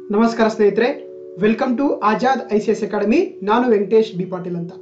ನಮಸ್ಕಾರ ಸ್ನೇಹಿತರೆ welcome to Azad I C S academy ನಾನು ವೆಂಕಟೇಶ್ ಬಿ ಪಾಟೀಲ್ ಅಂತ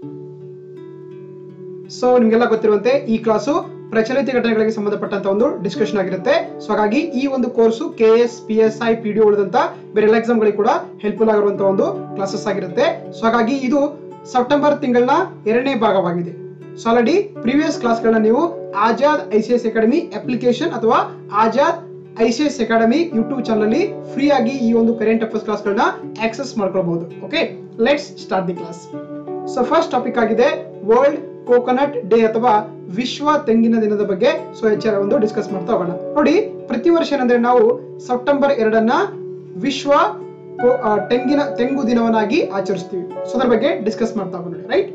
ಸೊ ನಿಮಗೆಲ್ಲ ಗೊತ್ತಿರುವಂತೆ ಈ ಕ್ಲಾಸು ಪ್ರಚಲಿತ ಘಟನೆಗಳಿಗೆ ಸಂಬಂಧಪಟ್ಟಂತ ಒಂದು ಡಿಸ್ಕಷನ್ ಆಗಿರುತ್ತೆ ಸೊ ಹಾಗಾಗಿ ಈ ಒಂದು course K S P S I P D ಉಳಿದಂತ ಬೇರೆ ಎಲ್ಲ ಎಕ್ಸಾಮ್ಗಳಿಗೆ ಕೂಡ ಹೆಲ್ಪ್ಫುಲ್ ಆಗಿರುವಂತಹ ಒಂದು ಕ್ಲಾಸಸ್ ಆಗಿರುತ್ತೆ ಸೊ ಹಾಗಾಗಿ ಇದು ಸೆಪ್ಟೆಂಬರ್ ತಿಂಗಳನ್ನ ಎರಡನೇ ಭಾಗವಾಗಿದೆ ಸೊ ಆಲ್ರೆಡಿ ಪ್ರೀವಿಯಸ್ ಕ್ಲಾಸ್ಗಳನ್ನ ನೀವು Azad I C S academy application ಅಥವಾ Azad I C S academy YouTube channel ಅಲ್ಲಿ ಫ್ರೀ ಆಗಿ ಈ ಒಂದು ಕರೆಂಟ್ ಅಫೇರ್ಸ್ ಕ್ಲಾಸ್ಗಳನ್ನ ಆಕ್ಸೆಸ್ ಮಾಡ್ಕೊಳ್ಬಹುದು okay let's start the class so first topic ಆಗಿದೆ ವರ್ಲ್ಡ್ ಕೋಕೋನಟ್ ಡೇ ಅಥವಾ ವಿಶ್ವ ತೆಂಗಿನ ದಿನದ ಬಗ್ಗೆ ಸೊ ಹೆಚ್ಚಾಗಿ ಒಂದು ಡಿಸ್ಕಸ್ ಮಾಡ್ತಾ ಹೋಗೋಣ ನೋಡಿ ಪ್ರತಿ ವರ್ಷ ಏನಂದ್ರೆ ನಾವು ಸೆಪ್ಟೆಂಬರ್ ಎರಡನ್ನ ವಿಶ್ವ ಕೋ- ಆ, ತೆಂಗಿನ ತೆಂಗು ದಿನವನ್ನಾಗಿ ಆಚರಿಸ್ತೀವಿ ಸೊ ಅದ್ರ ಬಗ್ಗೆ ಡಿಸ್ಕಸ್ ಮಾಡ್ತಾ ಹೋಗೋಣ right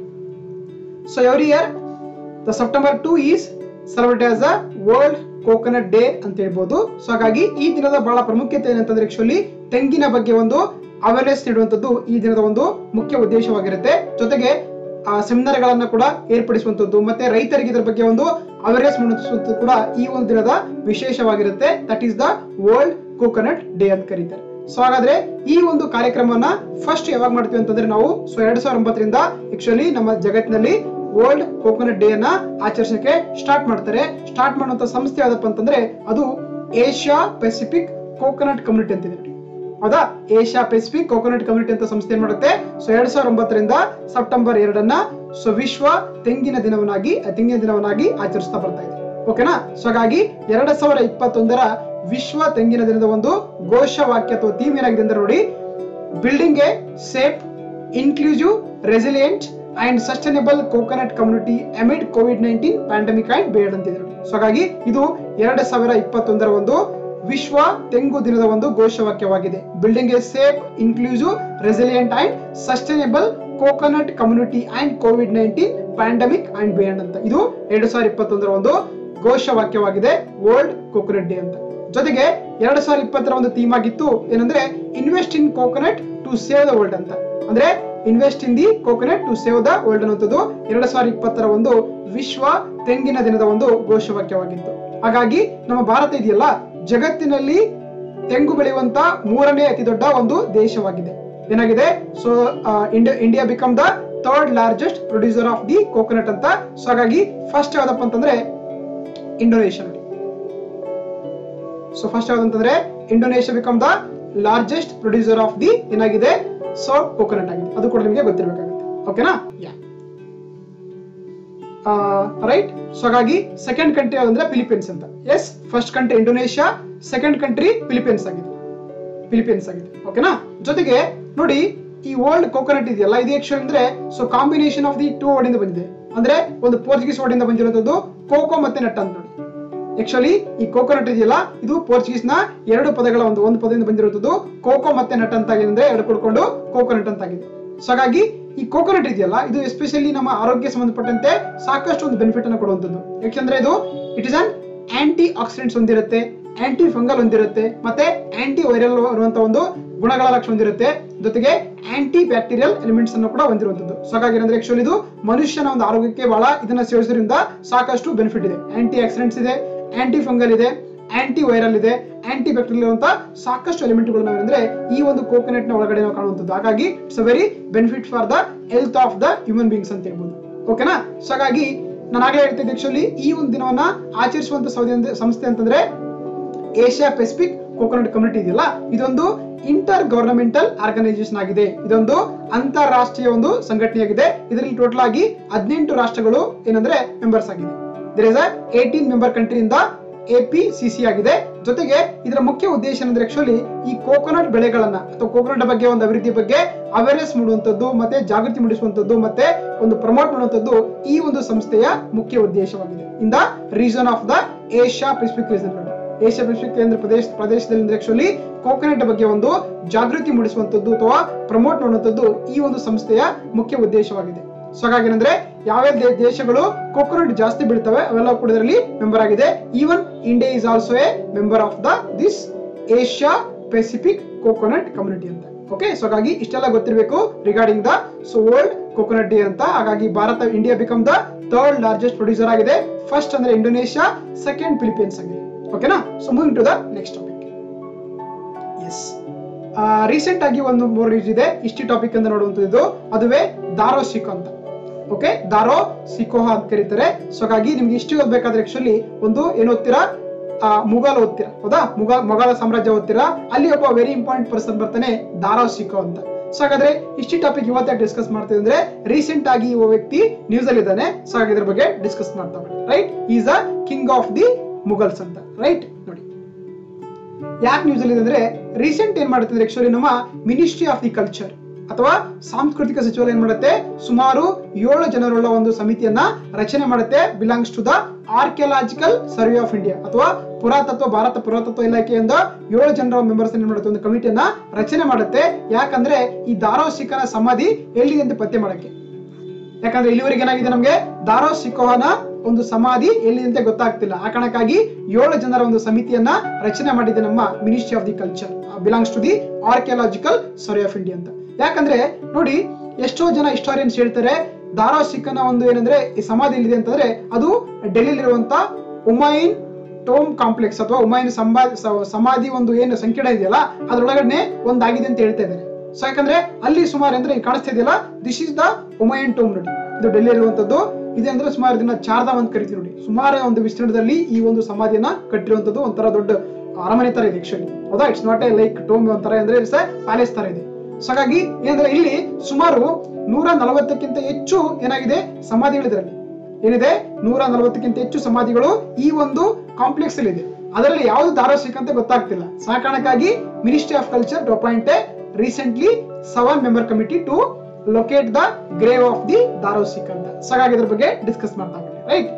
so every year the September two is celebrate as a world coconut day ಅಂತ ಹೇಳ್ಬೋದು ಸೊ ಹಾಗಾಗಿ ಈ ದಿನದ ಬಹಳ ಪ್ರಾಮುಖ್ಯತೆ ಏನಂತಂದ್ರೆ ಆಕ್ಚುಲಿ ತೆಂಗಿನ ಬಗ್ಗೆ ಒಂದು ಅವೇರ್ನೆಸ್ ನೀಡುವಂತದ್ದು ಈ ದಿನದ ಒಂದು ಮುಖ್ಯ ಉದ್ದೇಶವಾಗಿರುತ್ತೆ ಜೊತೆಗೆ ಸೆಮಿನಾರ್ ಗಳನ್ನ ಕೂಡ ಏರ್ಪಡಿಸುವಂತದ್ದು ಮತ್ತೆ ರೈತರಿಗೆ ಇದರ ಬಗ್ಗೆ ಒಂದು ಅವೇರ್ನೆಸ್ ಮೂಡಿಸುವಂತದ್ದು ಕೂಡ ಈ ಒಂದು ದಿನದ ವಿಶೇಷವಾಗಿರುತ್ತೆ that is the world coconut day ಅಂತ ಕರೀತಾರೆ ಸೊ ಹಾಗಾದ್ರೆ ಈ ಒಂದು ಕಾರ್ಯಕ್ರಮವನ್ನ ಫಸ್ಟ್ ಯಾವಾಗ ಮಾಡ್ತೀವಿ ಅಂತಂದ್ರೆ ನಾವು ಸೊ ಎರಡ್ ಸಾವಿರದ ಒಂಬತ್ತರಿಂದ ಆಕ್ಚುಲಿ ನಮ್ಮ ಜಗತ್ತಿನಲ್ಲಿ ವರ್ಲ್ಡ್ ಕೋಕೋನಟ್ ಡೇ ಅನ್ನ ಆಚರಿಸಕ್ಕೆ ಸ್ಟಾರ್ಟ್ ಮಾಡ್ತಾರೆ ಸ್ಟಾರ್ಟ್ ಮಾಡುವಂತ ಸಂಸ್ಥೆ ಯಾವ್ದಪ್ಪ ಅಂತಂದ್ರೆ ಅದು ಏಷ್ಯಾ ಪೆಸಿಫಿಕ್ ಕೋಕೋನಟ್ ಕಮ್ಯುನಿಟಿ ಅಂತ ಇದೆ ನೋಡಿ. ಹೌದಾ ಏಷ್ಯಾ ಪೆಸಿಫಿಕ್ ಕೋಕೋನಟ್ ಕಮ್ಯುನಿಟಿ ಅಂತ ಸಂಸ್ಥೆ ಏನ್ ಮಾಡುತ್ತೆ ಸೊ ಎರಡ್ ಸಾವಿರದ ಒಂಬತ್ತರಿಂದ ಸೆಪ್ಟೆಂಬರ್ ಎರಡನ್ನ ಸೊ ವಿಶ್ವ ತೆಂಗಿನ ದಿನವನ್ನಾಗಿ ತೆಂಗಿನ ದಿನವನ್ನಾಗಿ ಆಚರಿಸ್ತಾ ಬರ್ತಾ ಇದೆ ಓಕೆನಾ ಸೊ ಹಾಗಾಗಿ ಎರಡ್ ಸಾವಿರದ ಇಪ್ಪತ್ತೊಂದರ ವಿಶ್ವ ತೆಂಗಿನ ದಿನದ ಒಂದು ಘೋಷವಾಕ್ಯ ಅಥವಾ ಥೀಮ್ ಏನಾಗಿದೆ ಅಂದ್ರೆ ನೋಡಿ building a safe inclusive resilient and sustainable coconut community amid Covid nineteen pandemic and beyond ಅಂತಿದ್ರು ಸೊ ಹಾಗಾಗಿ ಇದು ಎರಡ್ ಸಾವಿರ ಇಪ್ಪತ್ತೊಂದರ ಒಂದು ವಿಶ್ವ ತೆಂಗು ದಿನದ ಒಂದು ಘೋಷವಾಕ್ಯವಾಗಿದೆ building a safe inclusive resilient and sustainable coconut community and Covid nineteen pandemic and beyond ಅಂತ ಇದು ಎರಡ್ ಸಾವಿರದ ಇಪ್ಪತ್ತೊಂದರ ಒಂದು ಘೋಷವಾಕ್ಯವಾಗಿದೆ ವರ್ಲ್ಡ್ ಕೋಕೋನಟ್ ಡೇ ಅಂತ ಜೊತೆಗೆ ಎರಡ್ ಸಾವಿರದ ಇಪ್ಪತ್ತರ ಒಂದು ಥೀಮ್ ಆಗಿತ್ತು ಏನಂದ್ರೆ invest in coconut to save the world ಅಂತ ಅಂದ್ರೆ invest in the coconut to save the world ಅನ್ನುವಂಥದ್ದು ಎರಡ್ ಸಾವಿರದ ಇಪ್ಪತ್ತರ ಒಂದು ವಿಶ್ವ ತೆಂಗಿನ ದಿನದ ಒಂದು ಘೋಷವಾಕ್ಯವಾಗಿತ್ತು ಹಾಗಾಗಿ ನಮ್ಮ ಭಾರತ ಇದೆಯಲ್ಲ ಜಗತ್ತಿನಲ್ಲಿ ತೆಂಗು ಬೆಳೆಯುವಂತ ಮೂರನೇ ಅತಿ ದೊಡ್ಡ ಒಂದು ದೇಶವಾಗಿದೆ ಏನಾಗಿದೆ so India become the third largest producer of the coconut ಅಂತ ಸೊ ಹಾಗಾಗಿ ಫಸ್ಟ್ ಯಾವ್ದಪ್ಪ ಅಂತಂದ್ರೆ ಇಂಡೋನೇಷ್ಯಾ ನೋಡಿ ಸೊ ಫಸ್ಟ್ ಯಾವ್ದಂತಂದ್ರೆ Indonesia become the largest producer of the ಏನಾಗಿದೆ ಸೊ ಕೋಕೋನಟ್ ಆಗಿದೆ ಅದು ಕೂಡ ನಿಮಗೆ ಗೊತ್ತಿರಬೇಕಾಗುತ್ತೆ ಓಕೆನಾ ಯಾ ರೈಟ್ ಸೊ ಹಾಗಾಗಿ ಸೆಕೆಂಡ್ ಕಂಟ್ರಿ ಯಾವ್ದಂದ್ರೆ ಫಿಲಿಪೀನ್ಸ್ ಅಂತ as first country Indonesia second country Philippines ಆಗಿದೆ ಫಿಲಿಪೀನ್ಸ್ ಆಗಿದೆ ಓಕೆನಾ ಜೊತೆಗೆ ನೋಡಿ ಈ ವರ್ಲ್ಡ್ ಕೋಕೋನಟ್ ಇದೆಯಲ್ಲ ಇದು ಆಕ್ಚುಲಿ ಅಂದ್ರೆ so combination of the two word ಇಂದ ಬಂದಿದೆ ಅಂದ್ರೆ ಒಂದು ಪೋರ್ಚುಗೀಸ್ ವರ್ಡ್ ಇಂದ ಬಂದಿರುವಂತದ್ದು ಕೋಕೋ ಮತ್ತೆ ನಟ್ ಅಂತ ನೋಡಿ ಆಕ್ಚುಲಿ ಈ ಕೋಕೋನಟ್ ಇದೆಯಲ್ಲ ಇದು ಪೋರ್ಚುಗೀಸ್ ನ ಎರಡು ಪದಗಳ ಒಂದು ಒಂದು ಪದದಿಂದ ಬಂದಿರುವಂತದ್ದು ಕೋಕೋ ಮತ್ತೆ ನಟ್ ಅಂತ ಆಗಿದೆ ಅಂದ್ರೆ ಎರಡು ಕೊಡ್ಕೊಂಡು ಕೋಕೋನಟ್ ಅಂತ ಆಗಿದೆ ಸೊ ಹಾಗಾಗಿ ಈ ಕೋಕೋನಟ್ ಇದೆಯಲ್ಲ ಇದು ಎಸ್ಪೆಷಲಿ ನಮ್ಮ ಆರೋಗ್ಯ ಸಂಬಂಧಪಟ್ಟಂತೆ ಸಾಕಷ್ಟು ಒಂದು ಬೆನಿಫಿಟ್ ಅನ್ನು ಕೊಡುವಂತದ್ದು ಯಾಕೆಂದ್ರೆ ಇದು it is an antioxidants ಹೊಂದಿರುತ್ತೆ ಆಂಟಿ ಫಂಗಲ್ ಹೊಂದಿರುತ್ತೆ ಮತ್ತೆ ಆಂಟಿ ವೈರಲ್ ಇರುವಂತಹ ಒಂದು ಗುಣಗಳ ಲಕ್ಷಣ ಹೊಂದಿರುತ್ತೆ ಜೊತೆಗೆ ಆಂಟಿ ಬ್ಯಾಕ್ಟೀರಿಯಲ್ ಎಲಿಮೆಂಟ್ಸ್ ಅನ್ನು ಕೂಡ ಹೊಂದಿರುವಂತದ್ದು ಸೊ ಹಾಗಾಗಿ ಏನಂದ್ರೆ ಆಕ್ಚುಲಿ ಇದು ಮನುಷ್ಯನ ಒಂದು ಆರೋಗ್ಯಕ್ಕೆ ಬಹಳ ಇದನ್ನ ಸೇವಿಸೋದ್ರಿಂದ ಸಾಕಷ್ಟು ಬೆನಿಫಿಟ್ ಇದೆ ಆಂಟಿ ಆಕ್ಸಿಡೆಂಟ್ಸ್ ಇದೆ ಆಂಟಿ ಫಂಗಲ್ ಇದೆ ಆಂಟಿ ವೈರಲ್ ಇದೆ ಆಂಟಿ ಬ್ಯಾಕ್ಟೀರಿಯಲ್ ಇರುವಂತಹ ಸಾಕಷ್ಟು ಎಲಿಮೆಂಟ್ಗಳು ನಾವೇನಂದ್ರೆ ಈ ಒಂದು ಕೋಕೋನಟ್ ನ ಒಳಗಡೆ ನಾವು ಕಾಣುವಂಥದ್ದು ಹಾಗಾಗಿ it's a very benefit for the health of the human beings ಅಂತ ಹೇಳ್ಬೋದು ಓಕೆನಾ ಸೊ ಹಾಗಾಗಿ ನಾನು ಆಗ್ಲೇ ಹೇಳ್ತಿದ್ದೆ ಆಕ್ಚುಲಿ ಈ ಒಂದು ದಿನವನ್ನ ಆಚರಿಸುವಂತ ಸಂಸ್ಥೆ ಸಂಸ್ಥೆ ಅಂತಂದ್ರೆ ಏಷ್ಯಾ ಪೆಸಿಫಿಕ್ ಕೋಕೋನಟ್ ಕಮ್ಯುನಿಟಿ ಇದೆಯಲ್ಲ ಇದೊಂದು ಇಂಟರ್ ಗವರ್ನಮೆಂಟಲ್ ಆರ್ಗನೈಸೇಷನ್ ಆಗಿದೆ ಇದೊಂದು ಅಂತಾರಾಷ್ಟ್ರೀಯ ಒಂದು ಸಂಘಟನೆಯಾಗಿದೆ ಇದರಲ್ಲಿ ಟೋಟಲ್ ಆಗಿ ಹದಿನೆಂಟು ರಾಷ್ಟ್ರಗಳು ಏನಂದ್ರೆ ಮೆಂಬರ್ಸ್ ಆಗಿದೆ there is a eighteen member ಕಂಟ್ರಿಯಿಂದ ಎಪಿಸಿಸಿ ಆಗಿದೆ ಜೊತೆಗೆ ಇದರ ಮುಖ್ಯ ಉದ್ದೇಶ ಏನಂದ್ರೆ ಆಕ್ಚುಲಿ ಈ ಕೋಕೋನಟ್ ಬೆಳೆಗಳನ್ನ ಅಥವಾ ಕೋಕೋನಟ್ ಬಗ್ಗೆ ಒಂದು ಅಭಿವೃದ್ಧಿ ಬಗ್ಗೆ ಅವೇರ್ನೆಸ್ ಮಾಡುವಂತದ್ದು ಮತ್ತೆ ಜಾಗೃತಿ ಮೂಡಿಸುವಂತದ್ದು ಮತ್ತೆ ಒಂದು ಪ್ರಮೋಟ್ ಮಾಡುವಂತದ್ದು ಈ ಒಂದು ಸಂಸ್ಥೆಯ ಮುಖ್ಯ ಉದ್ದೇಶವಾಗಿದೆ in the reason of the Asia Pacific region Asia Pacific ಕೇಂದ್ರ ಪ್ರದೇಶ ಪ್ರದೇಶದಲ್ಲಿ ಆಕ್ಚುಲಿ ಕೋಕೋನಟ್ ಬಗ್ಗೆ ಒಂದು ಜಾಗೃತಿ ಮೂಡಿಸುವಂತದ್ದು ಅಥವಾ ಪ್ರಮೋಟ್ ಮಾಡುವಂತದ್ದು ಈ ಒಂದು ಸಂಸ್ಥೆಯ ಮುಖ್ಯ ಉದ್ದೇಶವಾಗಿದೆ ಸೊ ಹಾಗಾಗಿ ಏನಂದ್ರೆ ಯಾವ್ಯಾವ ದೇ- ದೇಶಗಳು ಕೋಕೋನಟ್ ಜಾಸ್ತಿ ಬೀಳ್ತವೆ ಅವೆಲ್ಲ ಕೂಡ ಇದರಲ್ಲಿ ಮೆಂಬರ್ ಆಗಿದೆ even India is also a member of the this Asia Pacific coconut community ಅಂತ ಓಕೆ ಸೊ ಹಾಗಾಗಿ ಇಷ್ಟೆಲ್ಲ ಗೊತ್ತಿರಬೇಕು regarding the so world coconut day ಅಂತ ಹಾಗಾಗಿ ಭಾರತ India become the third largest producer ಆಗಿದೆ ಫಸ್ಟ್ ಅಂದ್ರೆ ಇಂಡೋನೇಷ್ಯಾ ಸೆಕೆಂಡ್ ಫಿಲಿಪೀನ್ಸ್ ಆಗಿದೆ ಓಕೆನಾ so moving to the next topic S recent ಆಗಿ ಒಂದು ಮೂರು ಇದೆ ಇಷ್ಟಿ ಟಾಪಿಕ್ ಅಂತ ನೋಡುವಂಥದ್ದು ಅದುವೇ ದಾರೋ ಸಿಖ್ ಅಂತ ಓಕೆ ದಾರೋ ಸಿಕೋಹ ಅಂತ ಕರೀತಾರೆ ಸೊ ಹಾಗಾಗಿ ನಿಮ್ಗೆ ಇಷ್ಟು ಓದ್ಬೇಕಾದ್ರೆ ಆಕ್ಚುಲಿ ಒಂದು ಏನು ಓದ್ತೀರಾ ಆ, ಮುಘಲ್ ಓದ್ತೀರಾ ಹೌದಾ ಮುಘಲ್ ಮೊಘಲ ಸಾಮ್ರಾಜ್ಯ ಓದ್ತೀರಾ ಅಲ್ಲಿ ಒಬ್ಬ ವೆರಿ ಇಂಪಾರ್ಟೆಂಟ್ ಪರ್ಸನ್ ಬರ್ತಾನೆ ದಾರೋ ಸಿಕೋ ಅಂತ ಸೊ ಹಾಗಾದ್ರೆ ಇಷ್ಟು ಟಾಪಿಕ್ ಇವತ್ತೇ ಡಿಸ್ಕಸ್ ಮಾಡ್ತೀವಿ ಅಂದ್ರೆ ರೀಸೆಂಟ್ ಆಗಿ ಒಬ್ಬ ವ್ಯಕ್ತಿ ನ್ಯೂಸ್ ಅಲ್ಲಿ ಇದ್ದಾನೆ ಸೊ ಹಾಗೆ ಇದ್ರ ಬಗ್ಗೆ ಡಿಸ್ಕಸ್ ಮಾಡ್ತಾ right is a king of the Mughals ಅಂತ ರೈಟ್ ನೋಡಿ ಯಾಕೆ ನ್ಯೂಸ್ ಅಲ್ಲಿ ಇದೆ ಅಂದ್ರೆ ರೀಸೆಂಟ್ ಏನ್ ಮಾಡುತ್ತಿದ್ರೆ ಆಕ್ಚುಲಿ ನಮ್ಮ ಮಿನಿಸ್ಟ್ರಿ ಆಫ್ ದಿ ಕಲ್ಚರ್ ಅಥವಾ ಸಾಂಸ್ಕೃತಿಕ ಸಚಿವಾಲಯ ಏನ್ ಮಾಡುತ್ತೆ ಸುಮಾರು ಏಳು ಜನರುಳ್ಳ ಒಂದು ಸಮಿತಿಯನ್ನ ರಚನೆ ಮಾಡುತ್ತೆ belongs to the archaeological survey of India ಅಥವಾ ಪುರಾತತ್ವ ಭಾರತ ಪುರಾತತ್ವ ಇಲಾಖೆಯಿಂದ ಏಳು ಜನರ ಮೆಂಬರ್ಸ್ ಏನ್ ಮಾಡುತ್ತೆ ಒಂದು ಕಮಿಟಿಯನ್ನ ರಚನೆ ಮಾಡುತ್ತೆ ಯಾಕಂದ್ರೆ ಈ ದಾರೋ ಸಿಖನ ಸಮಾಧಿ ಎಲ್ಲಿದೆ ಅಂತ ಪತ್ತೆ ಮಾಡಕ್ಕೆ ಯಾಕಂದ್ರೆ ಇಲ್ಲಿವರೆಗೆ ಏನಾಗಿದೆ ನಮ್ಗೆ ದಾರೋ ಸಿಕೋಹನ ಒಂದು ಸಮಾಧಿ ಎಲ್ಲಿದೆ ಅಂತ ಗೊತ್ತಾಗ್ತಿಲ್ಲ ಆ ಕಾರಣಕ್ಕಾಗಿ ಏಳು ಜನರ ಒಂದು ಸಮಿತಿಯನ್ನ ರಚನೆ ಮಾಡಿದೆ ನಮ್ಮ ministry of the culture belongs to the archaeological survey of India ಅಂತ ಯಾಕಂದ್ರೆ ನೋಡಿ ಎಷ್ಟೋ ಜನ ಹಿಸ್ಟಾರಿಯನ್ಸ್ ಹೇಳ್ತಾರೆ ದಾರೋ ಸಿಖನ ಒಂದು ಏನಂದ್ರೆ ಈ ಸಮಾಧಿ ಎಲ್ಲಿದೆ ಅಂತಂದ್ರೆ ಅದು ಡೆಲ್ಲಿಲಿರುವಂತ ಉಮಾಯಿನ್ ಟೋಮ್ ಕಾಂಪ್ಲೆಕ್ಸ್ ಅಥವಾ ಉಮಾಯಿನ್ ಸಂಬಾ- ಸ- ಸಮಾಧಿ ಒಂದು ಏನು ಸಂಕೀರ್ಣ ಇದೆಯಲ್ಲ ಅದ್ರೊಳಗಡೆ ಒಂದಾಗಿದೆ ಅಂತ ಹೇಳ್ತಾ ಇದ್ದಾರೆ ಸೊ ಯಾಕಂದ್ರೆ ಅಲ್ಲಿ ಸುಮಾರು ಅಂದ್ರೆ ಈಗ ಕಾಣಿಸ್ತಾ ಇದೆಯಲ್ಲ this is the Humayun tomb ನೋಡಿ ಇದು ಡೆಲ್ಲಿ ಇರುವಂತದ್ದು ಇದೆ ಅಂದ್ರೆ ಸುಮಾರು ಇದನ್ನ ಚಾರ್ಧಾಮ್ ಅಂತ ಕರಿತೀವಿ ನೋಡಿ ಸುಮಾರು ಒಂದು ವಿಸ್ತೀರ್ಣದಲ್ಲಿ ಈ ಒಂದು ಸಮಾಧಿಯನ್ನ ಕಟ್ಟಿರುವಂತದ್ದು ಒಂಥರ ದೊಡ್ಡ ಅರಮನೆ ತರ ಇದೆ ಆಕ್ಚುಲಿ ಹೌದಾ it's not a like tomb ಒಂಥರ ಅಂದ್ರೆ ಇಟ್ಸ್ ಪ್ಯಾಲೇಸ್ ತರ ಇದೆ ಸೊ ಹಾಗಾಗಿ ಏನಂದ್ರೆ ಇಲ್ಲಿ ಸುಮಾರು ನೂರ ನಲವತ್ತಕ್ಕಿಂತ ಹೆಚ್ಚು ಏನಾಗಿದೆ ಸಮಾಧಿಗಳಿದ್ರಲ್ಲಿ ಏನಿದೆ ನೂರ ನಲವತ್ತಕ್ಕಿಂತ ಹೆಚ್ಚು ಸಮಾಧಿಗಳು ಈ ಒಂದು ಕಾಂಪ್ಲೆಕ್ಸ್ ಅಲ್ಲಿ ಇದೆ ಅದರಲ್ಲಿ ಯಾವುದು ದಾರೋಶಿಕ್ ಅಂತ ಗೊತ್ತಾಗ್ತಿಲ್ಲ ಸೊ ಆ ಕಾರಣಕ್ಕಾಗಿ ministry of culture to appoint a recently seven member committee to locate the grave of the Dara Shikoh ಅಂತ ಸೊ ಹಾಗಾಗಿ ಇದ್ರ ಬಗ್ಗೆ ಡಿಸ್ಕಸ್ ಮಾಡ್ತಾ ರೈಟ್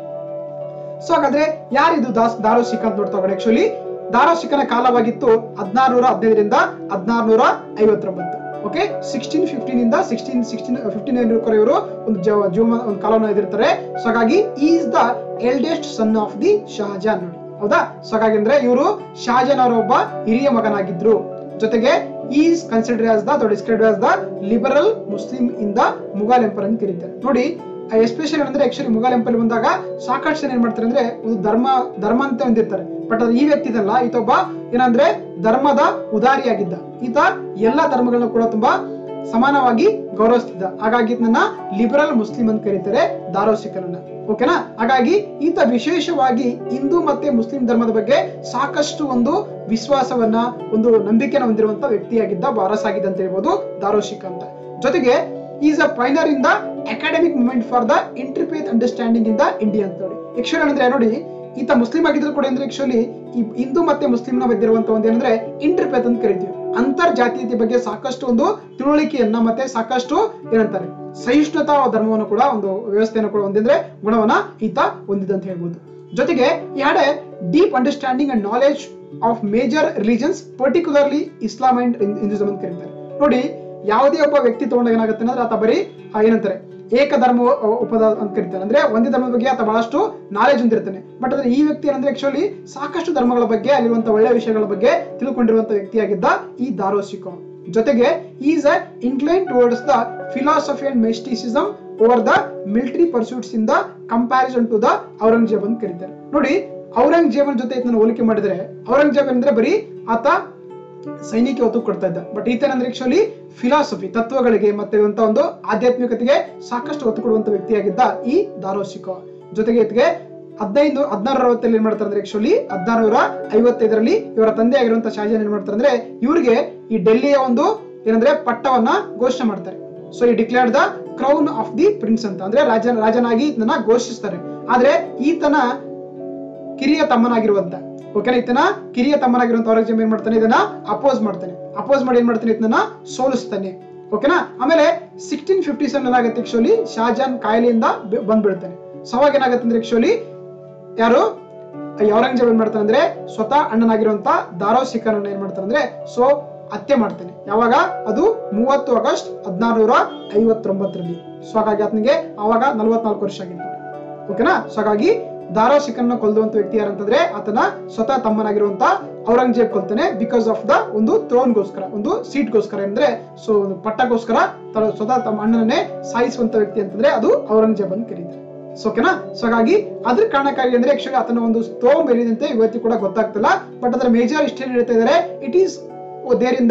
ಸೊ ಹಾಗಾದ್ರೆ ಯಾರಿದು ದಾಸ್ ದಾರೋಶಿಕ್ ಅಂತ ನೋಡ್ತಾ ಹೋಗೋಣ ಆಕ್ಚುಲಿ ದಾರೋಶಿಕನ ಕಾಲವಾಗಿತ್ತು ಹದಿನಾರುನೂರ ಹದಿನೈದರಿಂದ ಹದಿನಾರುನೂರ ಐವತ್ತೊಂಬತ್ತು ಓಕೆ ಸಿಕ್ಸ್ಟೀನ್ ಫಿಫ್ಟೀನ್ ಇಂದ ಸಿಕ್ಸ್ಟೀನ್ ಸಿಕ್ಸ್ಟೀನ್ ಫಿಫ್ಟೀನ್ ಇವರು ಒಂದು ಜೀವ ಜೀವನ ಒಂದು ಕಾಲವನ್ನು ಎದಿರ್ತಾರೆ ಸೊ ಹಾಗಾಗಿ is the eldest son of the Shah Jahan ನೋಡಿ ಹೌದಾ ಸೊ ಹಾಗಾಗಿ ಅಂದ್ರೆ ಇವರು ಶಹಜಾನ್ ಅವರ ಒಬ್ಬ ಹಿರಿಯ ಮಗನಾಗಿದ್ರು ಜೊತೆಗೆ is consider as the describe as the liberal Muslim in the Mughal emperor ಅಂತ ಕರೀತಾರೆ ನೋಡಿ ಎಸ್ಪೆಷಲಿ ಅಂದ್ರೆ ಆಕ್ಚುಲಿ ಮುಘಲ್ ಎಂಪರ್ ಬಂದಾಗ ಸಾಕಷ್ಟು ಜನ ಏನ್ ಮಾಡ್ತಾರೆ ಅಂದ್ರೆ ಒಂದು ಧರ್ಮ ಧರ್ಮ ಅಂತ ಹೊಂದಿರ್ತಾರೆ ಬಟ್ ಅದು ಈ ವ್ಯಕ್ತಿ ಇದಲ್ಲ ಈತೊಬ್ಬ ಏನಂದ್ರೆ ಧರ್ಮದ ಉದಾರಿಯಾಗಿದ್ದ ಈತ ಎಲ್ಲಾ ಧರ್ಮಗಳನ್ನ ಕೂಡ ತುಂಬಾ ಸಮಾನವಾಗಿ ಗೌರವಿಸ್ತಿದ್ದ ಹಾಗಾಗಿ ನನ್ನ ಲಿಬರಲ್ ಮುಸ್ಲಿಂ ಅಂತ ಕರೀತಾರೆ ದಾರೋಸಿಕನನ್ನ ಓಕೆನಾ ಹಾಗಾಗಿ ಈತ ವಿಶೇಷವಾಗಿ ಹಿಂದೂ ಮತ್ತೆ ಮುಸ್ಲಿಂ ಧರ್ಮದ ಬಗ್ಗೆ ಸಾಕಷ್ಟು ಒಂದು ವಿಶ್ವಾಸವನ್ನ ಒಂದು ನಂಬಿಕೆನ ಹೊಂದಿರುವಂತ ವ್ಯಕ್ತಿಯಾಗಿದ್ದ ವಾರಸಾಗಿದ್ದ ಅಂತ ಹೇಳ್ಬೋದು ದಾರೋಶಿಕ್ ಅಂತ ಜೊತೆಗೆ is a pioneer in the academic movement for the interfaith understanding in the India ಅಂತ ನೋಡಿ ಆಕ್ಚುಲಿ ಅಂದ್ರೆ ನೋಡಿ ಈತ ಮುಸ್ಲಿಂ ಆಗಿದ್ರು ಕೂಡ ಅಂದ್ರೆ ಆಕ್ಚುಲಿ ಈ ಹಿಂದೂ ಮತ್ತೆ ಮುಸ್ಲಿಂನ ಮಧ್ಯೆ ಒಂದು ಏನಂದ್ರೆ ಇಂಟರ್ಫೇತ್ ಅಂತ ಕರಿತೀವಿ ಅಂತರ್ಜಾತೀಯತೆ ಬಗ್ಗೆ ಸಾಕಷ್ಟು ಒಂದು ತಿಳುವಳಿಕೆಯನ್ನ ಮತ್ತೆ ಸಾಕಷ್ಟು ಏನಂತಾರೆ ಸಹಿಷ್ಣುತಾ ಧರ್ಮವನ್ನು ಕೂಡ ಒಂದು ವ್ಯವಸ್ಥೆಯನ್ನು ಕೂಡ ಹೊಂದಿದ್ರೆ ಗುಣವನ್ನ ಈತ ಹೊಂದಿದ ಅಂತ ಹೇಳ್ಬೋದು ಜೊತೆಗೆ ಈ had a deep understanding and knowledge of major religions particularly Islam and Hinduism ಅಂತ ಕರೀತಾರೆ ನೋಡಿ ಯಾವುದೇ ಒಬ್ಬ ವ್ಯಕ್ತಿ ತಗೊಂಡಾಗ ಏನಾಗುತ್ತೆ ಅಂದ್ರೆ ಆತ ಬರೀ ಆ, ಏನಂತಾರೆ ಏಕಧರ್ಮ ಉ- ಉಪದ ಅಂತ ಕರೀತಾರೆ ಅಂದ್ರೆ ಒಂದೇ ಧರ್ಮದ ಬಗ್ಗೆ ಆತ ಬಹಳಷ್ಟು ನಾಲೆಜ್ ಹೊಂದಿರ್ತಾನೆ ಬಟ್ ಅದ್ರ ಈ ವ್ಯಕ್ತಿ ಏನಂದ್ರೆ ಆಕ್ಚುಲಿ ಸಾಕಷ್ಟು ಧರ್ಮಗಳ ಬಗ್ಗೆ ಅಲ್ಲಿರುವಂತ ಒಳ್ಳೆಯ ವಿಷಯಗಳ ಬಗ್ಗೆ ತಿಳ್ಕೊಂಡಿರುವಂತ ವ್ಯಕ್ತಿಯಾಗಿದ್ದ ಈ ದಾರೋಶಿಕೋ ಜೊತೆಗೆ is a inclined towards the philosophy and mysticism over the military pursuits in the comparison to the Aurangzeb ಅಂತ ಕರೀತಾರೆ ನೋಡಿ ಔರಂಗಜೇಬನ್ ಜೊತೆ ಇದನ್ನ ಹೋಲಿಕೆ ಮಾಡಿದ್ರೆ ಔರಂಗಜೇಬ್ ಅಂದ್ರೆ ಬರೀ ಆತ ಸೈನಿಕ ಒತ್ತು ಕೊಡ್ತಾ ಇದ್ದ ಬಟ್ ಈತನಂದ್ರೆ ಆಕ್ಚುಲಿ ಫಿಲಾಸಫಿ ತತ್ವಗಳಿಗೆ ಮತ್ತೆ ಇರುವಂತ ಒಂದು ಆಧ್ಯಾತ್ಮಿಕತೆಗೆ ಸಾಕಷ್ಟು ಒತ್ತು ಕೊಡುವಂತ ವ್ಯಕ್ತಿಯಾಗಿದ್ದ ಈ ದಾರೋಶಿಕೋ ಜೊತೆಗೆ ಈತಗೆ ಹದಿನೈದು ಹದಿನಾರು ಅರವತ್ತಲ್ಲಿ ಏನ್ ಮಾಡ್ತಾರೆ ಅಂದ್ರೆ ಆಕ್ಚುಲಿ ಹದಿನಾರುನೂರ ಐವತ್ತೈದರಲ್ಲಿ ಇವರ ತಂದೆ ಆಗಿರುವಂತ ಶಾಜಾನ್ ಏನ್ ಮಾಡ್ತಾರೆ ಅಂದ್ರೆ ಇವ್ರಿಗೆ ಈ ಡೆಲ್ಲಿಯ ಒಂದು ಏನಂದ್ರೆ ಪಟ್ಟವನ್ನ ಘೋಷಣೆ ಮಾಡ್ತಾರೆ ಸೊ ಈ declared the crown of the prince ಅಂತ ಅಂದ್ರೆ ರಾಜ ರಾಜನಾಗಿ ಇದನ್ನ ಘೋಷಿಸ್ತಾರೆ ಆದ್ರೆ ಈತನ ಕಿರಿಯ ತಮ್ಮನಾಗಿರುವಂತ ಓಕೆನಾ ಈತನ ಕಿರಿಯ ತಮ್ಮನಾಗಿರುವಂತ ಔರಂಗಜೇಬ್ ಏನ್ ಮಾಡ್ತಾನೆ ಇದನ್ನ ಅಪೋಸ್ ಮಾಡ್ತಾನೆ ಅಪೋಸ್ ಮಾಡಿ ಏನ್ ಮಾಡ್ತಾನೆ ಇದನ್ನ ಸೋಲಿಸ್ತಾನೆ ಓಕೆನಾ ಆಮೇಲೆ ಸಿಕ್ಸ್ಟೀನ್ ಫಿಫ್ಟಿ ಸೆವೆನ್ ಏನಾಗುತ್ತೆ ಆಕ್ಚುಲಿ ಶಾಜಾನ್ ಕಾಯಿಲೆಯಿಂದ ಬ- ಬಂದ್ಬಿಡ್ತಾನೆ ಸೊ ಅವಾಗ ಏನಾಗುತ್ತೆ ಅಂದ್ರೆ ಆಕ್ಚುಲಿ ಯಾರು ಈ ಔರಂಗಜೇಬ್ ಏನ್ ಮಾಡ್ತಾನೆ ಅಂದ್ರೆ ಸ್ವತಃ ಅಣ್ಣನಾಗಿರುವಂತ ದಾರೋ ಸಿಖರನ್ನ ಏನ್ ಮಾಡ್ತಾನೆ ಅಂದ್ರೆ ಸೊ ಹತ್ಯೆ ಮಾಡ್ತಾನೆ ಯಾವಾಗ ಅದು ಮೂವತ್ತು ಆಗಸ್ಟ್ ಹದಿನಾರುನೂರ ಐವತ್ತೊಂಬತ್ತರಲ್ಲಿ ಸೊ ಹಾಗಾಗಿ ಆತನಿಗೆ ಅವಾಗ ನಲವತ್ನಾಲ್ಕು ವರ್ಷ ಆಗಿತ್ತು ಓಕೆನಾ ಸೊ ಹಾಗಾಗಿ ದಾರಾ ಸಿಖನ್ನ ಕೊಲ್ಲುವಂತ ವ್ಯಕ್ತಿ ಯಾರಂತಂದ್ರೆ ಆತನ ಸ್ವತಃ ತಮ್ಮನಾಗಿರುವಂತ ಔರಂಗಜೇಬ್ ಕೊಲ್ತಾನೆ ಬಿಕಾಸ್ ಆಫ್ ದ ಒಂದು ಥ್ರೋನ್ಗೋಸ್ಕರ ಒಂದು ಸೀಟ್ಗೋಸ್ಕರ ಅಂದ್ರೆ ಸೊ ಒಂದು ಪಟ್ಟಗೋಸ್ಕರ ತ- ಸ್ವತಃ ತಮ್ಮ ಅಣ್ಣನನ್ನೇ ಸಾಯಿಸುವಂತ ವ್ಯಕ್ತಿ ಅಂತಂದ್ರೆ ಅದು ಔರಂಗಜೇಬ್ ಅಂತ ಕರೀತಾರೆ ಸೊ ಓಕೆನಾ ಸೊ ಹಾಗಾಗಿ ಅದ್ರ ಕಾರಣಕ್ಕಾಗಿ ಅಂದ್ರೆ ಆಕ್ಚುಲಿ ಆತನ ಒಂದು ಸ್ತೋಮ್ ಏನಿದಂತೆ ಇವತ್ತಿಗೂ ಕೂಡ ಗೊತ್ತಾಗ್ತಿಲ್ಲ ಬಟ್ ಅದರ ಮೇಜರ್ ಇಷ್ಟ ಏನ್ ಹೇಳ್ತಾ ಇದಾರೆ it is there in the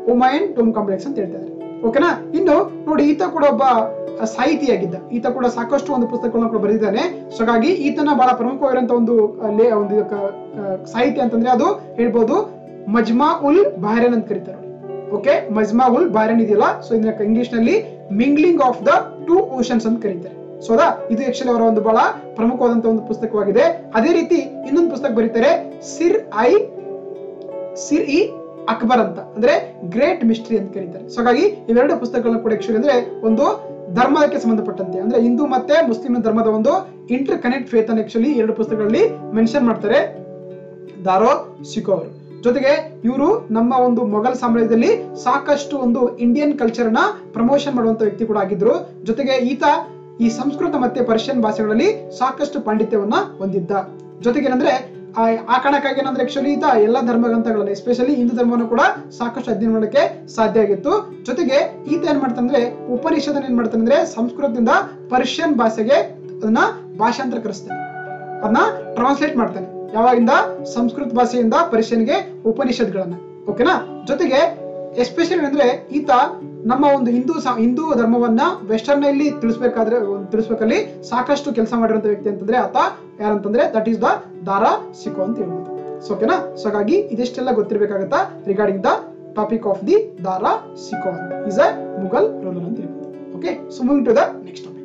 Humayun tomb complex ಅಂತ ಹೇಳ್ತಾರೆ ಓಕೆನಾ ಇನ್ನು ನೋಡಿ ಈತ ಕೂಡ ಒಬ್ಬ ಆ, ಸಾಹಿತಿಯಾಗಿದ್ದ ಈತ ಕೂಡ ಸಾಕಷ್ಟು ಒಂದು ಪುಸ್ತಕಗಳನ್ನ ಕೂಡ ಬರೆದಿದ್ದಾನೆ ಸೊ ಹಾಗಾಗಿ ಈತನ ಬಹಳ ಪ್ರಮುಖವಾಗಿರುವಂತ ಒಂದು ಆ, ಲೇ ಒಂದು ಕ- ಆ, ಸಾಹಿತ್ಯ ಅಂತಂದ್ರೆ ಅದು ಹೇಳ್ಬೋದು ಮಜ್ಮಾ ಉಲ್ ಬಹರೇನ್ ಅಂತ ಕರೀತಾರೆ ಓಕೆ ಮಜ್ಮಾ ಉಲ್ ಬಹರೇನ್ ಇದೆಯಲ್ಲ ಸೊ ಇದನ್ನ ಇಂಗ್ಲಿಷ್ ನಲ್ಲಿ mingling of the two oceans ಅಂತ ಕರೀತಾರೆ ಸೊ ಅದಾ ಇದು ಆಕ್ಚುಲಿ ಅವರ ಒಂದು ಬಹಳ ಪ್ರಮುಖವಾದಂತ ಒಂದು ಪುಸ್ತಕವಾಗಿದೆ ಅದೇ ರೀತಿ ಇನ್ನೊಂದು ಪುಸ್ತಕ ಬರೀತಾರೆ ಸಿರ್ ಐ ಸಿರ್ ಇ ಅಕ್ಬರ್ ಅಂತ ಅಂದ್ರೆ ಗ್ರೇಟ್ ಮಿಸ್ಟ್ರಿ ಅಂತ ಕರೀತಾರೆ ಸೊ ಹಾಗಾಗಿ ಇವೆರಡು ಪುಸ್ತಕಗಳನ್ನ ಕೂಡ ಆಕ್ಚುಲಿ ಅಂದ್ರೆ ಒಂದು ಧರ್ಮಕ್ಕೆ ಸಂಬಂಧಪಟ್ಟಂತೆ ಅಂದ್ರೆ ಹಿಂದೂ ಮತ್ತೆ ಮುಸ್ಲಿಂ ಧರ್ಮದ ಒಂದು ಇಂಟರ್ ಕನೆಕ್ಟ್ ಫೇತ್ ಅನ್ನು ಆಕ್ಚುಲಿ ಎರಡು ಪುಸ್ತಕಗಳಲ್ಲಿ ಮೆನ್ಷನ್ ಮಾಡ್ತಾರೆ ದಾರೋ ಸಿಕೋ ಅವರು ಜೊತೆಗೆ ಇವರು ನಮ್ಮ ಒಂದು ಮೊಘಲ್ ಸಾಮ್ರಾಜ್ಯದಲ್ಲಿ ಸಾಕಷ್ಟು ಒಂದು ಇಂಡಿಯನ್ ಕಲ್ಚರ್ ನ ಪ್ರಮೋಷನ್ ಮಾಡುವಂತ ವ್ಯಕ್ತಿ ಕೂಡ ಆಗಿದ್ರು ಜೊತೆಗೆ ಈತ ಈ ಸಂಸ್ಕೃತ ಮತ್ತೆ ಪರ್ಷಿಯನ್ ಭಾಷೆಗಳಲ್ಲಿ ಸಾಕಷ್ಟು ಪಾಂಡಿತ್ಯವನ್ನ ಹೊಂದಿದ್ದ ಜೊತೆಗೆ ಏನಂದ್ರೆ ಆ ಆ ಕಾರಣಕ್ಕಾಗಿ ಏನಂದ್ರೆ ಆಕ್ಚುಲಿ ಈತ ಎಲ್ಲ ಧರ್ಮ ಗ್ರಂಥಗಳನ್ನ ಎಸ್ಪೆಷಲಿ ಹಿಂದೂ ಧರ್ಮವನ್ನು ಕೂಡ ಸಾಕಷ್ಟು ಅಧ್ಯಯನ ಮಾಡಕ್ಕೆ ಸಾಧ್ಯ ಆಗಿತ್ತು ಜೊತೆಗೆ ಈತ ಏನ್ ಮಾಡ್ತಾನಂದ್ರೆ ಉಪನಿಷದನ್ನ ಏನ್ ಮಾಡ್ತಾನಂದ್ರೆ ಸಂಸ್ಕೃತದಿಂದ ಪರ್ಷಿಯನ್ ಭಾಷೆಗೆ ಅದನ್ನ ಭಾಷಾಂತರಕರಿಸ್ತಾನೆ ಅದನ್ನ ಟ್ರಾನ್ಸ್ಲೇಟ್ ಮಾಡ್ತಾನೆ ಯಾವಾಗಿಂದ ಸಂಸ್ಕೃತ ಭಾಷೆಯಿಂದ ಪರ್ಷಿಯನ್ಗೆ ಉಪನಿಷತ್ಗಳನ್ನ ಓಕೆನಾ ಜೊತೆಗೆ ಎಸ್ಪೆಷಲಿ ಅಂದ್ರೆ ಈತ ನಮ್ಮ ಒಂದು ಹಿಂದೂ ಸಾ- ಹಿಂದೂ ಧರ್ಮವನ್ನ ವೆಸ್ಟರ್ನ್ ಅಲ್ಲಿ ತಿಳಿಸ್ಬೇಕಾದ್ರೆ ಒಂದು ತಿಳಿಸ್ಬೇಕಲ್ಲಿ ಸಾಕಷ್ಟು ಕೆಲಸ ಮಾಡಿರುವಂತ ವ್ಯಕ್ತಿ ಅಂತಂದ್ರೆ ಆತ ಯಾರಂತಂದ್ರೆ ದಟ್ ಈಸ್ ದ ದಾರಾ ಸಿಕೋ ಅಂತ ಹೇಳ್ಬೋದು ಸೊ ಓಕೆನಾ ಸೊ ಹಾಗಾಗಿ ಇದಿಷ್ಟೆಲ್ಲ ಗೊತ್ತಿರ್ಬೇಕಾಗತ್ತಾ regarding the topic of the Dara Shikoh is a Mughal ruler ಅಂತ ಹೇಳ್ಬೋದು okay so moving to the next topic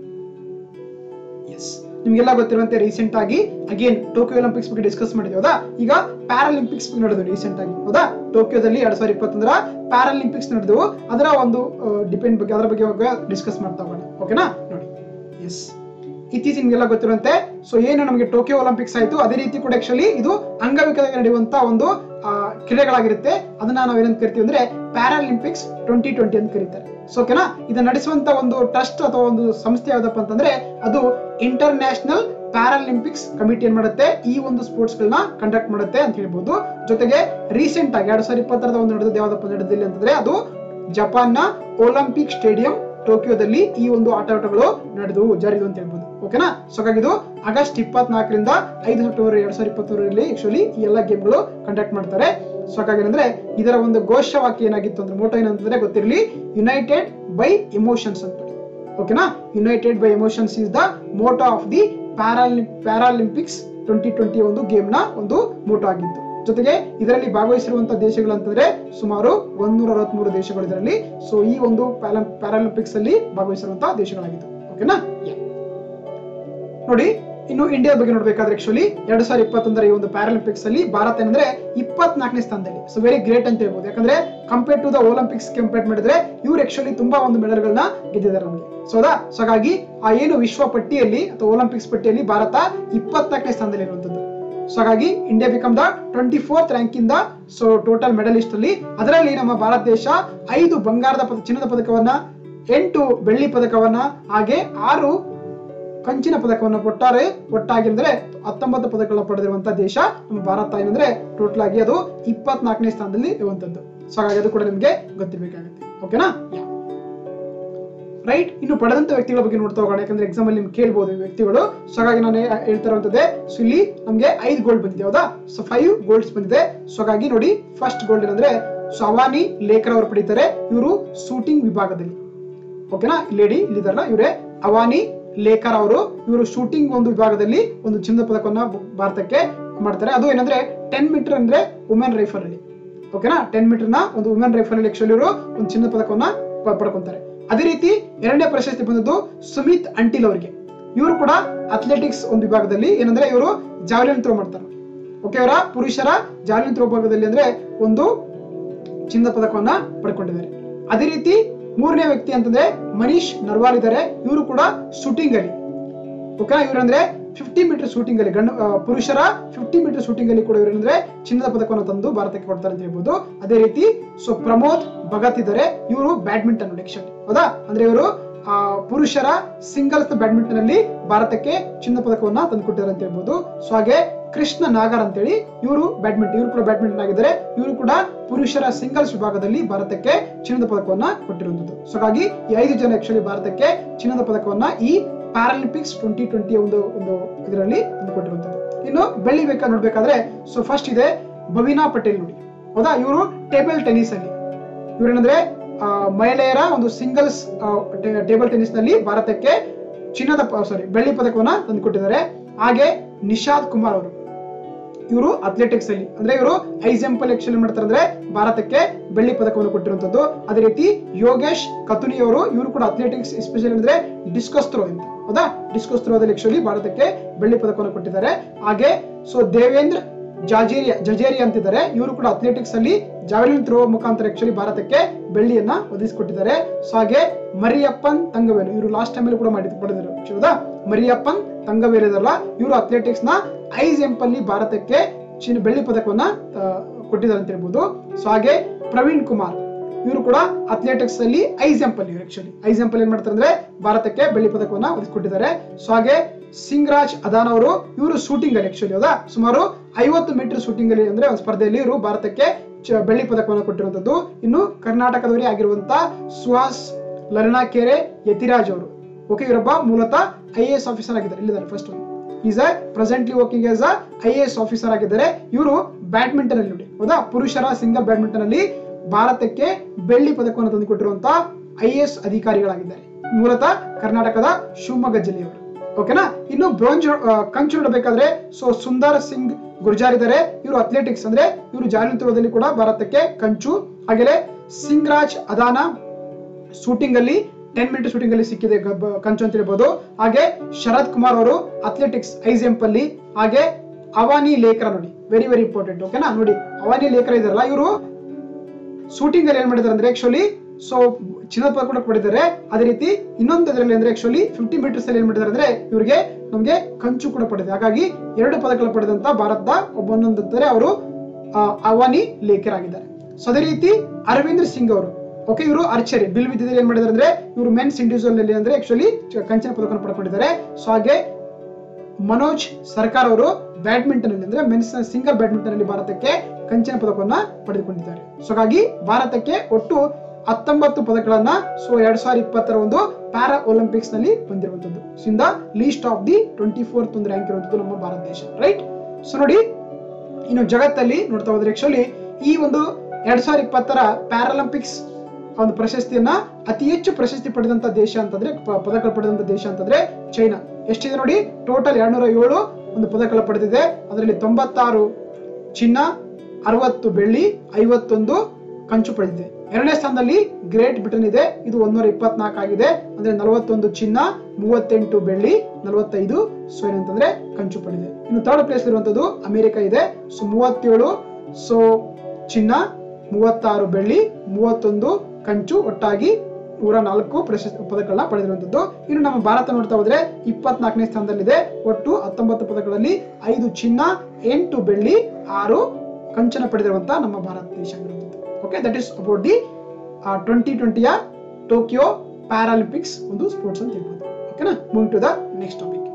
as ನಿಮ್ಗೆಲ್ಲ ಗೊತ್ತಿರುವಂತೆ ರೀಸೆಂಟ್ ಆಗಿ ಅಗೇನ್ ಟೋಕಿಯೋ ಒಲಿಂಪಿಕ್ಸ್ ಬಗ್ಗೆ ಡಿಸ್ಕಸ್ ಮಾಡಿದ್ವಿ ಹೌದಾ ಈಗ ಪ್ಯಾರಾಲಿಂಪಿಕ್ಸ್ ನಡೆದು ರೀಸೆಂಟ್ ಆಗಿ ಹೌದಾ ಟೋಕಿಯೋದಲ್ಲಿ ಎರಡ್ ಸಾವಿರದ ಇಪ್ಪತ್ತೊಂದರ ಪ್ಯಾರಾಲಿಂಪಿಕ್ಸ್ ನಡೆದವು ಅದರ ಒಂದು ಡಿಪೆಂಡ್ ಬಗ್ಗೆ ಅದರ ಬಗ್ಗೆ ಡಿಸ್ಕಸ್ ಮಾಡ್ತಾ ಹೋಗೋಣ ಓಕೆನಾ ನೋಡಿ ಎಸ್ ಇತ್ತೀಚೆಗೆ ನಿಮ್ಗೆಲ್ಲ ಗೊತ್ತಿರುವಂತೆ ಸೊ ಏನು ನಮಗೆ ಟೋಕಿಯೋ ಒಲಿಂಪಿಕ್ಸ್ ಆಯ್ತು ಅದೇ ರೀತಿ ಕೂಡ ಆಕ್ಚುಲಿ ಇದು ಅಂಗವಿಕಲರಿಗೆ ನಡೆಯುವಂತ ಒಂದು ಆ, ಕ್ರೀಡೆಗಳಾಗಿರುತ್ತೆ ಅದನ್ನ ನಾವು ಏನಂತ ಕರಿತೀವಿ ಅಂದ್ರೆ ಪ್ಯಾರಾಲಿಂಪಿಕ್ಸ್ ಟ್ವೆಂಟಿ ಟ್ವೆಂಟಿ ಅಂತ ಕರೀತಾರೆ ಸೊ ಓಕೆನಾ ಇದನ್ನ ನಡೆಸುವಂತ ಒಂದು ಟ್ರಸ್ಟ್ ಅಥವಾ ಒಂದು ಸಂಸ್ಥೆ ಯಾವ್ದಪ್ಪ ಅಂತಂದ್ರೆ ಅದು ಇಂಟರ್ ನ್ಯಾಷನಲ್ ಪ್ಯಾರಾಲಿಂಪಿಕ್ಸ್ ಕಮಿಟಿ ಏನ್ ಮಾಡುತ್ತೆ ಈ ಒಂದು ಸ್ಪೋರ್ಟ್ಸ್ ಗಳನ್ನ ಕಂಡಕ್ಟ್ ಮಾಡುತ್ತೆ ಅಂತ ಹೇಳ್ಬೋದು ಜೊತೆಗೆ ರೀಸೆಂಟ್ ಆಗಿ ಎರಡ್ ಸಾವಿರದ ಇಪ್ಪತ್ತರದ ಒಂದು ನಡೆದ ಯಾವ್ದಪ್ಪ ನಡೆದಿಲ್ಲ ಅಂತಂದ್ರೆ ಅದು ಜಪಾನ್ನ ಒಲಿಂಪಿಕ್ ಸ್ಟೇಡಿಯಂ ಟೋಕಿಯೋದಲ್ಲಿ ಈ ಒಂದು ಆಟೋಟಗಳು ನಡೆದವು ಜರುಗಿದವು ಅಂತ ಹೇಳ್ಬೋದು ಓಕೆನಾ ಸೊ ಹಾಗಾಗಿ ಇದು ಆಗಸ್ಟ್ ಇಪ್ಪತ್ನಾಲ್ಕರಿಂದ ಐದು ಸೆಪ್ಟೆಂಬರ್ ಎರಡ್ ಸಾವಿರದ ಇಪ್ಪತ್ತರಲ್ಲಿ ಆಕ್ಚುಲಿ ಈ ಎಲ್ಲ ಗೇಮ್ಗಳು ಕಂಡಕ್ಟ್ ಮಾಡ್ತಾರೆ ಸೊ ಹಾಗಾಗಿ ಏನಂದ್ರೆ ಇದರ ಒಂದು ಘೋಷವಾಕ್ಯ ಏನಾಗಿತ್ತು ಅಂದ್ರೆ ಮೋಟೋ ಏನಂತಂದ್ರೆ ಗೊತ್ತಿರಲಿ ಯುನೈಟೆಡ್ ಬೈ ಎಮೋಷನ್ಸ್ ಅಂತ ಓಕೆನಾ united by emotions is the motto of the ಪ್ಯಾರಾಲಿ ಪ್ಯಾರಾಲಿಂಪಿಕ್ಸ್ ಟ್ವೆಂಟಿ ಟ್ವೆಂಟಿ ಒಂದು ಗೇಮ್ ನ ಒಂದು ಮೋಟೋ ಆಗಿತ್ತು ಜೊತೆಗೆ ಇದರಲ್ಲಿ ಭಾಗವಹಿಸಿರುವಂತಹ ದೇಶಗಳು ಅಂತಂದ್ರೆ ಸುಮಾರು ಒಂದೂರ ಅರವತ್ಮೂರು ದೇಶಗಳು ಇದರಲ್ಲಿ ಸೊ ಈ ಒಂದು ಪ್ಯಾರಾಲಿಂಪಿಕ್ಸ್ ಅಲ್ಲಿ ಭಾಗವಹಿಸಿರುವಂತಹ ದೇಶಗಳಾಗಿತ್ತು ಓಕೆನಾ Yeah. ನೋಡಿ ಇನ್ನು ಇಂಡಿಯಾ ಬಗ್ಗೆ ನೋಡ್ಬೇಕಾದ್ರೆ ಆಕ್ಚುಲಿ ಎರಡ್ ಸಾವಿರದ ಇಪ್ಪತ್ತೊಂದರ ಈ ಒಂದು ಪ್ಯಾರಾಲಿಂಪಿಕ್ಸ್ ಅಲ್ಲಿ ಭಾರತ ಏನಂದ್ರೆ ಇಪ್ಪತ್ನಾಲ್ಕನೇ ಸ್ಥಾನದಲ್ಲಿ ಸೊ ವೆರಿ ಗ್ರೇಟ್ ಅಂತ ಹೇಳ್ಬೋದು ಯಾಕಂದ್ರೆ compare to the Olympics compare ಮಾಡಿದ್ರೆ ಇವ್ರು ಆಕ್ಚುಲಿ ತುಂಬಾ ಒಂದು ಮೆಡಲ್ಗಳನ್ನ ಗೆದ್ದಿದ್ದಾರೆ ನಮಗೆ ಸೊ ಹೌದಾ ಸೊ ಹಾಗಾಗಿ ಆ ಏನು ವಿಶ್ವ ಪಟ್ಟಿಯಲ್ಲಿ ಅಥವಾ ಒಲಿಂಪಿಕ್ಸ್ ಪಟ್ಟಿಯಲ್ಲಿ ಭಾರತ ಇಪ್ಪತ್ನಾಲ್ಕನೇ ಸ್ಥಾನದಲ್ಲಿ ಇರುವಂತದ್ದು ಸೊ ಹಾಗಾಗಿ India become the twenty fourth rank ಇಂದ ಸೊ ಟೋಟಲ್ ಮೆಡಲಿಸ್ಟ್ ಅಲ್ಲಿ ಅದರಲ್ಲಿ ನಮ್ಮ ಭಾರತ ದೇಶ ಐದು ಬಂಗಾರದ ಪದ ಚಿನ್ನದ ಪದಕವನ್ನ ಎಂಟು ಬೆಳ್ಳಿ ಪದಕವನ್ನ ಹಾಗೆ ಆರು ಕಂಚಿನ ಪದಕವನ್ನು ಕೊಟ್ಟಾರೆ ಒಟ್ಟಾಗಿ ಅಂದ್ರೆ ಹತ್ತೊಂಬತ್ತು ಪದಕಗಳನ್ನ ಪಡೆದಿರುವಂತಹ ದೇಶ ನಮ್ಮ ಭಾರತ ಏನಂದ್ರೆ ಟೋಟಲ್ ಆಗಿ ಅದು ಇಪ್ಪತ್ನಾಲ್ಕನೇ ಸ್ಥಾನದಲ್ಲಿ ಇರುವಂತದ್ದು ಸೊ ಹಾಗಾಗಿ ಅದು ಕೂಡ ನಿಮ್ಗೆ ಗೊತ್ತಿರ್ಬೇಕಾಗುತ್ತೆ ಓಕೆನಾ ರೈಟ್ ಇನ್ನು ಪಡೆದಂತ ವ್ಯಕ್ತಿಗಳ ಬಗ್ಗೆ ನೋಡ್ತಾ ಹೋಗೋಣ ಯಾಕಂದ್ರೆ ಎಕ್ಸಾಮ್ ಅಲ್ಲಿ ನಿಮ್ಗೆ ಕೇಳ್ಬೋದು ಈ ವ್ಯಕ್ತಿಗಳು ಸೊ ಹಾಗಾಗಿ ನಾನು ಹೇ- ಹೇಳ್ತಾ ಇರುವಂತದ್ದೇ ಸೊ ಇಲ್ಲಿ ನಮ್ಗೆ ಐದು ಗೋಲ್ಡ್ ಬಂದಿದೆ ಹೌದಾ ಸೊ ಫೈವ್ ಗೋಲ್ಡ್ಸ್ ಬಂದಿದೆ ಸೊ ಹಾಗಾಗಿ ನೋಡಿ ಫಸ್ಟ್ ಗೋಲ್ಡ್ ಏನಂದ್ರೆ ಸೊ ಅವಾನಿ ಲೇಖರ್ ಅವರು ಪಡಿತಾರೆ ಇವರು ಶೂಟಿಂಗ್ ವಿಭಾಗದಲ್ಲಿ ಓಕೆನಾ ಲೇಡಿ ಇಲ್ಲಿದಾರಲ್ಲ ಇವರೇ ಅವಾನಿ ಲೇಖರ್ ಅವರು ಇವರು ಶೂಟಿಂಗ್ ಒಂದು ವಿಭಾಗದಲ್ಲಿ ಒಂದು ಚಿನ್ನದ ಪದಕವನ್ನ ಬ- ಭಾರತಕ್ಕೆ ಮಾಡ್ತಾರೆ ಅದು ಏನಂದ್ರೆ ಟೆನ್ ಮೀಟರ್ ಅಂದ್ರೆ ವುಮೆನ್ ರೈಫಲ್ ಅಲ್ಲಿ ಓಕೆನಾ ಟೆನ್ ಮೀಟರ್ ನ ಒಂದು ವುಮೆನ್ ರೈಫಲ್ ಅಲ್ಲಿ ಆಕ್ಚುಲಿ ಇವರು ಒಂದು ಚಿನ್ನದ ಪದಕವನ್ನ ಪ- ಪಡ್ಕೊಂತಾರೆ ಅದೇ ರೀತಿ ಎರಡನೇ ಪ್ರಶಸ್ತಿ ಬಂದದ್ದು ಸುಮಿತ್ ಅಂಟಿಲ್ ಅವರಿಗೆ ಇವರು ಕೂಡ ಅಥ್ಲೆಟಿಕ್ಸ್ ಒಂದು ವಿಭಾಗದಲ್ಲಿ ಏನಂದ್ರೆ ಇವರು ಜಾವ್ಲಿನ್ ಥ್ರೋ ಮಾಡ್ತಾರೆ ಓಕೆ ಅವರ ಪುರುಷರ ಜಾವ್ಲಿನ್ ಥ್ರೋ ವಿಭಾಗದಲ್ಲಿ ಅಂದ್ರೆ ಒಂದು ಚಿನ್ನದ ಪದಕವನ್ನ ಪಡ್ಕೊಂಡಿದ್ದಾರೆ ಅದೇ ರೀತಿ ಮೂರನೇ ವ್ಯಕ್ತಿ ಅಂತಂದ್ರೆ ಮನೀಶ್ ನರ್ವಾಲ್ ಇದ್ದಾರೆ ಇವರು ಕೂಡ ಶೂಟಿಂಗ್ ಅಲ್ಲಿ ಓಕೆ ಇವ್ರಂದ್ರೆ ಫಿಫ್ಟಿ ಮೀಟರ್ ಶೂಟಿಂಗ್ ಅಲ್ಲಿ ಗಂಡು ಆ, ಪುರುಷರ ಫಿಫ್ಟಿ ಮೀಟರ್ ಶೂಟಿಂಗ್ ಅಲ್ಲಿ ಕೂಡ ಇವರಂದ್ರೆ ಚಿನ್ನದ ಪದಕವನ್ನು ತಂದು ಭಾರತಕ್ಕೆ ಕೊಡ್ತಾರೆ ಅಂತ ಹೇಳ್ಬೋದು ಅದೇ ರೀತಿ ಸೊ ಪ್ರಮೋದ್ ಭಗತ್ ಇದ್ದಾರೆ ಇವರು ಬ್ಯಾಡ್ಮಿಂಟನ್ ನೆಕ್ಸ್ಟ್ ಹೌದಾ ಅಂದ್ರೆ ಇವರು ಆ, ಪುರುಷರ ಸಿಂಗಲ್ಸ್ ಬ್ಯಾಡ್ಮಿಂಟನ್ ಅಲ್ಲಿ ಭಾರತಕ್ಕೆ ಚಿನ್ನ ಪದಕವನ್ನ ತಂದುಕೊಟ್ಟಿದ್ದಾರೆ ಅಂತ ಹೇಳ್ಬೋದು ಸೊ ಹಾಗೆ ಕೃಷ್ಣ ನಾಗರ್ ಅಂತೇಳಿ ಇವರು ಬ್ಯಾಡ್ಮಿಂಟನ್ ಇವರು ಕೂಡ ಬ್ಯಾಡ್ಮಿಂಟನ್ ಆಗಿದ್ದಾರೆ ಇವರು ಕೂಡ ಪುರುಷರ ಸಿಂಗಲ್ಸ್ ವಿಭಾಗದಲ್ಲಿ ಭಾರತಕ್ಕೆ ಚಿನ್ನದ ಪದಕವನ್ನ ಕೊಟ್ಟಿರುವಂತದ್ದು ಸೊ ಹಾಗಾಗಿ ಈ ಐದು ಜನ ಆಕ್ಚುಲಿ ಭಾರತಕ್ಕೆ ಚಿನ್ನದ ಪದಕವನ್ನ ಈ ಪ್ಯಾರಾಲಿಂಪಿಕ್ಸ್ ಟ್ವೆಂಟಿ ಟ್ವೆಂಟಿ ಒಂದು ಒಂದು ಇದರಲ್ಲಿ ತಂದುಕೊಟ್ಟಿರುವಂತದ್ದು ಇನ್ನು ಬೆಳ್ಳಿ ಬೇಕಾ ನೋಡ್ಬೇಕಾದ್ರೆ ಸೊ ಫಸ್ಟ್ ಇದೆ ಬವಿನಾ ಪಟೇಲ್ ನೋಡಿ ಹೌದಾ ಇವರು ಟೇಬಲ್ ಟೆನ್ನಿಸ್ ಅಲ್ಲಿ ಇವರೇನಂದ್ರೆ ಆ, ಮಹಿಳೆಯರ ಒಂದು ಸಿಂಗಲ್ಸ್ ಟೇಬಲ್ ಟೆನ್ನಿಸ್ ನಲ್ಲಿ ಭಾರತಕ್ಕೆ ಚಿನ್ನದ ಸಾರಿ ಬೆಳ್ಳಿ ಪದಕವನ್ನ ತಂದುಕೊಟ್ಟಿದ್ದಾರೆ ಹಾಗೆ ನಿಶಾದ್ ಕುಮಾರ್ ಅವರು ಇವರು ಅಥ್ಲೆಟಿಕ್ಸ್ ಅಲ್ಲಿ ಅಂದ್ರೆ ಇವರು ಹೈ ಜಂಪ್ ಅಲ್ಲಿ ಎಕ್ಸೆಲ್ ಮಾಡ್ತಾರೆ ಅಂದ್ರೆ ಭಾರತಕ್ಕೆ ಬೆಳ್ಳಿ ಪದಕವನ್ನು ಕೊಟ್ಟಿರುವಂತದ್ದು ಅದೇ ರೀತಿ ಯೋಗೇಶ್ ಕತುನಿ ಅವರು ಇವರು ಕೂಡ ಅಥ್ಲೆಟಿಕ್ಸ್ ಎಸ್ಪೆಷಲಿ ಅಂದ್ರೆ ಡಿಸ್ಕಸ್ ಥ್ರೋ ಅಂತ ಹೌದಾ ಡಿಸ್ಕಸ್ ಥ್ರೋದಲ್ಲಿ ಆಕ್ಚುಲಿ ಭಾರತಕ್ಕೆ ಬೆಳ್ಳಿ ಪದಕವನ್ನು ಕೊಟ್ಟಿದ್ದಾರೆ ಹಾಗೆ ಸೊ ದೇವೇಂದ್ರ ಜಾಜೇರಿಯಾ ಜಜೇರಿಯಾ ಅಂತಿದ್ದಾರೆ ಇವರು ಕೂಡ ಅಥ್ಲೆಟಿಕ್ಸ್ ಅಲ್ಲಿ ಜಾವೆಲಿನ್ ಥ್ರೋ ಮುಖಾಂತರ ಆಕ್ಚುಲಿ ಭಾರತಕ್ಕೆ ಬೆಳ್ಳಿಯನ್ನ ಒದಗಿಸಿಕೊಟ್ಟಿದ್ದಾರೆ ಸೊ ಹಾಗೆ ಮರಿಯಪ್ಪನ್ ತಂಗವೇಲು ಇವರು ಲಾಸ್ಟ್ ಟೈಮ್ ಅಲ್ಲಿ ಕೂಡ ಮಾಡಿದ್ರು ಪಡೆದರು ಹೌದಾ ಮರಿಯಪ್ಪನ್ ತಂಗವೇಲು ಇದರಲ್ಲ ಇವರು ಅಥ್ಲೆಟಿಕ್ಸ್ ನ ಐ ಜಂಪ್ ಅಲ್ಲಿ ಭಾರತಕ್ಕೆ ಚಿನ್ನ ಬೆಳ್ಳಿ ಪದಕವನ್ನ ಆ, ಕೊಟ್ಟಿದ್ದಾರೆ ಅಂತ ಹೇಳ್ಬೋದು ಸೊ ಹಾಗೆ ಪ್ರವೀಣ್ ಕುಮಾರ್ ಇವರು ಕೂಡ ಅಥ್ಲೆಟಿಕ್ಸ್ ಅಲ್ಲಿ ಐ ಜಂಪ್ ಅಲ್ಲಿ ಆಕ್ಚುಲಿ ಐ ಜಂಪ್ ಅಲ್ಲಿ ಏನ್ ಮಾಡ್ತಾರೆ ಅಂದ್ರೆ ಭಾರತಕ್ಕೆ ಬೆಳ್ಳಿ ಪದಕವನ್ನ ಒದಗಿಸಿಕೊಟ್ಟಿದ್ದಾರೆ ಸೊ ಹಾಗೆ ಸಿಂಗ್ರಾಜ್ ಅದಾನ್ ಅವರು ಇವರು ಶೂಟಿಂಗ್ ಅಲ್ಲಿ ಆಕ್ಚುಲಿ ಹೌದಾ ಸುಮಾರು ಐವತ್ತು ಮೀಟರ್ ಶೂಟಿಂಗ್ ಅಲ್ಲಿ ಅಂದ್ರೆ ಒಂದು ಸ್ಪರ್ಧೆಯಲ್ಲಿ ಇವರು ಭಾರತಕ್ಕೆ ಚ- ಬೆಳ್ಳಿ ಪದಕವನ್ನು ಕೊಟ್ಟಿರುವಂತದ್ದು ಇನ್ನು ಕರ್ನಾಟಕದವರೇ ಆಗಿರುವಂತ ಸುಹಾಸ್ ಲರ್ಣಾಕೆರೆ ಯತಿರಾಜ್ ಅವರು ಓಕೆ ಇವರೊಬ್ಬ ಮೂಲತಃ ಐ ಎಸ್ ಆಫೀಸರ್ ಆಗಿದ್ದಾರೆ ಇಲ್ಲಿದ್ದಾರೆ first is uh presently working as a I A S officer ಆಗಿದ್ದಾರೆ ಇವರು ಬ್ಯಾಡ್ಮಿಂಟನ್ ಅಲ್ಲಿ ನೋಡಿ ಹೌದಾ ಪುರುಷರ ಸಿಂಗಲ್ ಬ್ಯಾಡ್ಮಿಂಟನ್ ಅಲ್ಲಿ ಭಾರತಕ್ಕೆ ಬೆಳ್ಳಿ ಪದಕವನ್ನು ತಂದುಕೊಟ್ಟಿರುವಂತ ಐ ಎ ಎಸ್ ಅಧಿಕಾರಿಗಳಾಗಿದ್ದಾರೆ ಮೂಲತಃ ಕರ್ನಾಟಕದ ಶಿವಮೊಗ್ಗ ಜಿಲ್ಲೆಯವರು ಓಕೆನಾ ಇನ್ನು ಬ್ರೋಂಜ್ ಕಂಚು ನೋಡಬೇಕಾದ್ರೆ ಸೊ ಸುಂದರ್ ಸಿಂಗ್ ಗುರ್ಜಾರ್ ಇದ್ದಾರೆ ಇವರು ಅಥ್ಲೆಟಿಕ್ಸ್ ಅಂದ್ರೆ ಇವರು ಜಾಲಿನ್ ಥ್ರೋದಲ್ಲಿ ಕೂಡ ಭಾರತಕ್ಕೆ ಕಂಚು ಹಾಗೆ ಸಿಂಗ್ರಾಜ್ ಅದಾನ ಶೂಟಿಂಗ್ ಅಲ್ಲಿ ಟೆನ್ ಮಿನಿಟ್ ಶೂಟಿಂಗ್ ಅಲ್ಲಿ ಸಿಕ್ಕಿದೆ ಗಬ್ಬ- ಕಂಚು ಅಂತ ಹೇಳ್ಬೋದು ಹಾಗೆ ಶರತ್ ಕುಮಾರ್ ಅವರು ಅಥ್ಲೆಟಿಕ್ಸ್ ಐ ಜಂಪ್ ಅಲ್ಲಿ ಹಾಗೆ ಅವಾನಿ ಲೇಖರ ನೋಡಿ ವೆರಿ ವೆರಿ ಇಂಪಾರ್ಟೆಂಟ್ ಓಕೆನಾ ನೋಡಿ ಅವಾನಿ ಲೇಖರ ಇದಾರಲ್ಲ ಇವರು ಶೂಟಿಂಗ್ ಅಲ್ಲಿ ಏನ್ ಮಾಡಿದ್ದಾರೆ ಅಂದ್ರೆ ಆಕ್ಚುಲಿ ಸೊ ಚಿನ್ನದ ಪದಕ ಕೂಡ ಪಡೆದಿದ್ದಾರೆ ಅದೇ ರೀತಿ ಇನ್ನೊಂದು ಇದರಲ್ಲಿ ಅಂದ್ರೆ ಆಕ್ಚುಲಿ ಫಿಫ್ಟಿ ಮೀಟರ್ಸ್ ಅಲ್ಲಿ ಏನ್ ಮಾಡಿದ್ದಾರೆ ಅಂದ್ರೆ ಇವರಿಗೆ ನಮಗೆ ಕಂಚು ಕೂಡ ಪಡೆದಿದೆ ಹಾಗಾಗಿ ಎರಡು ಪದಕಗಳು ಪಡೆದಂತ ಭಾರತದ ಒಬ್ಬೊಂದೊಂದಂತಾರೆ ಅವರು ಅವಾನಿ ಲೇಖರಾಗಿದ್ದಾರೆ ಸೊ ಅದೇ ರೀತಿ ಅರವಿಂದ್ರ ಸಿಂಗ್ ಅವರು ಓಕೆ ಇವರು ಆರ್ಚರಿ ಬಿಲ್ ವಿದ್ಯದಲ್ಲಿ ಏನ್ ಮಾಡಿದ್ದಾರೆ ಅಂದ್ರೆ ಇವರು ಮೆನ್ಸ್ ಇಂಡಿವಿಜುವಲ್ ಅಲ್ಲಿ ಅಂದ್ರೆ ಆಕ್ಚುಲಿ ಕಂಚಿನ ಪದಕವನ್ನು ಪಡ್ಕೊಂಡಿದ್ದಾರೆ ಸೊ ಹಾಗೆ ಮನೋಜ್ ಸರ್ಕಾರ್ ಅವರು ಬ್ಯಾಡ್ಮಿಂಟನ್ ಅಲ್ಲಿ ಅಂದ್ರೆ ಮೆನ್ಸ್ ಸಿಂಗಲ್ ಬ್ಯಾಡ್ಮಿಂಟನ್ ಅಲ್ಲಿ ಭಾರತಕ್ಕೆ ಕಂಚಿನ ಪದಕವನ್ನ ಪಡೆದುಕೊಂಡಿದ್ದಾರೆ ಸೊ ಹಾಗಾಗಿ ಭಾರತಕ್ಕೆ ಒಟ್ಟು ಹತ್ತೊಂಬತ್ತು ಪದಕಗಳನ್ನ ಸೊ ಎರಡ್ ಸಾವಿರದ ಇಪ್ಪತ್ತರ ಒಂದು ಪ್ಯಾರಾ ಒಲಿಂಪಿಕ್ಸ್ ನಲ್ಲಿ ಬಂದಿರುವಂತದ್ದು in the list of the twenty fourth ಒಂದು ರ್ಯಾಂಕ್ ಇರುವಂತದ್ದು ನಮ್ಮ ಭಾರತ ದೇಶ ರೈಟ್ ಸೊ ನೋಡಿ ಇನ್ನು ಜಗತ್ತಲ್ಲಿ ನೋಡ್ತಾ ಹೋದ್ರೆ ಆಕ್ಚುಲಿ ಈ ಒಂದು ಎರಡ್ ಸಾವಿರದ ಇಪ್ಪತ್ತರ ಪ್ಯಾರಾಲಿಂಪಿಕ್ಸ್ ಒಂದು ಪ್ರಶಸ್ತಿಯನ್ನ ಅತಿ ಹೆಚ್ಚು ಪ್ರಶಸ್ತಿ ಪಡೆದಂತ ದೇಶ ಅಂತಂದ್ರೆ ಪ- ಪದಕ ಪಡೆದಂತ ದೇಶ ಅಂತಂದ್ರೆ ಚೈನಾ ಎಷ್ಟಿದೆ ನೋಡಿ ಟೋಟಲ್ ಎರಡ್ನೂರ ಏಳು ಒಂದು ಪದಕಗಳ ಪಡೆದಿದೆ ಅದರಲ್ಲಿ ತೊಂಬತ್ತಾರು ಚಿನ್ನ ಅರವತ್ತು ಬೆಳ್ಳಿ ಐವತ್ತೊಂದು ಕಂಚು ಪಡೆದಿದೆ ಎರಡನೇ ಸ್ಥಾನದಲ್ಲಿ ಗ್ರೇಟ್ ಬ್ರಿಟನ್ ಇದೆ ಇದು ಒಂದೂರ ಇಪ್ಪತ್ನಾಲ್ಕು ಆಗಿದೆ ಅಂದ್ರೆ ನಲವತ್ತೊಂದು ಚಿನ್ನ ಮೂವತ್ತೆಂಟು ಬೆಳ್ಳಿ ನಲವತ್ತೈದು ಸೊ ಏನಂತಂದ್ರೆ ಕಂಚು ಪಡೆದಿದೆ ಇನ್ನು ಥರ್ಡ್ ಪ್ಲೇಸ್ ಇರುವಂತದ್ದು ಅಮೆರಿಕ ಇದೆ ಸೊ ಮೂವತ್ತೇಳು ಸೊ ಚಿನ್ನ ಮೂವತ್ತಾರು ಬೆಳ್ಳಿ ಮೂವತ್ತೊಂದು ಕಂಚು ಒಟ್ಟಾಗಿ ನೂರ ನಾಲ್ಕು ಪ್ರಶಸ್ತಿ ಪದಕಗಳನ್ನ ಪಡೆದಿರುವಂತದ್ದು ಇನ್ನು ನಮ್ಮ ಭಾರತ ನೋಡ್ತಾ ಹೋದ್ರೆ ಇಪ್ಪತ್ನಾಲ್ಕನೇ ಸ್ಥಾನದಲ್ಲಿದೆ ಒಟ್ಟು ಹತ್ತೊಂಬತ್ತು ಪದಕಗಳಲ್ಲಿ ಐದು ಚಿನ್ನ ಎಂಟು ಬೆಳ್ಳಿ ಆರು ಕಂಚನ ಪಡೆದಿರುವಂತ ನಮ್ಮ ಭಾರತ ದೇಶ ಆಗಿರುವಂತದ್ದು okay that is about the twenty ಟ್ವೆಂಟಿಯ ಟೋಕಿಯೋ ಪ್ಯಾರಾಲಿಂಪಿಕ್ಸ್ ಒಂದು ಸ್ಪೋರ್ಟ್ಸ್ ಅಂತ ಹೇಳ್ಬೋದು ಓಕೆನಾ moving to the next topic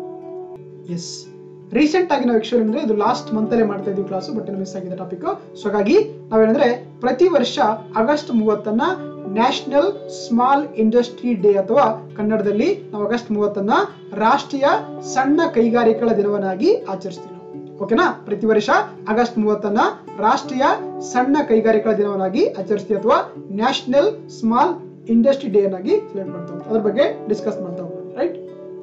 S recent ಆಗಿ ನಾವು ಆಕ್ಚುಲಿ ಅಂದ್ರೆ ಇದು ಲಾಸ್ಟ್ ಮಂತ್ ಅಲ್ಲೇ ಮಾಡ್ತಾ ಇದ್ವಿ ಕ್ಲಾಸ್ ಬಟ್ ಮಿಸ್ ಆಗಿದೆ ಟಾಪಿಕ್ ಸೊ ಹಾಗಾಗಿ ನಾವೇನಂದ್ರೆ ಪ್ರತಿ ವರ್ಷ ಆಗಸ್ಟ್ ಮೂವತ್ತನ್ನ ನ್ಯಾಷನಲ್ ಸ್ಮಾಲ್ ಇಂಡಸ್ಟ್ರಿ ಡೇ ಅಥವಾ ಕನ್ನಡದಲ್ಲಿ ನಾವು ಆಗಸ್ಟ್ ಮೂವತ್ತನ್ನ ರಾಷ್ಟ್ರೀಯ ಸಣ್ಣ ಕೈಗಾರಿಕೆಗಳ ದಿನವನ್ನಾಗಿ ಆಚರಿಸ್ತೀವಿ ನಾವು ಓಕೆನಾ ಪ್ರತಿ ವರ್ಷ ಆಗಸ್ಟ್ ಮೂವತ್ತನ್ನ ರಾಷ್ಟ್ರೀಯ ಸಣ್ಣ ಕೈಗಾರಿಕೆಗಳ ದಿನವನ್ನಾಗಿ ಆಚರಿಸ್ತೀವಿ ಅಥವಾ ನ್ಯಾಷನಲ್ ಸ್ಮಾಲ್ ಇಂಡಸ್ಟ್ರಿ ಡೇ ಅನ್ನಾಗಿ ಸೆಲೆಕ್ಟ್ ಮಾಡ್ತಾ ಹೋಗ್ತೀವಿ. ಅದ್ರ ಬಗ್ಗೆ ಡಿಸ್ಕಸ್ ಮಾಡ್ತಾ ಹೋಗೋಣ ರೈಟ್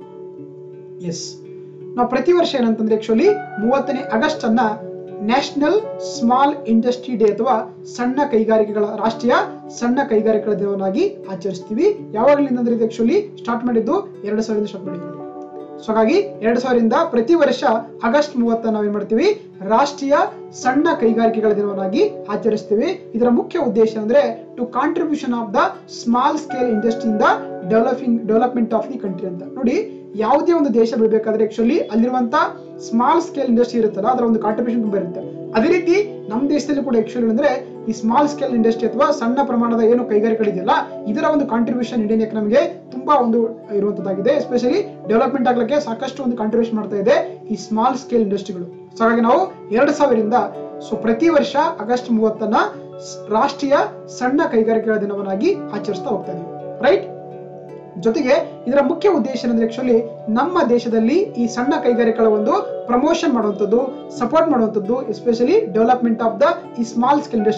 ಎಸ್ ನಾವು ಪ್ರತಿ ವರ್ಷ ಏನಂತಂದ್ರೆ ಆಕ್ಚುಲಿ ಮೂವತ್ತನೇ ಆಗಸ್ಟ್ ಅನ್ನ ನ್ಯಾಷನಲ್ ಸ್ಮಾಲ್ ಇಂಡಸ್ಟ್ರಿ ಡೇ ಅಥವಾ ಸಣ್ಣ ಕೈಗಾರಿಕೆಗಳ ರಾಷ್ಟ್ರೀಯ ಸಣ್ಣ ಕೈಗಾರಿಕೆಗಳ ದಿನವನ್ನಾಗಿ ಆಚರಿಸ್ತೀವಿ ಯಾವಾಗಲಿಂದ ಅಂದ್ರೆ ಇದು ಆಕ್ಚುಲಿ ಸ್ಟಾರ್ಟ್ ಮಾಡಿದ್ದು ಎರಡು ಸಾವಿರದಿಂದ ಸ್ಟಾರ್ಟ್ ಮಾಡಿದ್ವಿ ಸೊ ಹಾಗಾಗಿ ಎರಡ್ ಸಾವಿರದಿಂದ ಪ್ರತಿ ವರ್ಷ ಆಗಸ್ಟ್ ಮೂವತ್ತ ನಾವೇನ್ ಮಾಡ್ತೀವಿ ರಾಷ್ಟ್ರೀಯ ಸಣ್ಣ ಕೈಗಾರಿಕೆಗಳ ದಿನವನ್ನಾಗಿ ಆಚರಿಸ್ತೀವಿ ಇದರ ಮುಖ್ಯ ಉದ್ದೇಶ ಅಂದ್ರೆ to contribution of the small scale industry in the developing development of the country ಅಂತ ನೋಡಿ ಯಾವುದೇ ಒಂದು ದೇಶ ಬೆಳಬೇಕಾದ್ರೆ ಆಕ್ಚುಲಿ ಅಲ್ಲಿರುವಂತ ಸ್ಮಾಲ್ ಸ್ಕೇಲ್ ಇಂಡಸ್ಟ್ರಿ ಇರುತ್ತಲ್ಲ ಅದರ ಒಂದು ಕಾಂಟ್ರಿಬ್ಯೂಷನ್ ತುಂಬಾ ಇರುತ್ತೆ ಅದೇ ರೀತಿ ನಮ್ಮ ದೇಶದಲ್ಲಿ ಕೂಡ ಆಕ್ಚುಲಿ ಅಂದ್ರೆ ಈ ಸ್ಮಾಲ್ ಸ್ಕೇಲ್ ಇಂಡಸ್ಟ್ರಿ ಅಥವಾ ಸಣ್ಣ ಪ್ರಮಾಣದ ಏನು ಕೈಗಾರಿಕೆಗಳಿದೆಯಲ್ಲ ಇದರ ಒಂದು ಕಾಂಟ್ರಿಬ್ಯೂಷನ್ ಇಂಡಿಯನ್ ಎಕನಾಮಿಗೆ ತುಂಬಾ ಒಂದು ಇರುವಂತದ್ದಾಗಿದೆ ಎಸ್ಪೆಷಲಿ ಡೆವಲಪ್ಮೆಂಟ್ ಆಗ್ಲಿಕ್ಕೆ ಸಾಕಷ್ಟು ಒಂದು ಕಾಂಟ್ರಿಬ್ಯೂಷನ್ ಮಾಡ್ತಾ ಇದೆ ಈ ಸ್ಮಾಲ್ ಸ್ಕೇಲ್ ಇಂಡಸ್ಟ್ರಿಗಳು ಸೊ ಹಾಗಾಗಿ ನಾವು ಎರಡು ಸಾವಿರದಿಂದ ಸೊ ಪ್ರತಿ ವರ್ಷ ಆಗಸ್ಟ್ ಮೂವತ್ತನ್ನ ಸ್- ರಾಷ್ಟ್ರೀಯ ಸಣ್ಣ ಕೈಗಾರಿಕೆಗಳ ದಿನವನ್ನಾಗಿ ಆಚರಿಸ್ತಾ ಹೋಗ್ತಾ ಇದೀವಿ ರೈಟ್ ಜೊತೆಗೆ ಇದರ ಮುಖ್ಯ ಉದ್ದೇಶ ಏನಂದ್ರೆ ಆಕ್ಚುಲಿ ನಮ್ಮ ದೇಶದಲ್ಲಿ ಈ ಸಣ್ಣ ಕೈಗಾರಿಕೆಗಳ ಒಂದು ಪ್ರಮೋಷನ್ ಮಾಡುವಂಥದ್ದು ಸಪೋರ್ಟ್ ಮಾಡುವಂಥದ್ದು ಎಸ್ಪೆಷಲಿ ಡೆವಲಪ್ಮೆಂಟ್ ಆಫ್ ದ ಈ ಸ್ಮಾಲ್ ಸ್ಕೇಲ್ ಇಂಡಸ್ಟ್ರಿಗಳನ್ನ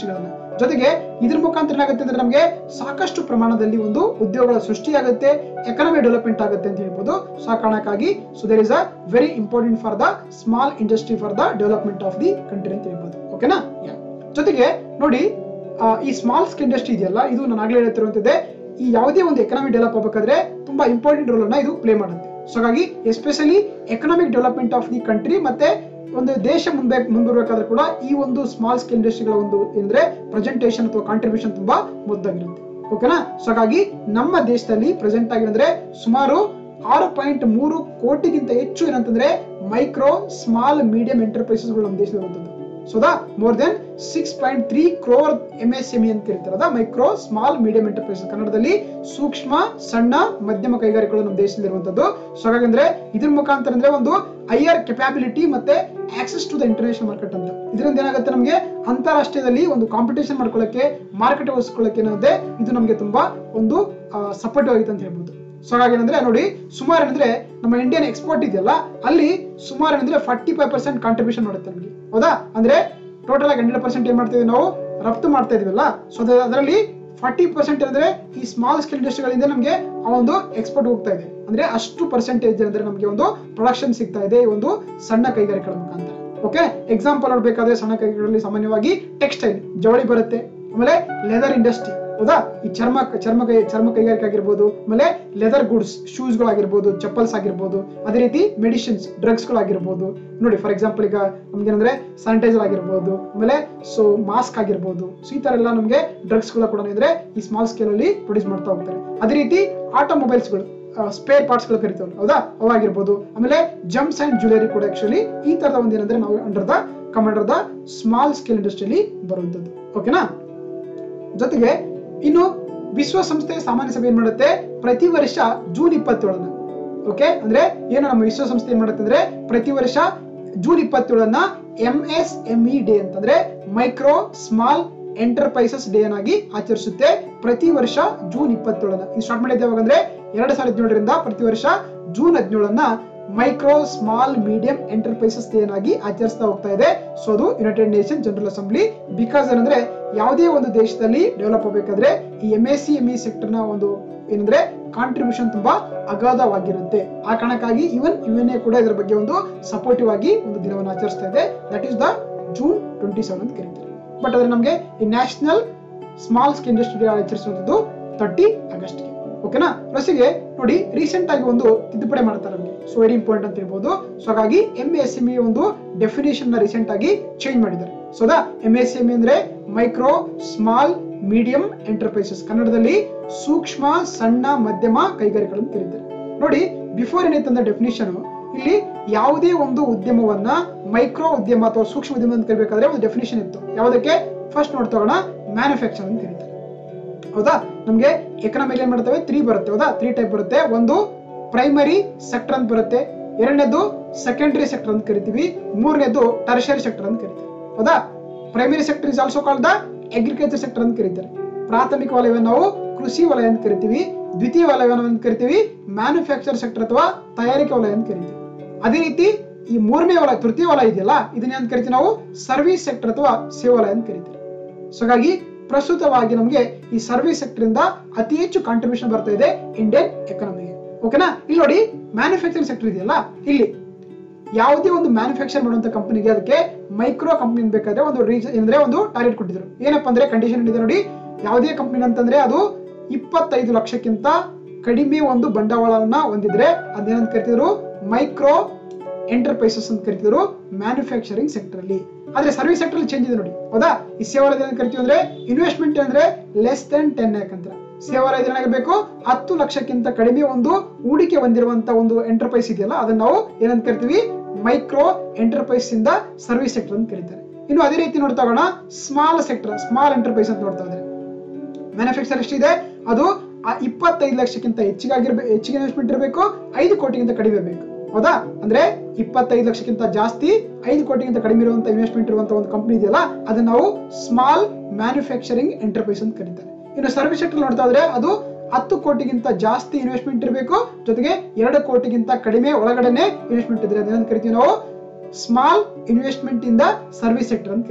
ಜೊತೆಗೆ ಇದ್ರ ಮುಖಾಂತರ ಏನಾಗುತ್ತೆ ಅಂದ್ರೆ ನಮಗೆ ಸಾಕಷ್ಟು ಪ್ರಮಾಣದಲ್ಲಿ ಒಂದು ಉದ್ಯೋಗಗಳ ಸೃಷ್ಟಿಯಾಗುತ್ತೆ ಎಕನಾಮಿ ಡೆವಲಪ್ಮೆಂಟ್ ಆಗುತ್ತೆ ಅಂತ ಹೇಳ್ಬೋದು ಸೊ ಆ ಕಾರಣಕ್ಕಾಗಿ so there is a very important for the small industry for the development of the country ಅಂತ ಹೇಳ್ಬೋದು ಓಕೆನಾ ಜೊತೆಗೆ ನೋಡಿ ಆ, ಈ ಸ್ಮಾಲ್ ಸ್ಕೇಲ್ ಇಂಡಸ್ಟ್ರಿ ಇದೆಯಲ್ಲ ಇದು ನಾನು ಆಗ್ಲೇ ಹೇಳ್ತಿರುವಂತದ್ದೇ ಈ ಯಾವುದೇ ಒಂದು ಎಕನಾಮಿ ಡೆವಲಪ್ ಆಗಬೇಕಾದ್ರೆ ತುಂಬಾ ಇಂಪಾರ್ಟೆಂಟ್ ರೋಲ್ ಅನ್ನ ಇದು ಪ್ಲೇ ಮಾಡುತ್ತೆ ಸೊ ಹಾಗಾಗಿ especially economic development of the country ಮತ್ತೆ ಒಂದು ದೇಶ ಮುಂದೆ ಮುಂದುವರಬೇಕಾದ್ರೆ ಕೂಡ ಈ ಒಂದು ಸ್ಮಾಲ್ ಸ್ಕೇಲ್ ಇಂಡಸ್ಟ್ರಿಗಳ ಒಂದು ಅಂದ್ರೆ ಪ್ರೆಸೆಂಟೇಷನ್ ಅಥವಾ ಕಾಂಟ್ರಿಬ್ಯೂಷನ್ ತುಂಬಾ ಮುದ್ದಾಗಿರುತ್ತೆ ಓಕೆನಾ ಸೊ ಹಾಗಾಗಿ ನಮ್ಮ ದೇಶದಲ್ಲಿ ಪ್ರೆಸೆಂಟ್ ಆಗಿರಂದ್ರೆ ಸುಮಾರು ಆರು ಪಾಯಿಂಟ್ ಮೂರು ಕೋಟಿಗಿಂತ ಹೆಚ್ಚು ಏನಂತಂದ್ರೆ ಮೈಕ್ರೋ ಸ್ಮಾಲ್ ಮೀಡಿಯಂ ಎಂಟರ್ಪ್ರೈಸಸ್ಗಳು ನಮ್ಮ ದೇಶದಲ್ಲಿ so the more than six point three crore M S M ಅಂತ ಕರೀತಾರೆ ಮೈಕ್ರೋ ಸ್ಮಾಲ್ ಮೀಡಿಯಂ ಎಂಟರ್ಪ್ರೈಸಸ್ ಕನ್ನಡದಲ್ಲಿ ಸೂಕ್ಷ್ಮ ಸಣ್ಣ ಮಧ್ಯಮ ಕೈಗಾರಿಕೆಗಳು ನಮ್ಮ ದೇಶದಲ್ಲಿ ಇರುವಂತದ್ದು ಸೊ ಹಾಗಂದ್ರೆ ಇದ್ರ ಮುಖಾಂತರ ಅಂದ್ರೆ ಒಂದು ಹೈಯರ್ ಕೆಪಾಬಿಲಿಟಿ ಮತ್ತೆ access to the international market ಅಂತ ಇದರಿಂದ ಏನಾಗುತ್ತೆ ನಮಗೆ ಅಂತಾರಾಷ್ಟ್ರೀಯದಲ್ಲಿ ಒಂದು ಕಾಂಪಿಟೇಷನ್ ಮಾಡ್ಕೊಳ್ಳಕ್ಕೆ ಮಾರ್ಕೆಟ್ ಉಳಿಸ್ಕೊಳ್ಳಕ್ಕೆ ಏನಾಗುತ್ತೆ ಇದು ನಮಗೆ ತುಂಬಾ ಒಂದು ಸಪೋರ್ಟಿವ್ ಆಗಿದೆ ಅಂತ ಹೇಳ್ಬೋದು ಸೊ ಹಾಗಾಗಿ ಏನಂದ್ರೆ ನೋಡಿ ಸುಮಾರು ಏನಂದ್ರೆ ನಮ್ಮ ಇಂಡಿಯನ್ ಎಕ್ಸ್ಪೋರ್ಟ್ ಇದೆಯಲ್ಲ ಅಲ್ಲಿ ಸುಮಾರು ಏನಂದ್ರೆ ಫಾರ್ಟಿ ಫೈವ್ ಪರ್ಸೆಂಟ್ ಕಾಂಟ್ರಿಬ್ಯೂಷನ್ ಮಾಡುತ್ತೆ ನಮಗೆ ಹೌದಾ ಅಂದ್ರೆ ಟೋಟಲ್ ಆಗಿ ಹಂಡ್ರೆಡ್ ಪರ್ಸೆಂಟ್ ಏನ್ ಮಾಡ್ತೀವಿ ನಾವು ರಫ್ತು ಮಾಡ್ತಾ ಇದೀವಲ್ಲ ಸೊ ಅದರಲ್ಲಿ ಫಾರ್ಟಿ ಪರ್ಸೆಂಟ್ ಅಂದ್ರೆ ಈ ಸ್ಮಾಲ್ ಸ್ಕೇಲ್ ಇಂಡಸ್ಟ್ರಿಗಳಿಂದ ನಮಗೆ ಆ ಒಂದು ಎಕ್ಸ್ಪೋರ್ಟ್ ಹೋಗ್ತಾ ಇದೆ ಅಂದ್ರೆ ಅಷ್ಟು ಪರ್ಸೆಂಟೇಜ್ ಅಂದ್ರೆ ನಮಗೆ ಒಂದು ಪ್ರೊಡಕ್ಷನ್ ಸಿಗ್ತಾ ಇದೆ ಈ ಒಂದು ಸಣ್ಣ ಕೈಗಾರಿಕೆಗಳ ಮುಖಾಂತರ ಓಕೆ ಎಕ್ಸಾಂಪಲ್ ನೋಡ್ಬೇಕಾದ್ರೆ ಸಣ್ಣ ಕೈಗಾರಿಕೆಗಳಲ್ಲಿ ಸಾಮಾನ್ಯವಾಗಿ ಟೆಕ್ಸ್ಟೈಲ್ ಜವಳಿ ಬರುತ್ತೆ ಆಮೇಲೆ ಲೆದರ್ ಇಂಡಸ್ಟ್ರಿ ಹೌದಾ ಈ ಚರ್ಮ ಚರ್ಮ ಕೈ ಚರ್ಮ ಕೈಗಾರಿಕೆ ಆಗಿರ್ಬೋದು ಆಮೇಲೆ ಲೆದರ್ ಗುಡ್ಸ್ ಶೂಸ್ ಗಳಾಗಿರ್ಬೋದು ಚಪ್ಪಲ್ಸ್ ಆಗಿರ್ಬೋದು ಅದೇ ರೀತಿ ಮೆಡಿಸಿನ್ಸ್ ಡ್ರಗ್ಸ್ ಗಳಾಗಿರ್ಬೋದು ನೋಡಿ ಫಾರ್ ಎಕ್ಸಾಂಪಲ್ ಈಗ ನಮ್ಗೆ ಏನಂದ್ರೆ ಸ್ಯಾನಿಟೈಸರ್ ಆಗಿರ್ಬೋದು ಆಮೇಲೆ ಸೊ ಮಾಸ್ಕ್ ಆಗಿರ್ಬೋದು ಸೊ ಈ ತರ ಎಲ್ಲ ನಮಗೆ ಡ್ರಗ್ಸ್ ಗಳು ಕೂಡ ಅಂದ್ರೆ ಈ ಸ್ಮಾಲ್ ಸ್ಕೇಲ್ ಅಲ್ಲಿ ಪ್ರೊಡ್ಯೂಸ್ ಮಾಡ್ತಾ ಹೋಗ್ತಾರೆ ಅದೇ ರೀತಿ ಆಟೋಮೊಬೈಲ್ಸ್ ಗಳು ಸ್ಪೇರ್ ಪಾರ್ಟ್ಸ್ ಗಳು ಕರಿತೀವಲ್ಲ ಹೌದಾ ಅವಾಗಿರ್ಬೋದು ಆಮೇಲೆ ಜಮ್ಸ್ ಅಂಡ್ ಜ್ಯುವೆಲರಿ ಕೂಡ ಆಕ್ಚುಲಿ ಈ ತರದ ಒಂದು ಏನಂದ್ರೆ ನಾವು under the commander the small scale ಇಂಡಸ್ಟ್ರಿಯಲ್ಲಿ ಬರುವಂತದ್ದು ಓಕೆನಾ ಜೊತೆಗೆ ಇನ್ನು ವಿಶ್ವಸಂಸ್ಥೆಯ ಸಾಮಾನ್ಯ ಸಭೆ ಏನ್ ಮಾಡುತ್ತೆ ಪ್ರತಿ ವರ್ಷ ಜೂನ್ ಇಪ್ಪತ್ತೇಳನ್ನ ಓಕೆ ಅಂದ್ರೆ ಏನು ನಮ್ಮ ವಿಶ್ವಸಂಸ್ಥೆ ಏನ್ ಮಾಡುತ್ತೆ ಅಂದ್ರೆ ಪ್ರತಿ ವರ್ಷ ಜೂನ್ ಇಪ್ಪತ್ತೇಳನ್ನ M S M E day ಅಂತಂದ್ರೆ ಮೈಕ್ರೋ ಸ್ಮಾಲ್ ಎಂಟರ್ಪ್ರೈಸಸ್ ಡೇ ಅನ್ನಾಗಿ ಆಚರಿಸುತ್ತೆ ಪ್ರತಿ ವರ್ಷ ಜೂನ್ ಇಪ್ಪತ್ತೇಳನ್ನ ಇದು ಸ್ಟಾರ್ಟ್ ಮಾಡಿದ್ದು ಯಾವಾಗ ಅಂದ್ರೆ ಎರಡ್ ಸಾವಿರದ ಹದಿನೇಳರಿಂದ ಪ್ರತಿ ವರ್ಷ ಜೂನ್ ಹದಿನೇಳನ್ನ micro small medium enterprises day ಅನ್ನಾಗಿ ಆಚರಿಸ್ತಾ ಹೋಗ್ತಾ ಇದೆ ಸೊ ಅದು United Nation General Assembly because ಏನಂದ್ರೆ ಯಾವುದೇ ಒಂದು ದೇಶದಲ್ಲಿ ಡೆವಲಪ್ ಆಗಬೇಕಾದ್ರೆ ಈ M S C M E sector ನ ಒಂದು ಏನಂದ್ರೆ ಕಾಂಟ್ರಿಬ್ಯೂಷನ್ ತುಂಬಾ ಅಗಾಧವಾಗಿರುತ್ತೆ ಆ ಕಾರಣಕ್ಕಾಗಿ ಇವನ್ ಯು ಎನ್ ಎ ಕೂಡ ಇದರ ಬಗ್ಗೆ ಒಂದು ಸಪೋರ್ಟಿವ್ ಆಗಿ ಒಂದು ದಿನವನ್ನು ಆಚರಿಸ್ತಾ ಇದೆ that is the June twenty seven ಅಂತ ಕರೀತಾರೆ ಬಟ್ ಆದ್ರೆ ನಮಗೆ ಈ ನ್ಯಾಷನಲ್ ಸ್ಮಾಲ್ ಸ್ಕೇಲ್ ಇಂಡಸ್ಟ್ರಿ ಆಚರಿಸುವಂತದ್ದು ತರ್ಟಿ ಆಗಸ್ಟ್ಗೆ ಓಕೆನಾ ರಸಿಗೆ ನೋಡಿ ರೀಸೆಂಟ್ ಆಗಿ ಒಂದು ತಿದ್ದುಪಡಿ ಮಾಡ್ತಾರೆ ನಮಗೆ ಸೊ ವೆರಿ ಇಂಪಾರ್ಟೆಂಟ್ ಅಂತ ಹೇಳ್ಬೋದು ಸೊ ಹಾಗಾಗಿ ಎಂ ಎಸ್ ಎಂ ಇ ಒಂದು ಡೆಫಿನೇಷನ್ ನ ರೀಸೆಂಟ್ ಆಗಿ ಚೇಂಜ್ ಮಾಡಿದ್ದಾರೆ so the M S M E ಅಂದ್ರೆ ಮೈಕ್ರೋ ಸ್ಮಾಲ್ ಮೀಡಿಯಂ ಎಂಟರ್ಪ್ರೈಸಸ್ ಕನ್ನಡದಲ್ಲಿ ಸೂಕ್ಷ್ಮ ಸಣ್ಣ ಮಧ್ಯಮ ಕೈಗಾರಿಕೆಗಳನ್ನು ಕರೀತಾರೆ ನೋಡಿ ಬಿಫೋರ್ ಏನಿತ್ತಂದ್ರೆ ಡೆಫಿನೇಷನ್ ಇಲ್ಲಿ ಯಾವುದೇ ಒಂದು ಉದ್ಯಮವನ್ನ ಮೈಕ್ರೋ ಉದ್ಯಮ ಅಥವಾ ಸೂಕ್ಷ್ಮ ಉದ್ಯಮ ಅಂತ ಕರಿಬೇಕಾದ್ರೆ ಒಂದು ಡೆಫಿನೇಷನ್ ಇತ್ತು ಯಾವುದಕ್ಕೆ ಫಸ್ಟ್ ನೋಡ್ತೋಗೋಣ ಮ್ಯಾನುಫ್ಯಾಕ್ಚರ್ ಅಂತ ಕರೀತಾರೆ ಹೌದಾ ನಮ್ಗೆ ಎಕನಾಮಿಕ್ ಏನ್ ಮಾಡ್ತೇವೆ ತ್ರೀ ಬರುತ್ತೆ ಹೌದಾ ತ್ರೀ ಟೈಪ್ ಬರುತ್ತೆ ಒಂದು ಪ್ರೈಮರಿ ಸೆಕ್ಟರ್ ಅಂತ ಬರುತ್ತೆ ಎರಡನೇದು ಸೆಕೆಂಡರಿ ಸೆಕ್ಟರ್ ಅಂತ ಕರಿತೀವಿ ಮೂರನೇದು ಟರ್ಷರಿ ಸೆಕ್ಟರ್ ಅಂತ ಕರಿತೀವಿ ಹೌದಾ primary sector is also called the agriculture sector ಅಂತ ಕರೀತಾರೆ ಪ್ರಾಥಮಿಕ ವಲಯವನ್ನು ನಾವು ಕೃಷಿ ವಲಯ ಅಂತ ಕರಿತೀವಿ ದ್ವಿತೀಯ ವಲಯವನ್ನು ಅಂತ ಕರಿತೀವಿ ಮ್ಯಾನುಫ್ಯಾಕ್ಚರ್ ಸೆಕ್ಟರ್ ಅಥವಾ ತಯಾರಿಕೆ ವಲಯ ಅಂತ ಕರಿತೀವಿ ಅದೇ ರೀತಿ ಈ ಮೂರನೇ ವಲಯ ತೃತೀಯ ವಲಯ ಇದೆಯಲ್ಲ ಇದನ್ನ ಅಂತ ಕರಿತೀವಿ ನಾವು ಸರ್ವಿಸ್ ಸೆಕ್ಟರ್ ಅಥವಾ ಸೇವಾ ವಲಯ ಅಂತ ಕರಿತೀವಿ ಸೊ ಹಾಗಾಗಿ ಪ್ರಸ್ತುತವಾಗಿ ನಮಗೆ ಈ ಸರ್ವಿಸ್ ಸೆಕ್ಟರ್ ಇಂದ ಅತಿ ಹೆಚ್ಚು ಕಾಂಟ್ರಿಬ್ಯೂಷನ್ ಬರ್ತಾ ಇದೆ ಇಂಡಿಯನ್ ಎಕಾನಮಿಗೆ ಓಕೆನಾ ಇಲ್ಲಿ ನೋಡಿ ಮ್ಯಾನುಫ್ಯಾಕ್ಚರಿಂಗ್ ಸೆಕ್ಟರ್ ಇದೆಯಲ್ಲ ಇಲ್ಲಿ ಯಾವುದೇ ಒಂದು ಮ್ಯಾನುಫ್ಯಾಕ್ಚರ್ ಮಾಡುವಂತ ಕಂಪನಿಗೆ ಅದಕ್ಕೆ ಮೈಕ್ರೋ ಕಂಪನಿ ಬೇಕಾದ್ರೆ ಒಂದು ರೀಸನ್ ಅಂದ್ರೆ ಒಂದು ಟಾರ್ಗೆಟ್ ಕೊಟ್ಟಿದ್ರು ಏನಪ್ಪಾ ಅಂದ್ರೆ ಕಂಡೀಷನ್ ಇದೆ ನೋಡಿ ಯಾವುದೇ ಕಂಪನಿ ಅಂತಂದ್ರೆ ಅದು ಇಪ್ಪತ್ತೈದು ಲಕ್ಷಕ್ಕಿಂತ ಕಡಿಮೆ ಒಂದು ಬಂಡವಾಳವನ್ನ ಹೊಂದಿದ್ರೆ ಅದೇನಂತ ಕರಿತಿದ್ರು ಮೈಕ್ರೋ ಎಂಟರ್ಪ್ರೈಸಸ್ ಅಂತ ಕರಿತಿದ್ರು ಮ್ಯಾನುಫ್ಯಾಕ್ಚರಿಂಗ್ ಸೆಕ್ಟರ್ ಅಲ್ಲಿ ಆದ್ರೆ ಸರ್ವಿಸ್ ಸೆಕ್ಟರ್ ಅಲ್ಲಿ ಚೇಂಜ್ ಇದೆ ನೋಡಿ ಹೌದಾ ಈ ಸೇವಾಲಯ ಏನ್ ಕರಿತೀವಿ ಅಂದ್ರೆ ಇನ್ವೆಸ್ಟ್ಮೆಂಟ್ ಅಂದ್ರೆ ಲೆಸ್ ದೆನ್ ಟೆನ್ ಲ್ಯಾಕ್ ಅಂತ ಸೇವಾಲಯ ಏನಾಗಬೇಕು ಹತ್ತು ಲಕ್ಷಕ್ಕಿಂತ ಕಡಿಮೆ ಒಂದು ಹೂಡಿಕೆ ಹೊಂದಿರುವಂತ ಒಂದು ಎಂಟರ್ಪ್ರೈಸ್ ಇದೆಯಲ್ಲ ಅದನ್ನ ನಾವು ಏನಂತ ಕರಿತೀವಿ ಮೈಕ್ರೋ ಎಂಟರ್ಪ್ರೈಸ್ ಇಂದ ಸರ್ವಿಸ್ ಸೆಕ್ಟರ್ ಅಂತ ಕರೀತಾರೆ ಇನ್ನು ಅದೇ ರೀತಿ ನೋಡ್ತಾ ಹೋಗೋಣ ಸ್ಮಾಲ್ ಸೆಕ್ಟರ್ ಸ್ಮಾಲ್ ಎಂಟರ್ಪ್ರೈಸ್ ಅಂತ ನೋಡ್ತಾ ಇದ್ರೆ ಮ್ಯಾನುಫ್ಯಾಕ್ಚರ್ ಎಷ್ಟಿದೆ ಅದು ಆ ಇಪ್ಪತ್ತೈದು ಲಕ್ಷಕ್ಕಿಂತ ಹೆಚ್ಚಿಗಾಗಿರ್ಬೇಕು ಹೆಚ್ಚಿಗೆ ಇನ್ವೆಸ್ಟ್ಮೆಂಟ್ ಇರಬೇಕು ಐದು ಕೋಟಿಗಿಂತ ಕಡಿಮೆ ಬೇಕು ಹೌದಾ ಅಂದ್ರೆ ಇಪ್ಪತ್ತೈದು ಲಕ್ಷಕ್ಕಿಂತ ಜಾಸ್ತಿ ಐದು ಕೋಟಿಗಿಂತ ಕಡಿಮೆ ಇರುವಂತ ಇನ್ವೆಸ್ಟ್ಮೆಂಟ್ ಇರುವಂತ ಒಂದು ಕಂಪನಿ ಇದೆಯಲ್ಲ ಅದನ್ನ ನಾವು ಸ್ಮಾಲ್ ಮ್ಯಾನುಫ್ಯಾಕ್ಚರಿಂಗ್ ಎಂಟರ್ಪ್ರೈಸ್ ಅಂತ ಕರೀತಾರೆ ಇನ್ನು ಸರ್ವಿಸ್ ಸೆಕ್ಟರ್ ನೋಡ್ತಾ ಹೋದ್ರೆ ಅದು ಹತ್ತು ಕೋಟಿಗಿಂತ ಜಾಸ್ತಿ ಇನ್ವೆಸ್ಟ್ಮೆಂಟ್ ಇರಬೇಕು ಜೊತೆಗೆ ಎರಡು ಕೋಟಿಗಿಂತ ಕಡಿಮೆ ಒಳಗಡೆನೆ ಇನ್ವೆಸ್ಟ್ಮೆಂಟ್ ಇದ್ರೆ ಅದೇನಂತ ಕರಿತೀವಿ ನಾವು ಸ್ಮಾಲ್ ಇನ್ವೆಸ್ಟ್ಮೆಂಟ್ ಇಂದ ಸರ್ವಿಸ್ ಸೆಕ್ಟರ್ ಅಂತ ಕರೀತಾರೆ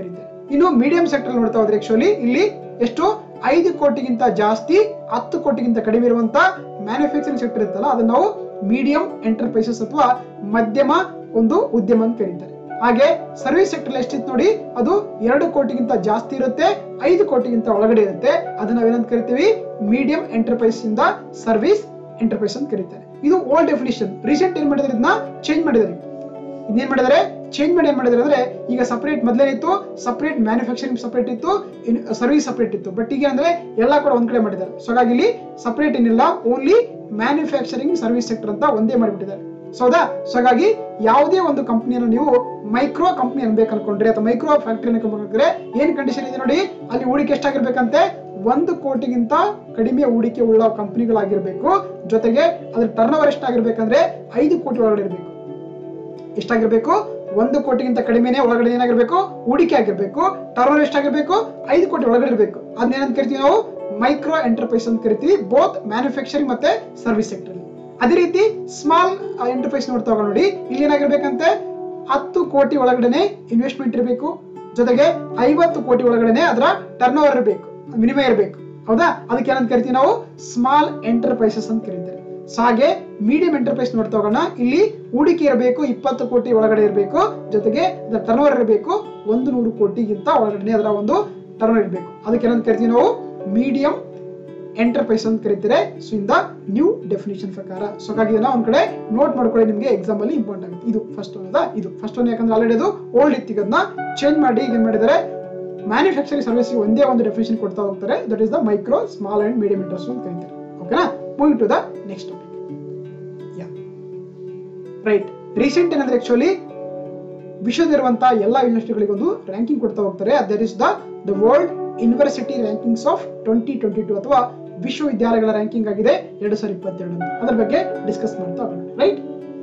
ಇನ್ನು ಮೀಡಿಯಂ ಸೆಕ್ಟರ್ ನೋಡ್ತಾ ಹೋದ್ರೆ ಆಕ್ಚುಲಿ ಇಲ್ಲಿ ಎಷ್ಟು ಐದು ಕೋಟಿಗಿಂತ ಜಾಸ್ತಿ ಹತ್ತು ಕೋಟಿಗಿಂತ ಕಡಿಮೆ ಇರುವಂತ ಮ್ಯಾನುಫ್ಯಾಕ್ಚರಿಂಗ್ ಸೆಕ್ಟರ್ ಇರುತ್ತಲ್ಲ ಅದನ್ನ ನಾವು ಮೀಡಿಯಂ ಎಂಟರ್ಪ್ರೈಸಸ್ ಅಥವಾ ಮಧ್ಯಮ ಒಂದು ಉದ್ಯಮ ಅಂತ ಕರೀತಾರೆ ಹಾಗೆ ಸರ್ವಿಸ್ ಸೆಕ್ಟರ್ ಎಷ್ಟಿತ್ತು ನೋಡಿ ಅದು ಎರಡು ಕೋಟಿಗಿಂತ ಜಾಸ್ತಿ ಇರುತ್ತೆ ಐದು ಕೋಟಿಗಿಂತ ಒಳಗಡೆ ಇರುತ್ತೆ ಅದನ್ನ ನಾವೇನಂತ ಕರಿತೀವಿ ಮೀಡಿಯಂ ಎಂಟರ್ಪ್ರೈಸ್ ಇಂದ ಸರ್ವಿಸ್ ಎಂಟರ್ಪ್ರೈಸ್ ಅಂತ ಕರೀತಾರೆ ಇದು ಓಲ್ಡ್ ಡೆಫಿನಿಷನ್ ರೀಸೆಂಟ್ ಏನ್ ಮಾಡಿದ್ರೆ ಇದನ್ನ ಚೇಂಜ್ ಮಾಡಿದ್ದಾರೆ ಇನ್ನೇನ್ ಮಾಡಿದ್ದಾರೆ ಚೇಂಜ್ ಮಾಡಿ ಏನ್ ಮಾಡಿದ್ದಾರೆ ಅಂದ್ರೆ ಈಗ ಸಪರೇಟ್ ಮೊದಲೇನಿತ್ತು ಸಪರೇಟ್ ಮ್ಯಾನುಫ್ಯಾಕ್ಚರಿಂಗ್ ಸಪರೇಟ್ ಇತ್ತು ಸರ್ವಿಸ್ ಸಪರೇಟ್ ಇತ್ತು ಬಟ್ ಈಗ ಅಂದ್ರೆ ಎಲ್ಲ ಕೂಡ ಒಂದ್ ಕಡೆ ಮಾಡಿದ್ದಾರೆ ಸೊ ಹಾಗಾಗಿ ಇಲ್ಲಿ ಸಪರೇಟ್ ಏನಿಲ್ಲ ಓನ್ಲಿ ಮ್ಯಾನುಫ್ಯಾಕ್ಚರಿಂಗ್ ಸರ್ವಿಸ್ ಸೆಕ್ಟರ್ ಅಂತ ಒಂದೇ ಮಾಡಿಬಿಟ್ಟಿದ್ದಾರೆ ಸೊ ಹೌದಾ ಸೊ ಹಾಗಾಗಿ ಯಾವುದೇ ಒಂದು ಕಂಪನಿಯನ್ನು ನೀವು ಮೈಕ್ರೋ ಕಂಪನಿ ಅನ್ಬೇಕು ಅನ್ಕೊಂಡ್ರೆ ಅಥವಾ ಮೈಕ್ರೋ ಫ್ಯಾಕ್ಟರಿ ಅನ್ಕೊಂಡ್ರೆ ಏನ್ ಕಂಡೀಷನ್ ಇದೆ ನೋಡಿ ಅಲ್ಲಿ ಹೂಡಿಕೆ ಎಷ್ಟಾಗಿರ್ಬೇಕಂತೆ ಒಂದು ಕೋಟಿಗಿಂತ ಕಡಿಮೆ ಹೂಡಿಕೆ ಉಳ್ಳ ಕಂಪನಿಗಳಾಗಿರ್ಬೇಕು ಜೊತೆಗೆ ಅದ್ರ ಟರ್ನ್ ಓವರ್ ಎಷ್ಟಾಗಿರ್ಬೇಕಂದ್ರೆ ಐದು ಕೋಟಿ ಒಳಗಡೆ ಇರಬೇಕು ಎಷ್ಟಾಗಿರ್ಬೇಕು ಒಂದು ಕೋಟಿಗಿಂತ ಕಡಿಮೆನೆ ಒಳಗಡೆ ಏನಾಗಿರ್ಬೇಕು ಹೂಡಿಕೆ ಆಗಿರ್ಬೇಕು ಟರ್ನ್ ಎಷ್ಟಾಗಿರ್ಬೇಕು ಐದು ಕೋಟಿ ಒಳಗಡೆ ಇರಬೇಕು ಅದನ್ನೇನಂತ ಕರಿತೀವಿ ನಾವು ಮೈಕ್ರೋ ಎಂಟರ್ಪ್ರೈಸ್ ಅಂತ ಕರಿತೀವಿ ಬೋತ್ ಮ್ಯಾನುಫ್ಯಾಕ್ಚರಿಂಗ್ ಮತ್ತೆ ಸರ್ವಿಸ್ ಸೆಕ್ಟರ್ ಅದೇ ರೀತಿ ಸ್ಮಾಲ್ ಎಂಟರ್ಪ್ರೈಸ್ ನೋಡ್ತಾ ಹೋಗೋಣ ನೋಡಿ ಇಲ್ಲಿ ಏನಾಗಿರ್ಬೇಕಂತೆ ಹತ್ತು ಕೋಟಿ ಒಳಗಡೆನೆ ಇನ್ವೆಸ್ಟ್ಮೆಂಟ್ ಇರಬೇಕು ಜೊತೆಗೆ ಐವತ್ತು ಕೋಟಿ ಒಳಗಡೆನೆ ಅದರ ಟರ್ನ್ ಓವರ್ ಇರಬೇಕು ವಿನಿಮಯ ಇರಬೇಕು ಹೌದಾ ಅದಕ್ಕೆ ಏನಂತ ಕರಿತೀವಿ ನಾವು ಸ್ಮಾಲ್ ಎಂಟರ್ಪ್ರೈಸಸ್ ಅಂತ ಕರೀತಾರೆ ಸೊ ಹಾಗೆ ಮೀಡಿಯಂ ಎಂಟರ್ಪ್ರೈಸ್ ನೋಡ್ತಾ ಹೋಗೋಣ ಇಲ್ಲಿ ಹೂಡಿಕೆ ಇರಬೇಕು ಇಪ್ಪತ್ತು ಕೋಟಿ ಒಳಗಡೆ ಇರಬೇಕು ಜೊತೆಗೆ ಅದರ ಟರ್ನ್ ಓವರ್ ಇರಬೇಕು ಒಂದು ನೂರು ಕೋಟಿಗಿಂತ ಒಳಗಡೆ ಅದರ ಒಂದು ಟರ್ನ್ ಓವರ್ ಇರಬೇಕು ಅದಕ್ಕೆ ಏನಂತ ಕರಿತೀವಿ ನಾವು ಮೀಡಿಯಂ ಎಂಟರ್ಪ್ರೈಸ್ ಅಂತ ಕರೀತಾರೆ ಸೊ ಇಂದ ನ್ಯೂ ಡೆಫಿನೇಷನ್ ಪ್ರಕಾರ ಸೊ ಹಾಗಾಗಿ ಇದನ್ನ ಒಂದ್ ಕಡೆ ನೋಟ್ ಮಾಡ್ಕೊಳ್ಳಿ ನಿಮಗೆ ಎಕ್ಸಾಮ್ ಅಲ್ಲಿ ಇಂಪಾರ್ಟೆಂಟ್ ಆಗುತ್ತೆ ಇದು ಫಸ್ಟ್ ಒನ್ ಅದ ಇದು ಫಸ್ಟ್ ಒನ್ ಯಾಕಂದ್ರೆ ಆಲ್ರೆಡಿ ಅದು ಓಲ್ಡ್ ಇತ್ತು ಈಗ ಅದನ್ನ ಚೇಂಜ್ ಮಾಡಿ ಈಗ ಏನ್ ಮಾಡಿದ್ದಾರೆ ಮ್ಯಾನುಫ್ಯಾಕ್ಚರಿಂಗ್ ಸರ್ವಿಸ್ ಒಂದೇ ಒಂದು ಡೆಫಿನೇಷನ್ ಕೊಡ್ತಾ ಹೋಗ್ತಾರೆ that is the micro small and medium interest ಅಂತ ಕರೀತಾರೆ ಓಕೆನಾ moving to the next topic yeah right recent ಏನಂದ್ರೆ ಆಕ್ಚುಲಿ ವಿಶ್ವದಲ್ಲಿರುವಂತಹ ಎಲ್ಲ ಯೂನಿವರ್ಸಿಟಿಗಳಿಗೆ ಒಂದು ರ್ಯಾಂಕಿಂಗ್ ಕೊಡ್ತಾ ಹೋಗ್ತಾರೆ there is the the world university rankings of twenty twenty two ಅಥವಾ ವಿಶ್ವವಿದ್ಯಾಲಯಗಳ ರ್ಯಾಂಕಿಂಗ್ ಆಗಿದೆ ಎರಡ್ ಸಾವಿರದ ಇಪ್ಪತ್ತೆರಡು ಅದ್ರ ಬಗ್ಗೆ ಡಿಸ್ಕಸ್ ಮಾಡ್ತಾ ಹೋಗೋಣ ರೈಟ್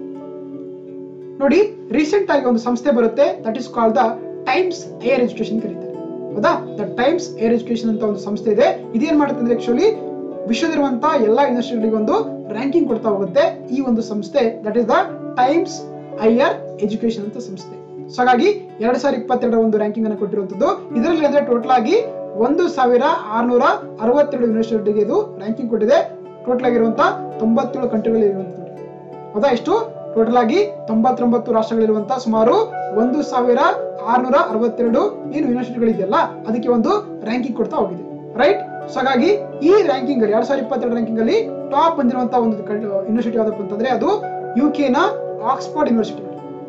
ನೋಡಿ ರೀಸೆಂಟ್ ಆಗಿ ಒಂದು ಸಂಸ್ಥೆ ಬರುತ್ತೆ that is called the Times higher education ಕರೀತಾರೆ ಹೌದಾ ದ ಟೈಮ್ಸ್ ಏರ್ ಎಜುಕೇಶನ್ ಅಂತ ಒಂದು ಸಂಸ್ಥೆ ಇದೆ ಇದೇನ್ ಮಾಡುತ್ತೆ ಅಂದ್ರೆ ಆಕ್ಚುಲಿ ವಿಶ್ವದಲ್ಲಿರುವಂತಹ ಎಲ್ಲಾ ಯೂನಿವರ್ಸಿಟಿಗಳಿಗೆ ಒಂದು ರ್ಯಾಂಕಿಂಗ್ ಕೊಡ್ತಾ ಹೋಗುತ್ತೆ ಈ ಒಂದು ಸಂಸ್ಥೆ that is the Times higher education ಅಂತ ಸಂಸ್ಥೆ ಸೊ ಹಾಗಾಗಿ ಎರಡ್ ಸಾವಿರದ ಇಪ್ಪತ್ತೆರಡರ ಒಂದು ರ್ಯಾಂಕಿಂಗ್ ಅನ್ನು ಕೊಟ್ಟಿರುವಂತದ್ದು ಇದರಲ್ಲಿ ಅಂದ್ರೆ ಟೋಟಲ್ ಆಗಿ ಒಂದು ಸಾವಿರ ಆರ್ನೂರ ಅರವತ್ತೆರಡು ಯೂನಿವರ್ಸಿಟಿಗೆ ಇದು ರ್ಯಾಂಕಿಂಗ್ ಕೊಟ್ಟಿದೆ ಟೋಟಲ್ ಆಗಿರುವಂತಹ ತೊಂಬತ್ತೇಳು ಕಂಟ್ರಿಗಳಲ್ಲಿ ಇರುವಂತದ್ದು ಹೌದಾ ಎಷ್ಟು ಟೋಟಲ್ ಆಗಿ ತೊಂಬತ್ತೊಂಬತ್ತು ರಾಷ್ಟ್ರಗಳಿರುವಂತಹ ಸುಮಾರು ಒಂದು ಸಾವಿರ ಆರ್ನೂರ ಅರವತ್ತೆರಡು ಏನು ಯೂನಿವರ್ಸಿಟಿಗಳಿದೆಯಲ್ಲ ಅದಕ್ಕೆ ಒಂದು ರ್ಯಾಂಕಿಂಗ್ ಕೊಡ್ತಾ ಹೋಗಿದೆ ರೈಟ್ ಸೊ ಹಾಗಾಗಿ ಈ ರ್ಯಾಂಕಿಂಗ್ ಅಲ್ಲಿ ಎರಡ್ ಸಾವಿರದ ಇಪ್ಪತ್ತೆರಡು ರ್ಯಾಂಕಿಂಗ್ ಅಲ್ಲಿ ಟಾಪ್ ಬಂದಿರುವಂತಹ ಒಂದು ಯೂನಿವರ್ಸಿಟಿ ಯಾವ್ದಪ್ಪ ಅಂತಂದ್ರೆ ಅದು ಯು ಕೆ ನ ಆಕ್ಸ್ಫರ್ಡ್ ಯೂನಿವರ್ಸಿಟಿ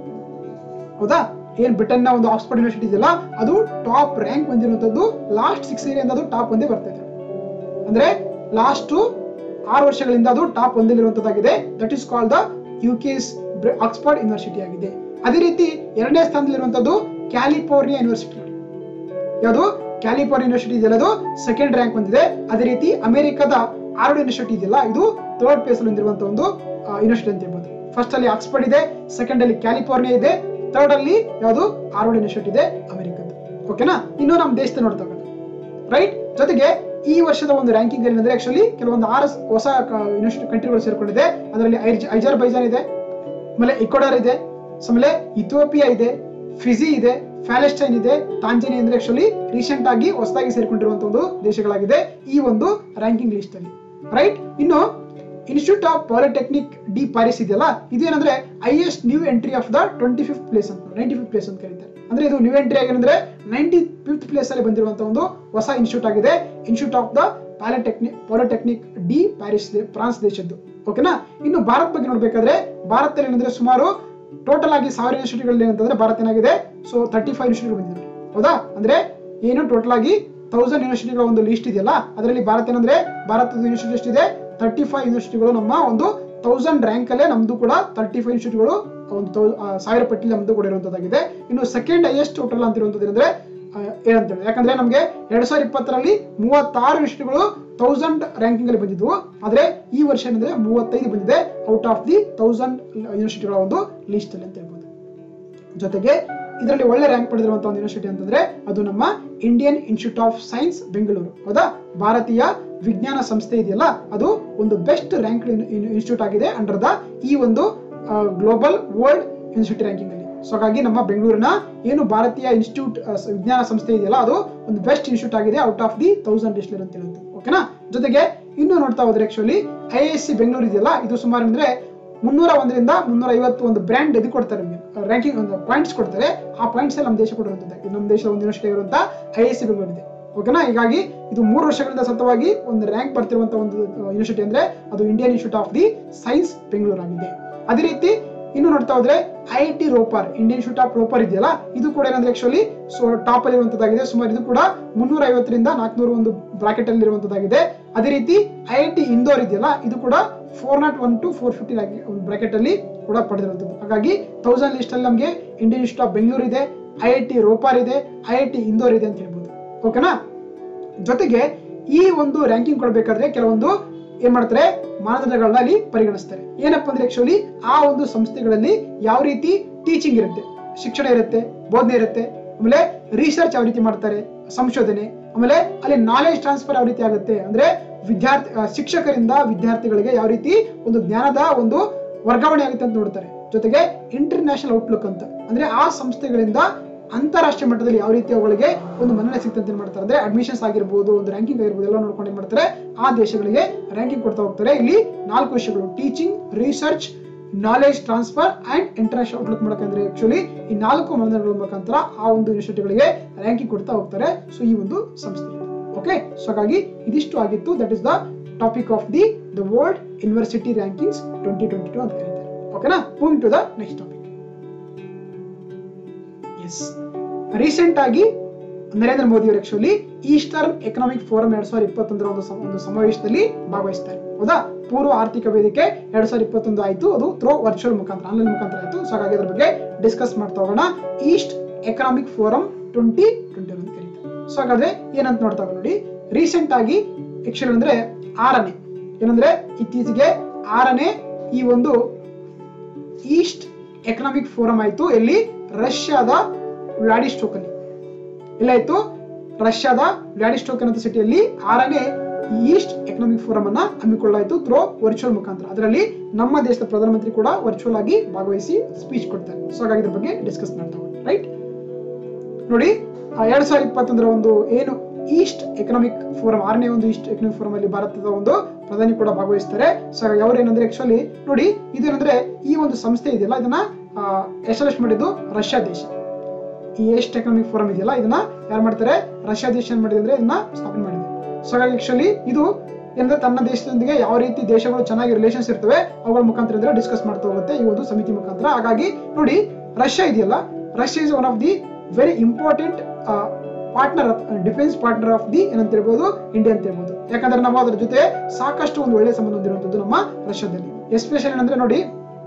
ಹೌದಾ ಏನ್ ಬ್ರಿಟನ್ ನ ಒಂದು ಆಕ್ಸ್ಫರ್ಡ್ ಯೂನಿವರ್ಸಿಟಿ ಇದೆಯಲ್ಲ ಅದು ಟಾಪ್ ರ್ಯಾಂಕ್ ಬಂದಿರುವಂತದ್ದು ಲಾಸ್ಟ್ ಸಿಕ್ಸ್ ಇಯರ್ ಅದು ಟಾಪ್ ಒಂದೇ ಬರ್ತಾ ಇದೆ ಅಂದ್ರೆ ಲಾಸ್ಟ್ ಆರು ವರ್ಷಗಳಿಂದ ಅದು ಟಾಪ್ ಒಂದಲ್ಲಿರುವಂತದ್ದಾಗಿದೆ that is called the U K's Oxford University ಆಗಿದೆ ಅದೇ ರೀತಿ ಎರಡನೇ ಸ್ಥಾನದಲ್ಲಿರುವಂತದ್ದು ಕ್ಯಾಲಿಫೋರ್ನಿಯಾ ಯೂನಿವರ್ಸಿಟಿ ಯಾವುದು ಕ್ಯಾಲಿಫೋರ್ನಿಯಾ ಯೂನಿವರ್ಸಿಟಿ ಇದೆಯಲ್ಲ ಅದು ಸೆಕೆಂಡ್ ರ್ಯಾಂಕ್ ಬಂದಿದೆ ಅದೇ ರೀತಿ ಅಮೆರಿಕದ ಆರ್ಡ್ ಯೂನಿವರ್ಸಿಟಿ ಇದೆಯಲ್ಲ ಇದು ಥರ್ಡ್ ಪ್ಲೇಸ್ ಅಲ್ಲಿ ಹೊಂದಿರುವಂತ ಒಂದು ಯೂನಿವರ್ಸಿಟಿ ಅಂತ ಹೇಳ್ಬೋದು ಫಸ್ಟ್ ಅಲ್ಲಿ ಆಕ್ಸ್ಫರ್ಡ್ ಇದೆ ಸೆಕೆಂಡ್ ಅಲ್ಲಿ ಕ್ಯಾಲಿಫೋರ್ನಿಯಾ ಇದೆ ಥರ್ಡ್ ಅಲ್ಲಿ ಯಾವುದು ಆರ್ವರ್ಡ್ ಯೂನಿವರ್ಸಿಟಿ ಇದೆ ಅಮೆರಿಕದ ಓಕೆನಾ ಇನ್ನು ನಮ್ಮ ದೇಶದ ನೋಡ್ತಾ ಹೋಗೋಣ ರೈಟ್ ಜೊತೆಗೆ ಈ ವರ್ಷದ ಒಂದು ರ್ಯಾಂಕಿಂಗ್ ಏನಂದ್ರೆ ಆಕ್ಚುಲಿ ಕೆಲವೊಂದು ಆರು ಹೊಸ ಯೂನಿವರ್ಸಿಟಿ ಕಂಟ್ರಿಗಳು ಸೇರ್ಕೊಂಡಿದೆ ಅದರಲ್ಲಿ ಐಜರ್ ಬೈಜಾನ್ ಇದೆ ಆಮೇಲೆ ಇಕ್ವಡಾರ್ ಇದೆ ಆಮೇಲೆ ಇಥಿಯೋಪಿಯಾ ಇದೆ ಫಿಜಿ ಇದೆ ಫ್ಯಾಲೆಸ್ಟೈನ್ ಇದೆ ತಾಂಜನಿ ಅಂದ್ರೆ ಆಕ್ಚುಲಿ ರೀಸೆಂಟ್ ಆಗಿ ಹೊಸದಾಗಿ ಸೇರ್ಕೊಂಡಿರುವಂತ ಒಂದು ದೇಶಗಳಾಗಿದೆ ಈ ಒಂದು ರ್ಯಾಂಕಿಂಗ್ ಲಿಸ್ಟ್ ಅಲ್ಲಿ ರೈಟ್ ಇನ್ನು institute of polytechnic de Paris ಇದೆಯಲ್ಲ ಇದೇನಂದ್ರೆ highest new entry of the twenty fifth place ಅಂತ ನೈಂಟಿ ಫಿಫ್ತ್ ಪ್ಲೇಸ್ ಅಂತ ಕರೀತಾರೆ ಅಂದ್ರೆ ಇದು ನ್ಯೂ ಎಂಟ್ರಿ ಆಗಿರಂದ್ರೆ ನೈಂಟಿ ಫಿಫ್ತ್ ಪ್ಲೇಸ್ ಅಲ್ಲಿ ಬಂದಿರುವಂತಹ ಒಂದು ಹೊಸ ಇನ್ಸ್ಟಿಟ್ಯೂಟ್ ಆಗಿದೆ institute of the polytechnic polytechnic de Paris France ದೇಶದ್ದು ಓಕೆನಾ ಇನ್ನು ಭಾರತ ಬಗ್ಗೆ ನೋಡ್ಬೇಕಾದ್ರೆ ಭಾರತದಲ್ಲಿ ಏನಂದ್ರೆ ಸುಮಾರು ಟೋಟಲ್ ಆಗಿ ಸಾವಿರ ಯೂನಿವರ್ಸಿಟಿಗಳಲ್ಲಿ ಏನಂತಂದ್ರೆ ಭಾರತ ಏನಾಗಿದೆ ಸೊ ತರ್ಟಿ ಫೈವ್ ಯೂನಿವರ್ಸಿಟಿಗಳು ಬಂದಿದೆ ಹೌದಾ ಅಂದ್ರೆ ಏನು ಟೋಟಲ್ ಆಗಿ ತೌಸಂಡ್ ಯೂನಿವರ್ಸಿಟಿಗಳ ಒಂದು ಲಿಸ್ಟ್ ಇದೆಯಲ್ಲ ಅದರಲ್ಲಿ ಭಾರತ ಏನಂದ್ರೆ ಭಾರತದ ಯೂನಿವರ್ಸಿಟಿ ಎಷ್ಟಿದೆ ತರ್ಟಿ ಫೈವ್ ಯೂನಿವರ್ಸಿಟಿಗಳು ನಮ್ಮ ಒಂದು ತೌಸಂಡ್ ರ್ಯಾಂಕ್ ಅಲ್ಲೇ ನಮ್ದು ಕೂಡ ತರ್ಟಿ ಫೈವ್ ಯೂನಿವರ್ಸಿಟಿಗಳು ಒಂದು ತೌ- ಆ, ಸಾವಿರ ಪಟ್ಟಿ ನಮ್ದು ಕೂಡ ಇರುವಂತದ್ದಾಗಿದೆ ಇನ್ನು ಸೆಕೆಂಡ್ ಹೈಯೆಸ್ಟ್ ಟೋಟಲ್ ಅಂತ ಇರುವಂತದ್ದು ಏನಂದ್ರೆ ಆ, ಏನಂತೇಳಿ ಯಾಕಂದ್ರೆ ನಮಗೆ ಎರಡ್ ಸಾವಿರದ ಇಪ್ಪತ್ತರಲ್ಲಿ ಮೂವತ್ತಾರು ಯೂನಿವರ್ಸಿಟಿಗಳು ತೌಸಂಡ್ ರ್ಯಾಂಕಿಂಗ್ ಅಲ್ಲಿ ಬಂದಿದ್ವು ಆದ್ರೆ ಈ ವರ್ಷ ಏನಂದ್ರೆ ಮೂವತ್ತೈದು ಬಂದಿದೆ ಔಟ್ ಆಫ್ ದಿ ತೌಸಂಡ್ ಯೂನಿವರ್ಸಿಟಿಗಳ ಒಂದು ಲಿಸ್ಟ್ ಅಲ್ಲಿ ಅಂತ ಹೇಳ್ಬೋದು ಜೊತೆಗೆ ಇದರಲ್ಲಿ ಒಳ್ಳೆ ರ್ಯಾಂಕ್ ಪಡೆದಿರುವಂತ ಒಂದು ಯೂನಿವರ್ಸಿಟಿ ಅಂತಂದ್ರೆ ಅದು ನಮ್ಮ Indian Institute of Science Bengaluru ಹೌದಾ ಭಾರತೀಯ ವಿಜ್ಞಾನ ಸಂಸ್ಥೆ ಇದೆಯಲ್ಲ ಅದು ಒಂದು ಬೆಸ್ಟ್ ರ್ಯಾಂಕ್ ಇನ್ಸ್ಟಿಟ್ಯೂಟ್ ಆಗಿದೆ ಅಂಡರ್ ದ ಈ ಒಂದು ಗ್ಲೋಬಲ್ ವರ್ಲ್ಡ್ ಯೂನಿವರ್ಸಿಟಿ ರ್ಯಾಂಕಿಂಗ್ ಅಲ್ಲಿ ಸೊ ಹಾಗಾಗಿ ನಮ್ಮ ಬೆಂಗಳೂರಿನ ಏನು ಭಾರತೀಯ ಇನ್ಸ್ಟಿಟ್ಯೂಟ್ ವಿಜ್ಞಾನ ಸಂಸ್ಥೆ ಇದೆಯಲ್ಲ ಅದು ಒಂದು ಬೆಸ್ಟ್ ಇನ್ಸ್ಟಿಟ್ಯೂಟ್ ಆಗಿದೆ out of the thousand list ಅಂತ ಹೇಳುತ್ತೆ ಓಕೆನಾ ಜೊತೆಗೆ ಇನ್ನು ನೋಡ್ತಾ ಹೋದ್ರೆ actually I S C Bengaluru ಇದೆಯಲ್ಲ ಇದು ಸುಮಾರು ಅಂದ್ರೆ ಮುನ್ನೂರ ಒಂದರಿಂದ ಮುನ್ನೂರ ಐವತ್ತು ಒಂದು ಬ್ರ್ಯಾಂಡ್ ಇದು ಕೊಡ್ತಾರೆ ನಿಮಗೆ ರ್ಯಾಂಕಿಂಗ್ ಒಂದು ಪಾಯಿಂಟ್ಸ್ ಕೊಡ್ತಾರೆ ಆ ಪಾಯಿಂಟ್ಸ್ ನಮ್ಮ ದೇಶ ಕೊಟ್ಟಿರುತ್ತದೆ ಇದು ನಮ್ಮ ದೇಶದ ಒಂದು ಯೂನಿವರ್ಸಿಟಿ ಇರುವಂತ ಐ ಎಸ್ ಸಿ ಬೆಂಗಳೂರು ಇದೆ ಓಕೆನಾ ಹೀಗಾಗಿ ಇದು ಮೂರು ವರ್ಷಗಳಿಂದ ಸತತವಾಗಿ ಒಂದು ರ್ಯಾಂಕ್ ಬರ್ತಿರುವಂತ ಒಂದು ಯೂನಿವರ್ಸಿಟಿ ಅಂದ್ರೆ ಅದು Indian Institute of the Science Bengaluru ಆಗಿದೆ ಅದೇ ರೀತಿ ಇನ್ನು ನೋಡ್ತಾ ಹೋದ್ರೆ I T Ropar Indian Institute of Ropar ಇದೆಯಲ್ಲ ಇದು ಕೂಡ ಏನಂದ್ರೆ ಆಕ್ಚುಲಿ ಸೊ ಟಾಪ್ ಅಲ್ಲಿ ಇರುವಂತದ್ದಾಗಿದೆ ಸುಮಾರು ಇದು ಕೂಡ ಮುನ್ನೂರ ಐವತ್ತರಿಂದ ನಾಲ್ಕನೂರ ಒಂದು ಬ್ರಾಕೆಟ್ ಅಲ್ಲಿ ಇರುವಂತದ್ದಾಗಿದೆ ಅದೇ ರೀತಿ ಐ ಐ ಟಿ ಇಂದೋರ್ ಇದೆಯಲ್ಲ ಇದು ಕೂಡ four naught one to four fifty bracket ಅಲ್ಲಿ ಕೂಡ ಪಡೆದಿರುವಂತದ್ದು ಹಾಗಾಗಿ ತೌಸಂಡ್ ಲಿಸ್ಟ್ ಅಲ್ಲಿ ನಮಗೆ ಇಂಡಿಯನ್ ಇನ್ಸ್ಟಿಟ್ಯೂಟ್ ಆಫ್ ಬೆಂಗಳೂರು ಇದೆ ಐ ಐ ಟಿ ರೋಪಾರ್ ಇದೆ ಐ ಐ ಟಿ ಇಂದೋರ್ ಇದೆ ಅಂತ ಹೇಳ್ಬೋದು ಓಕೆನಾ ಜೊತೆಗೆ ಈ ಒಂದು ರ್ಯಾಂಕಿಂಗ್ ಕೊಡಬೇಕಾದ್ರೆ ಕೆಲವೊಂದು ಏನ್ ಮಾಡ್ತಾರೆ ಮಾನದಂಡಗಳನ್ನ ಅಲ್ಲಿ ಪರಿಗಣಿಸ್ತಾರೆ ಏನಪ್ಪಾ ಅಂದ್ರೆ ಆಕ್ಚುಲಿ ಆ ಒಂದು ಸಂಸ್ಥೆಗಳಲ್ಲಿ ಯಾವ ರೀತಿ ಟೀಚಿಂಗ್ ಇರುತ್ತೆ ಶಿಕ್ಷಣ ಇರುತ್ತೆ ಬೋಧನೆ ಇರುತ್ತೆ ಆಮೇಲೆ ರಿಸರ್ಚ್ ಯಾವ ರೀತಿ ಮಾಡ್ತಾರೆ ಸಂಶೋಧನೆ ಆಮೇಲೆ ಅಲ್ಲಿ ನಾಲೆಜ್ ಟ್ರಾನ್ಸ್ಫರ್ ಯಾವ ರೀತಿ ಆಗುತ್ತೆ ಅಂದ್ರೆ ವಿದ್ಯಾರ್ಥಿ ಆ, ಶಿಕ್ಷಕರಿಂದ ವಿದ್ಯಾರ್ಥಿಗಳಿಗೆ ಯಾವ ರೀತಿ ಒಂದು ಜ್ಞಾನದ ಒಂದು ವರ್ಗಾವಣೆ ಆಗುತ್ತೆ ಅಂತ ನೋಡ್ತಾರೆ ಜೊತೆಗೆ ಇಂಟರ್ನ್ಯಾಷನಲ್ ಔಟ್ಲುಕ್ ಅಂತ ಅಂದ್ರೆ ಆ ಸಂಸ್ಥೆಗಳಿಂದ ಅಂತಾರಾಷ್ಟ್ರೀಯ ಮಟ್ಟದಲ್ಲಿ ಯಾವ ರೀತಿ ಅವುಗಳಿಗೆ ಒಂದು ಮನ್ನಣೆ ಸಿಗ್ತಂತ ಅಂತ ಏನ್ ಮಾಡ್ತಾರೆ ಅಂದ್ರೆ ಅಡ್ಮಿಷನ್ಸ್ ಆಗಿರ್ಬೋದು ಒಂದು ರ್ಯಾಂಕಿಂಗ್ ಆಗಿರ್ಬೋದು ಎಲ್ಲ ನೋಡ್ಕೊಂಡು ಏನ್ ಮಾಡ್ತಾರೆ ಆ ದೇಶಗಳಿಗೆ ರ್ಯಾಂಕಿಂಗ್ ಕೊಡ್ತಾ ಹೋಗ್ತಾರೆ ಇಲ್ಲಿ ನಾಲ್ಕು ವಿಷಯಗಳು teaching research knowledge transfer and international outlook ಮಾಡಕಂದ್ರೆ ಆಕ್ಚುಲಿ ಈ ನಾಲ್ಕು ಮಾನದಂಡಗಳ ಮುಖಾಂತರ ಆ ಒಂದು ಯೂನಿವರ್ಸಿಟಿಗಳಿಗೆ ರ್ಯಾಂಕಿಂಗ್ ಕೊಡ್ತಾ ಹೋಗ್ತಾರೆ ಸೊ ಈ ಒಂದು ಸಂಸ್ಥೆ ಓಕೆ ಸೊ ಹಾಗಾಗಿ ಇದಿಷ್ಟು ಆಗಿತ್ತು that is the topic of the the world university rankings twenty twenty two ಅಂತ ಕರೀತಾರೆ ಓಕೆನಾ moving to the next topic S recent ಆಗಿ ನರೇಂದ್ರ ಮೋದಿ ಅವರು ಆಕ್ಚುಲಿ ಈಸ್ಟರ್ನ್ ಎಕನಾಮಿಕ್ ಫೋರಂ ಎರಡ್ ಸಾವಿರದ ಇಪ್ಪತ್ತೊಂದರ ಒಂದು ಸಮ- ಒಂದು ಸಮಾವೇಶದಲ್ಲಿ ಭಾಗವಹಿಸ್ತಾರೆ ಹೌದಾ ಪೂರ್ವ ಆರ್ಥಿಕ ವೇದಿಕೆ ಎರಡ್ ಸಾವಿರದ ಇಪ್ಪತ್ತೊಂದು ಆಯ್ತು ಅದು ಥ್ರೋ ವರ್ಚುವಲ್ ಮುಖಾಂತರ ಆನ್ಲೈನ್ ಮುಖಾಂತರ ಆಯ್ತು ಸೊ ಹಾಗಾಗಿ ಅದ್ರ ಬಗ್ಗೆ ಡಿಸ್ಕಸ್ ಮಾಡ್ತಾ ಹೋಗೋಣ East Economic Forum twenty twenty ಅಂತ ಕರೀತಾರೆ ಸೊ ಹಾಗಾದ್ರೆ ಏನಂತ ನೋಡ್ತಾ ಹೋಗೋಣ ನೋಡಿ ರೀಸೆಂಟ್ ಆಗಿ ಆಕ್ಚುಲಿ ಅಂದ್ರೆ ಆರನೇ ಏನಂದ್ರೆ ಇತ್ತೀಚೆಗೆ ಆರನೇ ಈ ಒಂದು ಈಸ್ಟ್ ಎಕನಾಮಿಕ್ ಫೋರಂ ಆಯ್ತು ಎಲ್ಲಿ ರಷ್ಯಾದ ವ್ಲಾಡಿಸ್ಟೋಕ್ ಅಲ್ಲಿ ಎಲ್ಲಾಯ್ತು ರಷ್ಯಾದ ವ್ಲಾಡಿಸ್ಟೋಕ್ ಅಂತ ಸಿಟಿಯಲ್ಲಿ ಆರನೇ ಈಸ್ಟ್ ಎಕನಾಮಿಕ್ ಫೋರಂ ಅನ್ನ ಹಮ್ಮಿಕೊಳ್ಳಾಯಿತು ಥ್ರೋ ವರ್ಚುವಲ್ ಮುಖಾಂತರ ಅದರಲ್ಲಿ ನಮ್ಮ ದೇಶದ ಪ್ರಧಾನಮಂತ್ರಿ ಕೂಡ ವರ್ಚುವಲ್ ಆಗಿ ಭಾಗವಹಿಸಿ ಸ್ಪೀಚ್ ಕೊಡ್ತಾರೆ ಸೊ ಹಾಗಾಗಿ ಇದ್ರ ಬಗ್ಗೆ ಡಿಸ್ಕಸ್ ಮಾಡ್ತಾ ರೈಟ್ ನೋಡಿ ಆ ಎರಡ್ ಸಾವಿರದ ಇಪ್ಪತ್ತೊಂದರ ಒಂದು ಏನು ಈಸ್ಟ್ ಎಕನಾಮಿಕ್ ಫೋರಂ ಆರನೇ ಒಂದು ಈಸ್ಟ್ ಎಕನಾಮಿಕ್ ಫೋರಂ ಅಲ್ಲಿ ಭಾರತದ ಒಂದು ಪ್ರಧಾನಿ ಕೂಡ ಭಾಗವಹಿಸ್ತಾರೆ ಸೊ ಅವ್ರು ಏನಂದ್ರೆ ಆಕ್ಚುಲಿ ನೋಡಿ ಇದೇನಂದ್ರೆ ಈ ಒಂದು ಸಂಸ್ಥೆ ಇದೆಯಲ್ಲ ಇದನ್ನ ಎಸ್ಟಾಬ್ಲಿಷ್ ಮಾಡಿದ್ದು ರಷ್ಯಾ ದೇಶ ಈ ಈಸ್ಟ್ ಎಕನಾಮಿಕ್ ಫೋರಂ ಇದೆಯಲ್ಲ ಇದನ್ನ ಯಾರು ಮಾಡ್ತಾರೆ ರಷ್ಯಾ ದೇಶ ಏನ್ ಮಾಡಿದೆ ಅಂದ್ರೆ ಇದನ್ನ ಸ್ಥಾಪನೆ ಮಾಡಿದೆ ಸೊ ಹಾಗಾಗಿ ಆಕ್ಚುಲಿ ಇದು ಏನಂದ್ರೆ ತನ್ನ ದೇಶದೊಂದಿಗೆ ಯಾವ ರೀತಿ ದೇಶಗಳು ಚೆನ್ನಾಗಿ ರಿಲೇಷನ್ಸ್ ಇರ್ತವೆ ಅವುಗಳ ಮುಖಾಂತರ ಅಂದ್ರೆ ಡಿಸ್ಕಸ್ ಮಾಡ್ತಾ ಹೋಗುತ್ತೆ ಈ ಒಂದು ಸಮಿತಿ ಮುಖಾಂತರ ಹಾಗಾಗಿ ನೋಡಿ ರಷ್ಯಾ ಇದೆಯಲ್ಲ Russia is one of the very important partner defence partner of the ಏನಂತ ಹೇಳ್ಬೋದು ಇಂಡಿಯಾ ಅಂತ ಹೇಳ್ಬೋದು ಯಾಕಂದ್ರೆ ನಾವು ಅದರ ಜೊತೆ ಸಾಕಷ್ಟು ಒಂದು ಒಳ್ಳೆ ಸಂಬಂಧ ಹೊಂದಿರುವಂತದ್ದು ನಮ್ಮ ರಷ್ಯಾದಲ್ಲಿ ಎಸ್ಪೆಷಲಿ ಏನಂದ್ರೆ ನೋಡಿ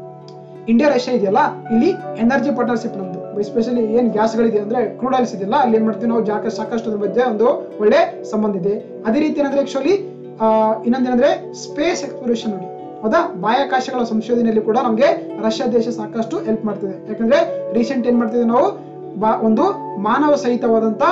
ಇಂಡಿಯಾ ರಷ್ಯಾ ಇದೆಯಲ್ಲ ಇಲ್ಲಿ ಎನರ್ಜಿ ಪಾರ್ಟ್ನರ್ಶಿಪ್ ನಮ್ದು ಎಸ್ಪೆಷಲಿ ಏನ್ ಗ್ಯಾಸ್ಗಳಿದೆ ಅಂದ್ರೆ ಕ್ರೂಡ್ ಆಯಿಲ್ಸ್ ಇದೆಯಲ್ಲ ಅಲ್ಲಿ ಏನ್ ಮಾಡ್ತೀವಿ ನಾವು ಜಾಕ ಸಾಕಷ್ಟು ಅದ್ರ ಮಧ್ಯೆ ಒಂದು ಒಳ್ಳೆ ಸಂಬಂಧ ಇದೆ ಅದೇ ರೀತಿ ಏನಂದ್ರೆ ಆಕ್ಚುಲಿ ಇನ್ನೊಂದೇನಂದ್ರೆ ಸ್ಪೇಸ್ ಎಕ್ಸ್ಪ್ಲೋರೇಷನ್ ನೋಡಿ ಹೌದಾ ಬಾಹ್ಯಾಕಾಶಗಳ ಸಂಶೋಧನೆಯಲ್ಲಿ ಕೂಡ ನಮಗೆ ರಷ್ಯಾ ದೇಶ ಸಾಕಷ್ಟು ಹೆಲ್ಪ್ ಮಾಡ್ತಿದೆ ಯಾಕಂದ್ರೆ ರೀಸೆಂಟ್ ಏನ್ ಮಾಡ್ತಿದ್ವಿ ನಾವು ಬಾ ಒಂದು ಮಾನವ ಸಹಿತವಾದಂತ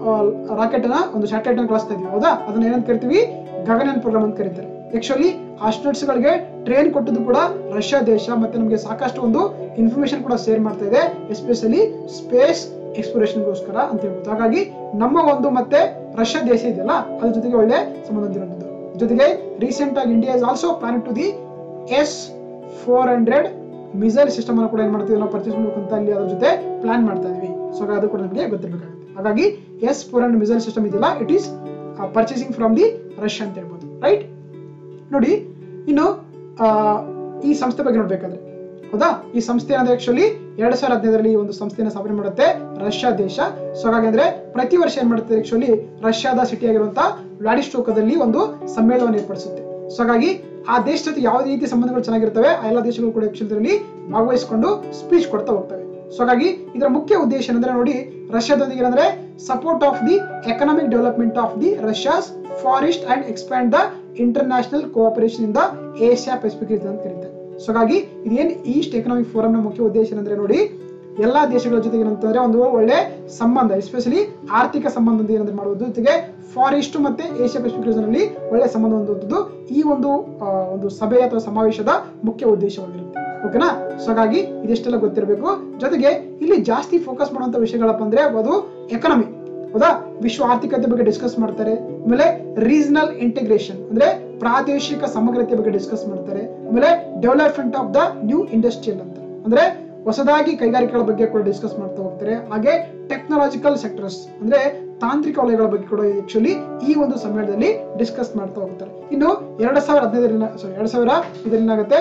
ರಾಕೆಟ್ ನ ಒಂದು ಸ್ಯಾಟಲೈಟ್ ನ ಕಳಿಸ್ತಾ ಇದೀವಿ ಹೌದಾ ಅದನ್ನ ಏನಂತ ಕರಿತೀವಿ ಗಗನಯಾನ್ ಪ್ರೋಗ್ರಾಮ್ ಅಂತ ಕರೀತಾರೆ ಆಕ್ಚುಲಿ ಆಸ್ಟ್ರೋಟ್ಸ್ ಗಳಿಗೆ ಟ್ರೈನ್ ಕೊಟ್ಟದ್ದು ಕೂಡ ರಷ್ಯಾ ದೇಶ ಮತ್ತೆ ನಮಗೆ ಸಾಕಷ್ಟು ಒಂದು ಇನ್ಫಾರ್ಮೇಶನ್ ಕೂಡ ಶೇರ್ ಮಾಡ್ತಾ ಇದೆ ಎಸ್ಪೆಷಲಿ ಸ್ಪೇಸ್ ಎಕ್ಸ್ಪ್ಲೋರೇಷನ್ಗೋಸ್ಕರ ಅಂತ ಹೇಳ್ಬೋದು ಹಾಗಾಗಿ ನಮ್ಮ ಒಂದು ಮತ್ತೆ ರಷ್ಯಾ ದೇಶ ಇದೆಯಲ್ಲ ಅದ್ರ ಜೊತೆಗೆ ಒಳ್ಳೆ ಸಂಬಂಧ ಹೊಂದಿರುವಂಥದ್ದು ಜೊತೆಗೆ ರೀಸೆಂಟ್ ಆಗಿ India is also plan to the S four hundred missile system ಅನ್ನು ಕೂಡ ಏನ್ ಮಾಡ್ತೀವಿ ನಾವು ಪರ್ಚೇಸ್ ಮಾಡ್ಬೇಕು ಅಂತ ಅಲ್ಲಿ ಅದ್ರ ಜೊತೆ ಪ್ಲಾನ್ ಮಾಡ್ತಾ ಇದೀವಿ ಸೊ ಅದು ಕೂಡ ನಮಗೆ ಗೊತ್ತಿರಬೇಕಾಗುತ್ತೆ ಹಾಗಾಗಿ S four hundred missile system ಇದೆಯಲ್ಲ it is purchasing from the Russia ಅಂತ ಹೇಳ್ಬೋದು ರೈಟ್ ನೋಡಿ ಇನ್ನು ಆ, ಈ ಸಂಸ್ಥೆ ಬಗ್ಗೆ ನೋಡ್ಬೇಕಾದ್ರೆ ಹೌದಾ ಈ ಸಂಸ್ಥೆ ಅಂದ್ರೆ ಆಕ್ಚುಲಿ ಎರಡ್ ಸಾವಿರದ ಹದಿನೈದರಲ್ಲಿ ಈ ಒಂದು ಸಂಸ್ಥೆನ ಸ್ಥಾಪನೆ ಮಾಡುತ್ತೆ ರಷ್ಯಾ ದೇಶ ಸೊ ಹಾಗಾಗಿ ಅಂದ್ರೆ ಪ್ರತಿ ವರ್ಷ ಏನ್ ಮಾಡುತ್ತೆ ಆಕ್ಚುಲಿ ರಷ್ಯಾದ ಸಿಟಿ ಆಗಿರುವಂತಹ ವ್ಲಾಡಿಸ್ಟೋಕದಲ್ಲಿ ಒಂದು ಸಮ್ಮೇಳನವನ್ನು ಏರ್ಪಡಿಸುತ್ತೆ ಸೊ ಹಾಗಾಗಿ ಆ ದೇಶ ಜೊತೆ ಯಾವುದೇ ರೀತಿ ಸಂಬಂಧಗಳು ಚೆನ್ನಾಗಿರ್ತವೆ ಆ ಎಲ್ಲ ದೇಶಗಳು ಕೂಡ ಆಕ್ಚುಲಿ ಇದರಲ್ಲಿ ಭಾಗವಹಿಸಿಕೊಂಡು ಸ್ಪೀಚ್ ಕೊಡ್ತಾ ಹೋಗ್ತವೆ ಸೊ ಹಾಗಾಗಿ ಇದರ ಮುಖ್ಯ ಉದ್ದೇಶ ಏನಂದ್ರೆ ನೋಡಿ ರಷ್ಯಾದೊಂದಿಗೆ ಏನಂದ್ರೆ support of the economic development of the Russia's forest and expand the international cooperation in the Asia Pacific region ಅಂತ ಕರೀತಾರೆ ಸೊ ಹಾಗಾಗಿ ಇದೇನ್ ಈಸ್ಟ್ ಎಕನಾಮಿಕ್ ಫೋರಂ ನ ಮುಖ್ಯ ಉದ್ದೇಶ ಏನಂದ್ರೆ ನೋಡಿ ಎಲ್ಲಾ ದೇಶಗಳ ಜೊತೆಗೆ ಏನಂತಂದ್ರೆ ಒಂದು ಒಳ್ಳೆ ಸಂಬಂಧ ಎಸ್ಪೆಷಲಿ ಆರ್ಥಿಕ ಸಂಬಂಧ ಏನಂದ್ರೆ ಮಾಡುವುದು ಜೊತೆಗೆ ಫಾರೆಸ್ಟ್ ಮತ್ತೆ ಏಷ್ಯಾ ಪೆಸಿಫಿಕ್ ರೀಜನ್ ಅಲ್ಲಿ ಒಳ್ಳೆ ಸಂಬಂಧ ಹೊಂದುವಂಥದ್ದು ಈ ಒಂದು ಆ, ಒಂದು ಸಭೆ ಅಥವಾ ಸಮಾವೇಶದ ಮುಖ್ಯ ಉದ್ದೇಶವಾಗಿರುತ್ತೆ ಓಕೆನಾ ಸೊ ಹಾಗಾಗಿ ಇದಿಷ್ಟೆಲ್ಲ ಗೊತ್ತಿರಬೇಕು ಜೊತೆಗೆ ಇಲ್ಲಿ ಜಾಸ್ತಿ ಫೋಕಸ್ ಮಾಡುವಂತ ವಿಷಯಗಳಪ್ಪ ಅಂದ್ರೆ ಅದು ಎಕನಾಮಿ ಹೌದಾ ವಿಶ್ವ ಆರ್ಥಿಕತೆ ಬಗ್ಗೆ ಡಿಸ್ಕಸ್ ಮಾಡ್ತಾರೆ ಆಮೇಲೆ ರೀಜನಲ್ ಇಂಟಿಗ್ರೇಷನ್ ಅಂದ್ರೆ ಪ್ರಾದೇಶಿಕ ಸಮಗ್ರತೆ ಬಗ್ಗೆ ಡಿಸ್ಕಸ್ ಮಾಡ್ತಾರೆ ಆಮೇಲೆ development of the new industrial ಅಂತ ಅಂದ್ರೆ ಹೊಸದಾಗಿ ಕೈಗಾರಿಕೆಗಳ ಬಗ್ಗೆ ಕೂಡ ಡಿಸ್ಕಸ್ ಮಾಡ್ತಾ ಹೋಗ್ತಾರೆ ಹಾಗೆ ಟೆಕ್ನಾಲಜಿಕಲ್ ಸೆಕ್ಟರ್ಸ್ ಅಂದ್ರೆ ತಾಂತ್ರಿಕ ವಲಯಗಳ ಬಗ್ಗೆ ಕೂಡ ಆಕ್ಚುಲಿ ಈ ಒಂದು ಸಮ್ಮೇಳನದಲ್ಲಿ ಡಿಸ್ಕಸ್ ಮಾಡ್ತಾ ಹೋಗ್ತಾರೆ ಇನ್ನು ಎರಡ್ ಸಾವಿರ ಹದಿನೈದರಿಂದ ಸಾರಿ ಎರಡ್ ಸಾವಿರ ಇದರಲ್ಲಿ ಏನಾಗುತ್ತೆ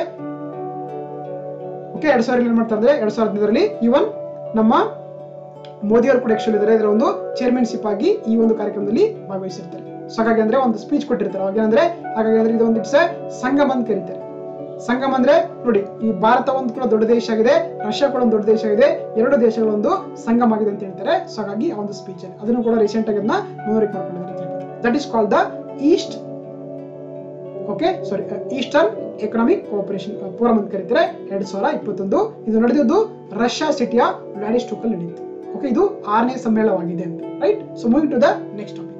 ಓಕೆ ಎರಡ್ ಸಾವಿರ ಏನ್ ಮಾಡ್ತಾ ಇದ್ದಾರೆ ಎರಡ್ ಸಾವಿರದ ಹದಿನೈದರಲ್ಲಿ ಇವನ್ ನಮ್ಮ ಮೋದಿ ಅವರು ಕೂಡ ಆಕ್ಚುಲಿ ಇದ್ದಾರೆ ಇದರ ಒಂದು ಚೇರ್ಮನ್ಶಿಪ್ ಆಗಿ ಈ ಒಂದು ಕಾರ್ಯಕ್ರಮದಲ್ಲಿ ಭಾಗವಹಿಸಿರ್ತಾರೆ ಸೊ ಹಾಗಾಗಿ ಅಂದ್ರೆ ಒಂದು ಸ್ಪೀಚ್ ಕೊಟ್ಟಿರ್ತಾರೆ ಅವಾಗ ಏನಂದ್ರೆ ಹಾಗಾಗಿ ಅಂದ್ರೆ ಇದು ಒಂದು ಇಟ್ಸ್ ಸಂಗಮ ಅಂತ ಕರೀತಾರೆ ಸಂಗಮ ಅಂದ್ರೆ ನೋಡಿ ಈ ಭಾರತ ಒಂದು ಕೂಡ ದೊಡ್ಡ ದೇಶ ಆಗಿದೆ ರಷ್ಯಾ ಕೂಡ ಒಂದು ದೊಡ್ಡ ದೇಶ ಆಗಿದೆ ಎರಡು ದೇಶಗಳ ಒಂದು ಸಂಗಮ ಆಗಿದೆ ಅಂತ ಹೇಳ್ತಾರೆ ಸೊ ಹಾಗಾಗಿ ಆ ಒಂದು ಸ್ಪೀಚ್ ಅದನ್ನು ಕೂಡ ರೀಸೆಂಟ್ ಆಗಿ ಅದನ್ನ ಮೆಮೊರಿ ಮಾಡ್ಕೊಂಡಿದ್ದಾರೆ that is called the East okay sorry Eastern Economic Cooperation Forum ಅಂತ ಕರೀತಾರೆ ಎರಡ್ ಸಾವಿರ ಇಪ್ಪತ್ತೊಂದು ಇದು ನಡೆದಿದ್ದು ರಷ್ಯಾ ಸಿಟಿಯ ವ್ಲಾಡಿಸ್ಟೋಕಲ್ ನಡೆಯಿತು ಓಕೆ ಇದು ಆರನೇ ಸಮ್ಮೇಳನವಾಗಿದೆ ಅಂತ right so moving to the next topic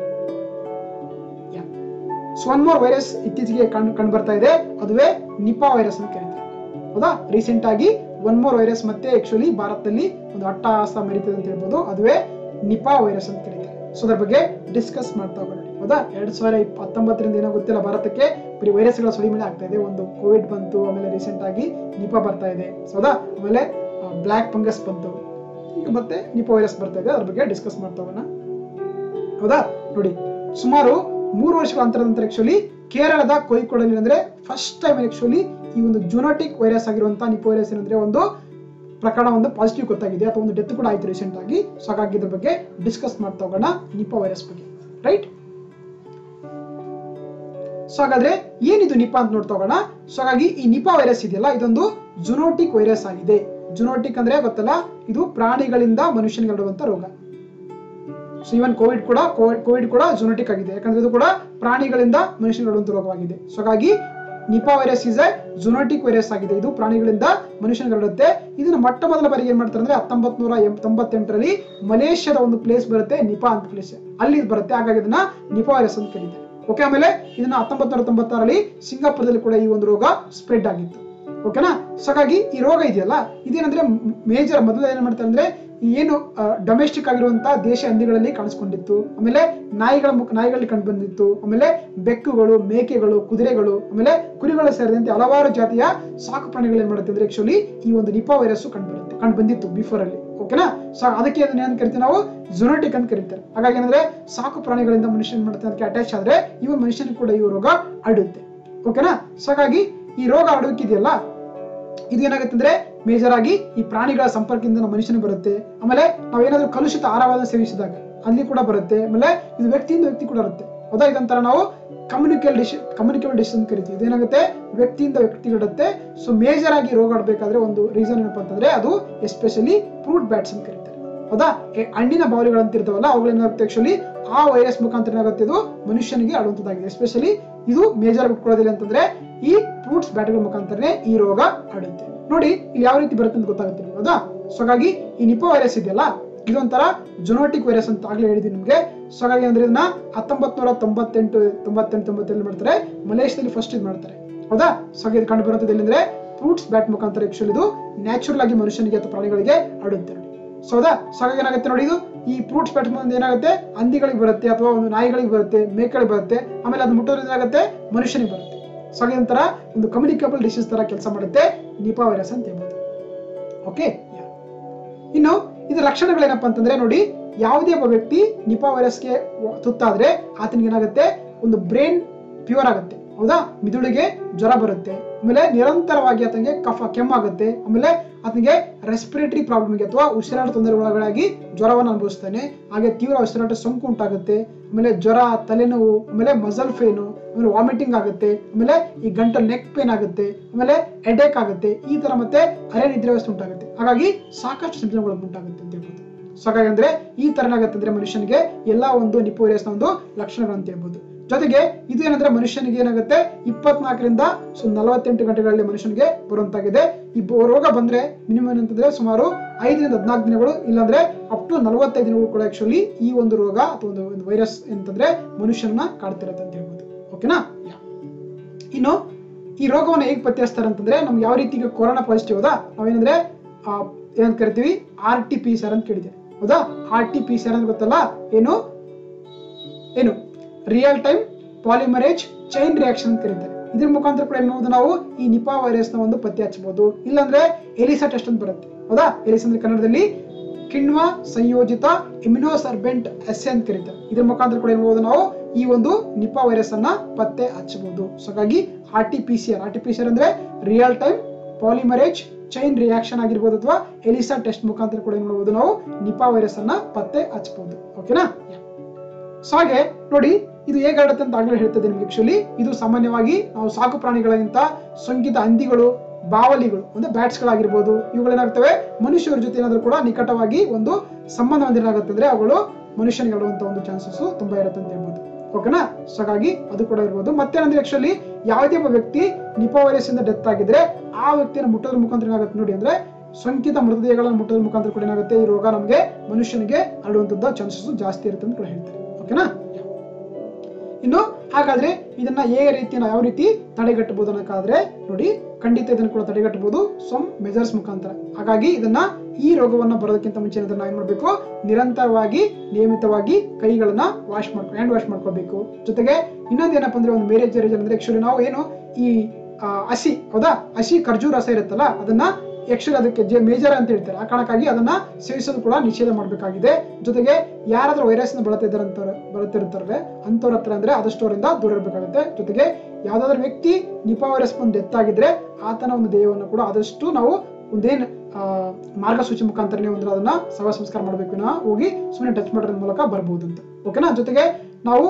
so one more virus ಇತ್ತೀಚೆಗೆ ಕಂಡು ಕಂಡು ಬರ್ತಾ ಇದೆ ಅದುವೇ ನಿಪಾ ವೈರಸ್ ಅಂತ ಕರೀತಾರೆ ಹೌದಾ ರೀಸೆಂಟ್ ಆಗಿ ಒನ್ ಮೋರ್ ವೈರಸ್ ಮತ್ತೆ ಆಕ್ಚುಲಿ ಭಾರತದಲ್ಲಿ ಒಂದು ಅಟ್ಟಹಾಸ ಮೆರೀತದೆ ಅಂತ ಹೇಳ್ಬೋದು ಅದುವೇ ನಿಪಾ ವೈರಸ್ ಅಂತ ಕರೀತಾರೆ ಸೊ ಅದ್ರ ಬಗ್ಗೆ ಡಿಸ್ಕಸ್ ಮಾಡ್ತಾ ಹೋಗೋಣ ಹೌದಾ ಎರಡ್ ಸಾವಿರ ಇಪ್ಪ ಹತ್ತೊಂಬತ್ತರಿಂದ ಏನೋ ಗೊತ್ತಿಲ್ಲ ಭಾರತಕ್ಕೆ ಬರೀ ವೈರಸ್ಗಳ ಸುಳಿಮಳೆ ಆಗ್ತಾ ಇದೆ ಒಂದು ಕೋವಿಡ್ ಬಂತು ಆಮೇಲೆ ರೀಸೆಂಟ್ ಆಗಿ ನಿಪಾ ಬರ್ತಾ ಇದೆ ಸೊ ಹೌದಾ ಆಮೇಲೆ ಬ್ಲ್ಯಾಕ್ ಫಂಗಸ್ ಬಂತು ಈಗ ಮತ್ತೆ ನಿಪಾ ವೈರಸ್ ಬರ್ತಾ ಇದೆ ಅದ್ರ ಬಗ್ಗೆ ಡಿಸ್ಕಸ್ ಮಾಡ್ತಾ ಹೋಗೋಣ ಹೌದಾ ನೋಡಿ ಸುಮಾರು ಮೂರು ವರ್ಷಗಳ ಅಂತರದ ನಂತರ ಆಕ್ಚುಲಿ ಕೇರಳದ ಕೋಯಿಕೋಡಲ್ಲಿ ಅಂದ್ರೆ ಫಸ್ಟ್ ಟೈಮ್ ಆಕ್ಚುಲಿ ಈ ಒಂದು ಜುನೋಟಿಕ್ ವೈರಸ್ ಆಗಿರುವಂತಹ ನಿಪಾ ವೈರಸ್ ಏನಂದ್ರೆ ಒಂದು ಪ್ರಕರಣ ಒಂದು ಪಾಸಿಟಿವ್ ಗೊತ್ತಾಗಿದೆ ಅಥವಾ ಒಂದು ಡೆತ್ ಕೂಡ ಆಯ್ತು ರೀಸೆಂಟ್ ಆಗಿ ಸೊ ಹಾಗಾಗಿ ಇದ್ರ ಬಗ್ಗೆ ಡಿಸ್ಕಸ್ ಮಾಡ್ತಾ ಹೋಗೋಣ ನಿಪಾ ವೈರಸ್ ಬಗ್ಗೆ ರೈಟ್ ಸೊ ಹಾಗಾದ್ರೆ ಏನಿದು ನಿಪಾ ಅಂತ ನೋಡ್ತಾ ಹೋಗೋಣ ಸೊ ಹಾಗಾಗಿ ಈ ನಿಪಾ ವೈರಸ್ ಇದೆಯಲ್ಲ ಇದೊಂದು ಜುನೋಟಿಕ್ ವೈರಸ್ ಆಗಿದೆ ಜುನೋಟಿಕ್ ಅಂದ್ರೆ ಗೊತ್ತಲ್ಲ ಇದು ಪ್ರಾಣಿಗಳಿಂದ ಮನುಷ್ಯನಿಗೆ ಹರಡುವಂತ ರೋಗ ಸೊ ಇವನ್ ಕೋವಿಡ್ ಕೂಡ ಕೋವಿಡ್ ಕೂಡ ಜುನೋಟಿಕ್ ಆಗಿದೆ ಯಾಕಂದ್ರೆ ಇದು ಕೂಡ ಪ್ರಾಣಿಗಳಿಂದ ಮನುಷ್ಯನಿಗೆ ಹರಡುವಂತ ರೋಗವಾಗಿದೆ ಸೊ ಹಾಗಾಗಿ Nipah virus is a zoonotic virus ಆಗಿದೆ ಇದು ಪ್ರಾಣಿಗಳಿಂದ ಮನುಷ್ಯನಿಗೆ ಹರಡುತ್ತೆ ಇದನ್ನ ಮೊಟ್ಟ ಮೊದಲ ಬಾರಿಗೆ ಏನ್ ಮಾಡ್ತಾರೆ ಅಂದ್ರೆ ಹತ್ತೊಂಬತ್ ನೂರ ತೊಂಬತ್ತೆಂಟರಲ್ಲಿ ಮಲೇಷ್ಯಾದ ಒಂದು ಪ್ಲೇಸ್ ಬರುತ್ತೆ ನಿಪಾ ಅಂತ ಪ್ಲೇಸ್ ಅಲ್ಲಿ ಇದು ಬರುತ್ತೆ ಹಾಗಾಗಿ ಇದನ್ನ ನಿಪಾ ವೈರಸ್ ಅಂತ ಕರೀತಾರೆ ಓಕೆ ಆಮೇಲೆ ಇದನ್ನ ಹತ್ತೊಂಬತ್ ನೂರ ತೊಂಬತ್ತಾರಲ್ಲಿ ಸಿಂಗಾಪುರದಲ್ಲಿ ಕೂಡ ಈ ಒಂದು ರೋಗ ಸ್ಪ್ರೆಡ್ ಆಗಿತ್ತು ಓಕೆನಾ ಸೊ ಹಾಗಾಗಿ ಈ ರೋಗ ಇದೆಯಲ್ಲ ಇದೇನಂದ್ರೆ ಮೇಜರ್ ಮೊದಲು ಏನ್ ಮಾಡ್ತಾರೆ ಅಂದ್ರೆ ಈ ಏನು ಡೊಮೆಸ್ಟಿಕ್ ಆಗಿರುವಂತಹ ದೇಶ ಹಂದಿಗಳಲ್ಲಿ ಕಾಣಿಸ್ಕೊಂಡಿತ್ತು ಆಮೇಲೆ ನಾಯಿಗಳ ಮುಖ ನಾಯಿಗಳಲ್ಲಿ ಕಂಡು ಬಂದಿತ್ತು ಆಮೇಲೆ ಬೆಕ್ಕುಗಳು ಮೇಕೆಗಳು ಕುದುರೆಗಳು ಆಮೇಲೆ ಕುರಿಗಳು ಸೇರಿದಂತೆ ಹಲವಾರು ಜಾತಿಯ ಸಾಕು ಪ್ರಾಣಿಗಳು ಏನ್ ಮಾಡುತ್ತೆ ಅಂದ್ರೆ ಆಕ್ಚುಲಿ ಈ ಒಂದು ನಿಪಾ ವೈರಸ್ ಕಂಡು ಬರುತ್ತೆ ಕಂಡು ಬಂದಿತ್ತು ಬಿಫೋರ್ ಅಲ್ಲಿ ಓಕೆನಾ ಸೊ ಅದಕ್ಕೆ ಅದನ್ನ ಏನ್ ಕರಿತೀವಿ ನಾವು ಜುನೋಟಿಕ್ ಅಂತ ಕರೀತಾರೆ ಹಾಗಾಗಿ ಏನಂದ್ರೆ ಸಾಕು ಪ್ರಾಣಿಗಳಿಂದ ಮನುಷ್ಯನ್ ಮಾಡುತ್ತೆ ಅದಕ್ಕೆ ಅಟ್ಯಾಚ್ ಆದ್ರೆ ಇವ ಮನುಷ್ಯನಿಗೆ ಕೂಡ ಈ ರೋಗ ಹರಡುತ್ತೆ ಓಕೆನಾ ಸೊ ಹಾಗಾಗಿ ಈ ರೋಗ ಹರಡುತ್ತಿದೆಯಲ್ಲ ಇದು ಏನಾಗುತ್ತೆ ಅಂದ್ರೆ ಮೇಜರ್ ಆಗಿ ಈ ಪ್ರಾಣಿಗಳ ಸಂಪರ್ಕದಿಂದ ನಮ್ಮ ಮನುಷ್ಯನಿಗೆ ಬರುತ್ತೆ ಆಮೇಲೆ ನಾವೇನಾದ್ರೂ ಕಲುಷಿತ ಆಹಾರವನ್ನು ಸೇವಿಸಿದಾಗ ಅಲ್ಲಿ ಕೂಡ ಬರುತ್ತೆ ಆಮೇಲೆ ಇದು ವ್ಯಕ್ತಿಯಿಂದ ವ್ಯಕ್ತಿ ಕೂಡ ಬರುತ್ತೆ ಹೌದಾ ಇದಂತರ ನಾವು ಕಮ್ಯುನಿಕೇಲ್ ಡಿಶ್ ಕಮ್ಯುನಿಕೇಬಲ್ ಡಿಶ್ ಅಂತ ಕರಿತೀವಿ ಇದೇನಾಗುತ್ತೆ ವ್ಯಕ್ತಿಯಿಂದ ವ್ಯಕ್ತಿ ಹರಡುತ್ತೆ ಸೊ ಮೇಜರ್ ಆಗಿ ರೋಗ ಹರಡಬೇಕಾದ್ರೆ ಒಂದು ರೀಸನ್ ಏನಪ್ಪಾ ಅಂತಂದ್ರೆ ಅದು ಎಸ್ಪೆಷಲಿ ಫ್ರೂಟ್ ಬ್ಯಾಟ್ಸ್ ಅಂತ ಕರೀತಾರೆ ಹೌದಾ ಎ- ಹಣ್ಣಿನ ಬಾವಲಿಗಳಂತ ಇರ್ತಾವಲ್ಲ ಅವುಗಳೇನಾಗುತ್ತೆ ಆಕ್ಚುಲಿ ಆ ವೈರಸ್ ಮುಖಾಂತರ ಏನಾಗುತ್ತೆ ಇದು ಮನುಷ್ಯನಿಗೆ ಹರಡುವಂತದ್ದಾಗಿದೆ ಎಸ್ಪೆಷಲಿ ಇದು ಮೇಜರ್ ಬಿಟ್ಕೊಳ್ಳೋದಿಲ್ಲ ಅಂತಂದ್ರೆ ಈ ಫ್ರೂಟ್ಸ್ ಬ್ಯಾಟ್ಗಳ ಮುಖಾಂತರನೇ ಈ ರೋಗ ಹರಡುತ್ತೆ ನೋಡಿ ಇಲ್ಲಿ ಯಾವ ರೀತಿ ಬರುತ್ತೆ ಅಂತ ಗೊತ್ತಾಗುತ್ತೆ ನಿಮ್ಗೆ, ಹೌದಾ ಸೊ ಹಾಗಾಗಿ ಈ ನಿಪಾ ವೈರಸ್ ಇದೆಯಲ್ಲ ಇದೊಂಥರ ಜೊನೋಟಿಕ್ ವೈರಸ್ ಅಂತ ಆಗ್ಲೇ ಹೇಳಿದೀನಿ ನಿಮ್ಗೆ ಸೊ ಹಾಗಾಗಿ ಅಂದ್ರೆ ಇದನ್ನ ಹತ್ತೊಂಬತ್ ನೂರ ತೊಂಬತ್ತೆಂಟು ತೊಂಬತ್ತೆಂಟು ತೊಂಬತ್ತೇಳು ಮಾಡ್ತಾರೆ ಮಲೇಷ್ಯಾದಲ್ಲಿ ಫಸ್ಟ್ ಇದು ಮಾಡ್ತಾರೆ ಹೌದಾ ಸೊ ಹಾಗೆ ಇದು ಕಂಡು ಬರುತ್ತದೆ ಎಲ್ಲಿಂದ್ರೆ ಫ್ರೂಟ್ಸ್ ಬ್ಯಾಟ್ ಮುಖಾಂತರ ಆಕ್ಚುಲಿ ಇದು ನ್ಯಾಚುರಲ್ ಆಗಿ ಮನುಷ್ಯನಿಗೆ ಅಥವಾ ಪ್ರಾಣಿಗಳಿಗೆ ಹರಡುತ್ತೆ ನೋಡಿ ಸೊ ಹೌದಾ ಸೊ ಹಾಗಾಗಿ ಏನಾಗುತ್ತೆ ನೋಡಿ ಇದು ಈ ಫ್ರೂಟ್ಸ್ ಬ್ಯಾಟ್ ಮುಂದೆ ಏನಾಗುತ್ತೆ ಹಂದಿಗಳಿಗೆ ಬರುತ್ತೆ ಅಥವಾ ಒಂದು ನಾಯಿಗಳಿಗೆ ಬರುತ್ತೆ ಮೇಕೆಗಳಿಗೆ ಬರುತ್ತೆ ಆಮೇಲೆ ಅದು ಮುಟ್ಟೋದ್ರಿಂದ ಏನಾಗುತ್ತೆ ಮನುಷ್ಯನಿಗೆ ಬರುತ್ತೆ ಸೊ ಹಾಗೆ ಒಂಥರ ಒಂದು ಕಮ್ಯುನಿಕೇಬಲ್ ಡಿಸೀಸ್ ತರ ಕೆಲಸ ಮಾಡುತ್ತೆ ನಿಪಾ ವೈರಸ್ ಅಂತ ಹೇಳ್ಬೋದು ಓಕೆ ಇನ್ನು ಇದು ಲಕ್ಷಣಗಳೇನಪ್ಪ ಅಂತಂದ್ರೆ ನೋಡಿ ಯಾವುದೇ ಒಬ್ಬ ವ್ಯಕ್ತಿ ನಿಪಾ ವೈರಸ್ಗೆ ತುತ್ತಾದ್ರೆ ಆತನಿಗೆ ಏನಾಗುತ್ತೆ ಒಂದು ಬ್ರೈನ್ ಪ್ಯೂರ್ ಆಗುತ್ತೆ ಹೌದಾ ಮಿದುಳಿಗೆ ಜ್ವರ ಬರುತ್ತೆ ಆಮೇಲೆ ನಿರಂತರವಾಗಿ ಆತನಿಗೆ ಕಫ ಕೆಮ್ಮಾಗುತ್ತೆ ಆಮೇಲೆ ಆತನಿಗೆ ರೆಸ್ಪಿರೇಟರಿ ಪ್ರಾಬ್ಲಮ್ಗೆ ಅಥವಾ ಉಸಿರಾಟ ತೊಂದರೆಗೊಳಗಾಗಿ ಜ್ವರವನ್ನು ಅನುಭವಿಸ್ತಾನೆ ಹಾಗೆ ತೀವ್ರ ಉಸಿರಾಟ ಸೋಂಕು ಉಂಟಾಗುತ್ತೆ ಆಮೇಲೆ ಜ್ವರ ತಲೆನೋವು ಆಮೇಲೆ ಮಸಲ್ ಫೇನು ಆಮೇಲೆ ವಾಮಿಟಿಂಗ್ ಆಗುತ್ತೆ ಆಮೇಲೆ ಈ ಗಂಟಲ್ ನೆಕ್ ಪೇನ್ ಆಗುತ್ತೆ ಆಮೇಲೆ ಹೆಡೇಕ್ ಆಗುತ್ತೆ ಈ ತರ ಮತ್ತೆ ಅರೆ ನಿದ್ರೆ ವ್ಯವಸ್ಥೆ ಉಂಟಾಗುತ್ತೆ ಹಾಗಾಗಿ ಸಾಕಷ್ಟು ಸಿಂಪ್ಟಮ್ಗಳು ಉಂಟಾಗುತ್ತೆ ಅಂತ ಹೇಳ್ಬೋದು ಸೊ ಹಾಗಾಗಿ ಅಂದ್ರೆ ಈ ತರ ಏನಾಗುತ್ತೆ ಅಂದ್ರೆ ಮನುಷ್ಯನಿಗೆ ಎಲ್ಲಾ ಒಂದು ನಿಪೋರಿಯಸ್ನ ಒಂದು ಲಕ್ಷಣಗಳು ಅಂತ ಹೇಳ್ಬೋದು ಜೊತೆಗೆ ಇದು ಏನಂದ್ರೆ ಮನುಷ್ಯನಿಗೆ ಏನಾಗುತ್ತೆ ಇಪ್ಪತ್ನಾಲ್ಕರಿಂದ ಸೊ ನಲವತ್ತೆಂಟು ಗಂಟೆಗಳಲ್ಲಿ ಮನುಷ್ಯನಿಗೆ ಬರುವಂತಾಗಿದೆ ಈ ಬ- ರೋಗ ಬಂದ್ರೆ ಮಿನಿಮಮ್ ಏನಂತಂದ್ರೆ ಸುಮಾರು ಐದರಿಂದ ಹದಿನಾಲ್ಕು ದಿನಗಳು ಇಲ್ಲಾಂದ್ರೆ ಅಪ್ ಟು ನಲವತ್ತೈದು ದಿನಗಳು ಕೂಡ ಆಕ್ಚುಲಿ ಈ ಒಂದು ರೋಗ ಅಥವಾ ಒಂದು ಒಂದು ವೈರಸ್ ಅಂತಂದ್ರೆ ಮನುಷ್ಯನ ಕಾಡ್ತಿರತ್ತೆ ಅಂತ ಹೇಳ್ಬೋದು ಓಕೆನಾ ಇನ್ನು ಈ ರೋಗವನ್ನು ಹೇಗೆ ಪತ್ತೆ ಹಚ್ತಾರೆ ಅಂತಂದ್ರೆ ನಮ್ಗೆ ಯಾವ ರೀತಿ ಈಗ ಕೊರೋನಾ ಪಾಸಿಟಿವ್ ಹೌದಾ ನಾವೇನಂದ್ರೆ ಆ, ಏನಂತ ಕರಿತೀವಿ R T P C R ಅಂತ ಕೇಳಿದೆ ಹೌದಾ R T P C R ಅಂತ ಗೊತ್ತಲ್ಲ ಏನು ಏನು real time polymerase chain reaction ಅಂತ ಕರೀತಾರೆ ಇದ್ರ ಮುಖಾಂತರ ಕೂಡ ಏನ್ ನಾವು ಈ ನಿಪಾ ವೈರಸ್ ನ ಒಂದು ಪತ್ತೆ ಹಚ್ಚಬಹುದು ಇಲ್ಲಾಂದ್ರೆ ಎಲಿಸಾ ಟೆಸ್ಟ್ ಅಂತ ಬರುತ್ತೆ ಹೌದಾ ಎಲಿಸಾ ಅಂದ್ರೆ ಕನ್ನಡದಲ್ಲಿ ಕಿಣ್ವ ಸಂಯೋಜಿತ ಇಮ್ಯುನೋಸರ್ಬೆಂಟ್ ಎಸ್ ಅಂತ ಕರೀತಾರೆ ಇದ್ರ ಮುಖಾಂತರ ಕೂಡ ಏನ್ ಮಾಡ್ಬೋದು ನಾವು ಈ ಒಂದು ನಿಪಾ ವೈರಸ್ ಅನ್ನ ಪತ್ತೆ ಹಚ್ಚಬಹುದು ಸೊ ಹಾಗಾಗಿ R T P C R R T P C R ಅಂದ್ರೆ real time polymerase chain reaction ಆಗಿರ್ಬೋದು ಅಥವಾ ಎಲಿಸಾ ಟೆಸ್ಟ್ ಮುಖಾಂತರ ಕೂಡ ಏನ್ ಮಾಡಬಹುದು ನಾವು ನಿಪಾ ವೈರಸ್ ಅನ್ನ ಪತ್ತೆ ಹಚ್ಚಬಹುದು ಓಕೆನಾ ಸೊ ಹಾಗೆ ನೋಡಿ ಇದು ಹೇಗೆ ಹರಡುತ್ತೆ ಅಂತ ಆಗ್ಲೇ ಹೇಳ್ತದೆ ನಿಮ್ಗೆ ಆಕ್ಚುಲಿ ಇದು ಸಾಮಾನ್ಯವಾಗಿ ನಾವು ಸಾಕು ಪ್ರಾಣಿಗಳಿಗಿಂತ ಸೋಂಕಿತ ಹಂದಿಗಳು ಬಾವಲಿಗಳು ಅಂದ್ರೆ ಬ್ಯಾಟ್ಸ್ ಗಳಾಗಿರ್ಬೋದು ಇವುಗಳೇನಾಗ್ತವೆ ಮನುಷ್ಯರ ಜೊತೆ ಏನಾದ್ರೂ ಕೂಡ ನಿಕಟವಾಗಿ ಒಂದು ಸಂಬಂಧ ಹೊಂದಿರಾಗುತ್ತೆ ಅಂದ್ರೆ ಅವುಗಳು ಮನುಷ್ಯನಿಗೆ ಹರಡುವಂತ ಒಂದು ಚಾನ್ಸಸ್ ತುಂಬಾ ಇರುತ್ತೆ ಅಂತ ಹೇಳ್ಬೋದು ಓಕೆನಾ ಸೊ ಹಾಗಾಗಿ ಅದು ಕೂಡ ಇರ್ಬೋದು ಮತ್ತೇನಂದ್ರೆ ಆಕ್ಚುಲಿ ಯಾವುದೇ ಒಬ್ಬ ವ್ಯಕ್ತಿ ನಿಪಾ ವೈರಸ್ ಇಂದ ಡೆತ್ ಆಗಿದ್ರೆ ಆ ವ್ಯಕ್ತಿಯನ್ನು ಮುಟ್ಟೋದ್ರ ಮುಖಾಂತರ ಏನಾಗುತ್ತೆ ನೋಡಿ ಅಂದ್ರೆ ಸೋಂಕಿತ ಮೃತದೇಹಗಳನ್ನು ಮುಟ್ಟೋದ್ರ ಮುಖಾಂತರ ಕೂಡ ಏನಾಗುತ್ತೆ ಈ ರೋಗ ನಮಗೆ ಮನುಷ್ಯನಿಗೆ ಹರಡುವಂತದ್ದು ಚಾನ್ಸಸ್ ಜಾಸ್ತಿ ಇರುತ್ತೆ ಅಂತ ಕೂಡ ಹೇಳ್ತಾರೆ ಓಕೆನಾ ಇನ್ನು ಹಾಗಾದ್ರೆ ಇದನ್ನ ಹೇಗೆ ರೀತಿ ನಾವು ಯಾವ ರೀತಿ ತಡೆಗಟ್ಟಬಹುದು ಅನ್ನೋಕ್ಕಾದ್ರೆ ನೋಡಿ ಖಂಡಿತ ಇದನ್ನು ಕೂಡ ತಡೆಗಟ್ಟಬಹುದು ಸಮ್ ಮೆಜರ್ಸ್ ಮುಖಾಂತರ ಹಾಗಾಗಿ ಇದನ್ನ ಈ ರೋಗವನ್ನ ಬರೋದಕ್ಕಿಂತ ಮುಂಚೆ ಇದನ್ನ ನಾವು ಏನ್ ಮಾಡ್ಬೇಕು ನಿರಂತರವಾಗಿ ನಿಯಮಿತವಾಗಿ ಕೈಗಳನ್ನ ವಾಶ್ ಮಾಡ್ಕೊ ಹ್ಯಾಂಡ್ ವಾಶ್ ಮಾಡ್ಕೋಬೇಕು ಜೊತೆಗೆ ಇನ್ನೊಂದು ಏನಪ್ಪಾ ಅಂದ್ರೆ ಒಂದು ಮೇರೇಜ್ ಅಂದ್ರೆ ಆಕ್ಚುಲಿ ನಾವು ಏನು ಈ ಆ, ಹಸಿ ಹೌದಾ ಹಸಿ ಖರ್ಜೂರ ರಸ ಇರುತ್ತಲ್ಲ ಅದನ್ನ ಆಕ್ಚುಲಿ ಅದಕ್ಕೆ ಜೆ ಮೇಜರ್ ಅಂತ ಹೇಳ್ತಾರೆ ಆ ಕಾರಣಕ್ಕಾಗಿ ಅದನ್ನ ಸೇವಿಸೋದು ಕೂಡ ನಿಷೇಧ ಮಾಡಬೇಕಾಗಿದೆ ಜೊತೆಗೆ ಯಾರಾದ್ರೂ ವೈರಸ್ ನ ಬಳತಿದ್ದಾರೆ ಅಂತ ಬಳತಿರ್ತಾರೆ ಅಂತವ್ರ ಹತ್ರ ಅಂದ್ರೆ ಆದಷ್ಟು ಅವರಿಂದ ದೂರ ಇರಬೇಕಾಗುತ್ತೆ ಜೊತೆಗೆ ಯಾವ್ದಾದ್ರು ವ್ಯಕ್ತಿ ನಿಪಾ ವೈರಸ್ ಬಂದು ಡೆತ್ ಆಗಿದ್ರೆ ಆತನ ಒಂದು ದೇಹವನ್ನು ಕೂಡ ಆದಷ್ಟು ನಾವು ಒಂದೇನ್ ಆ, ಮಾರ್ಗಸೂಚಿ ಮುಖಾಂತರ ನೀವು ಅಂದ್ರೆ ಅದನ್ನ ಶವ ಸಂಸ್ಕಾರ ಮಾಡಬೇಕು ನಾವು ಹೋಗಿ ಸುಮ್ಮನೆ ಟಚ್ ಮಾಡೋದ್ರ ಮೂಲಕ ಬರ್ಬೋದು ಅಂತ ಓಕೆನಾ ಜೊತೆಗೆ ನಾವು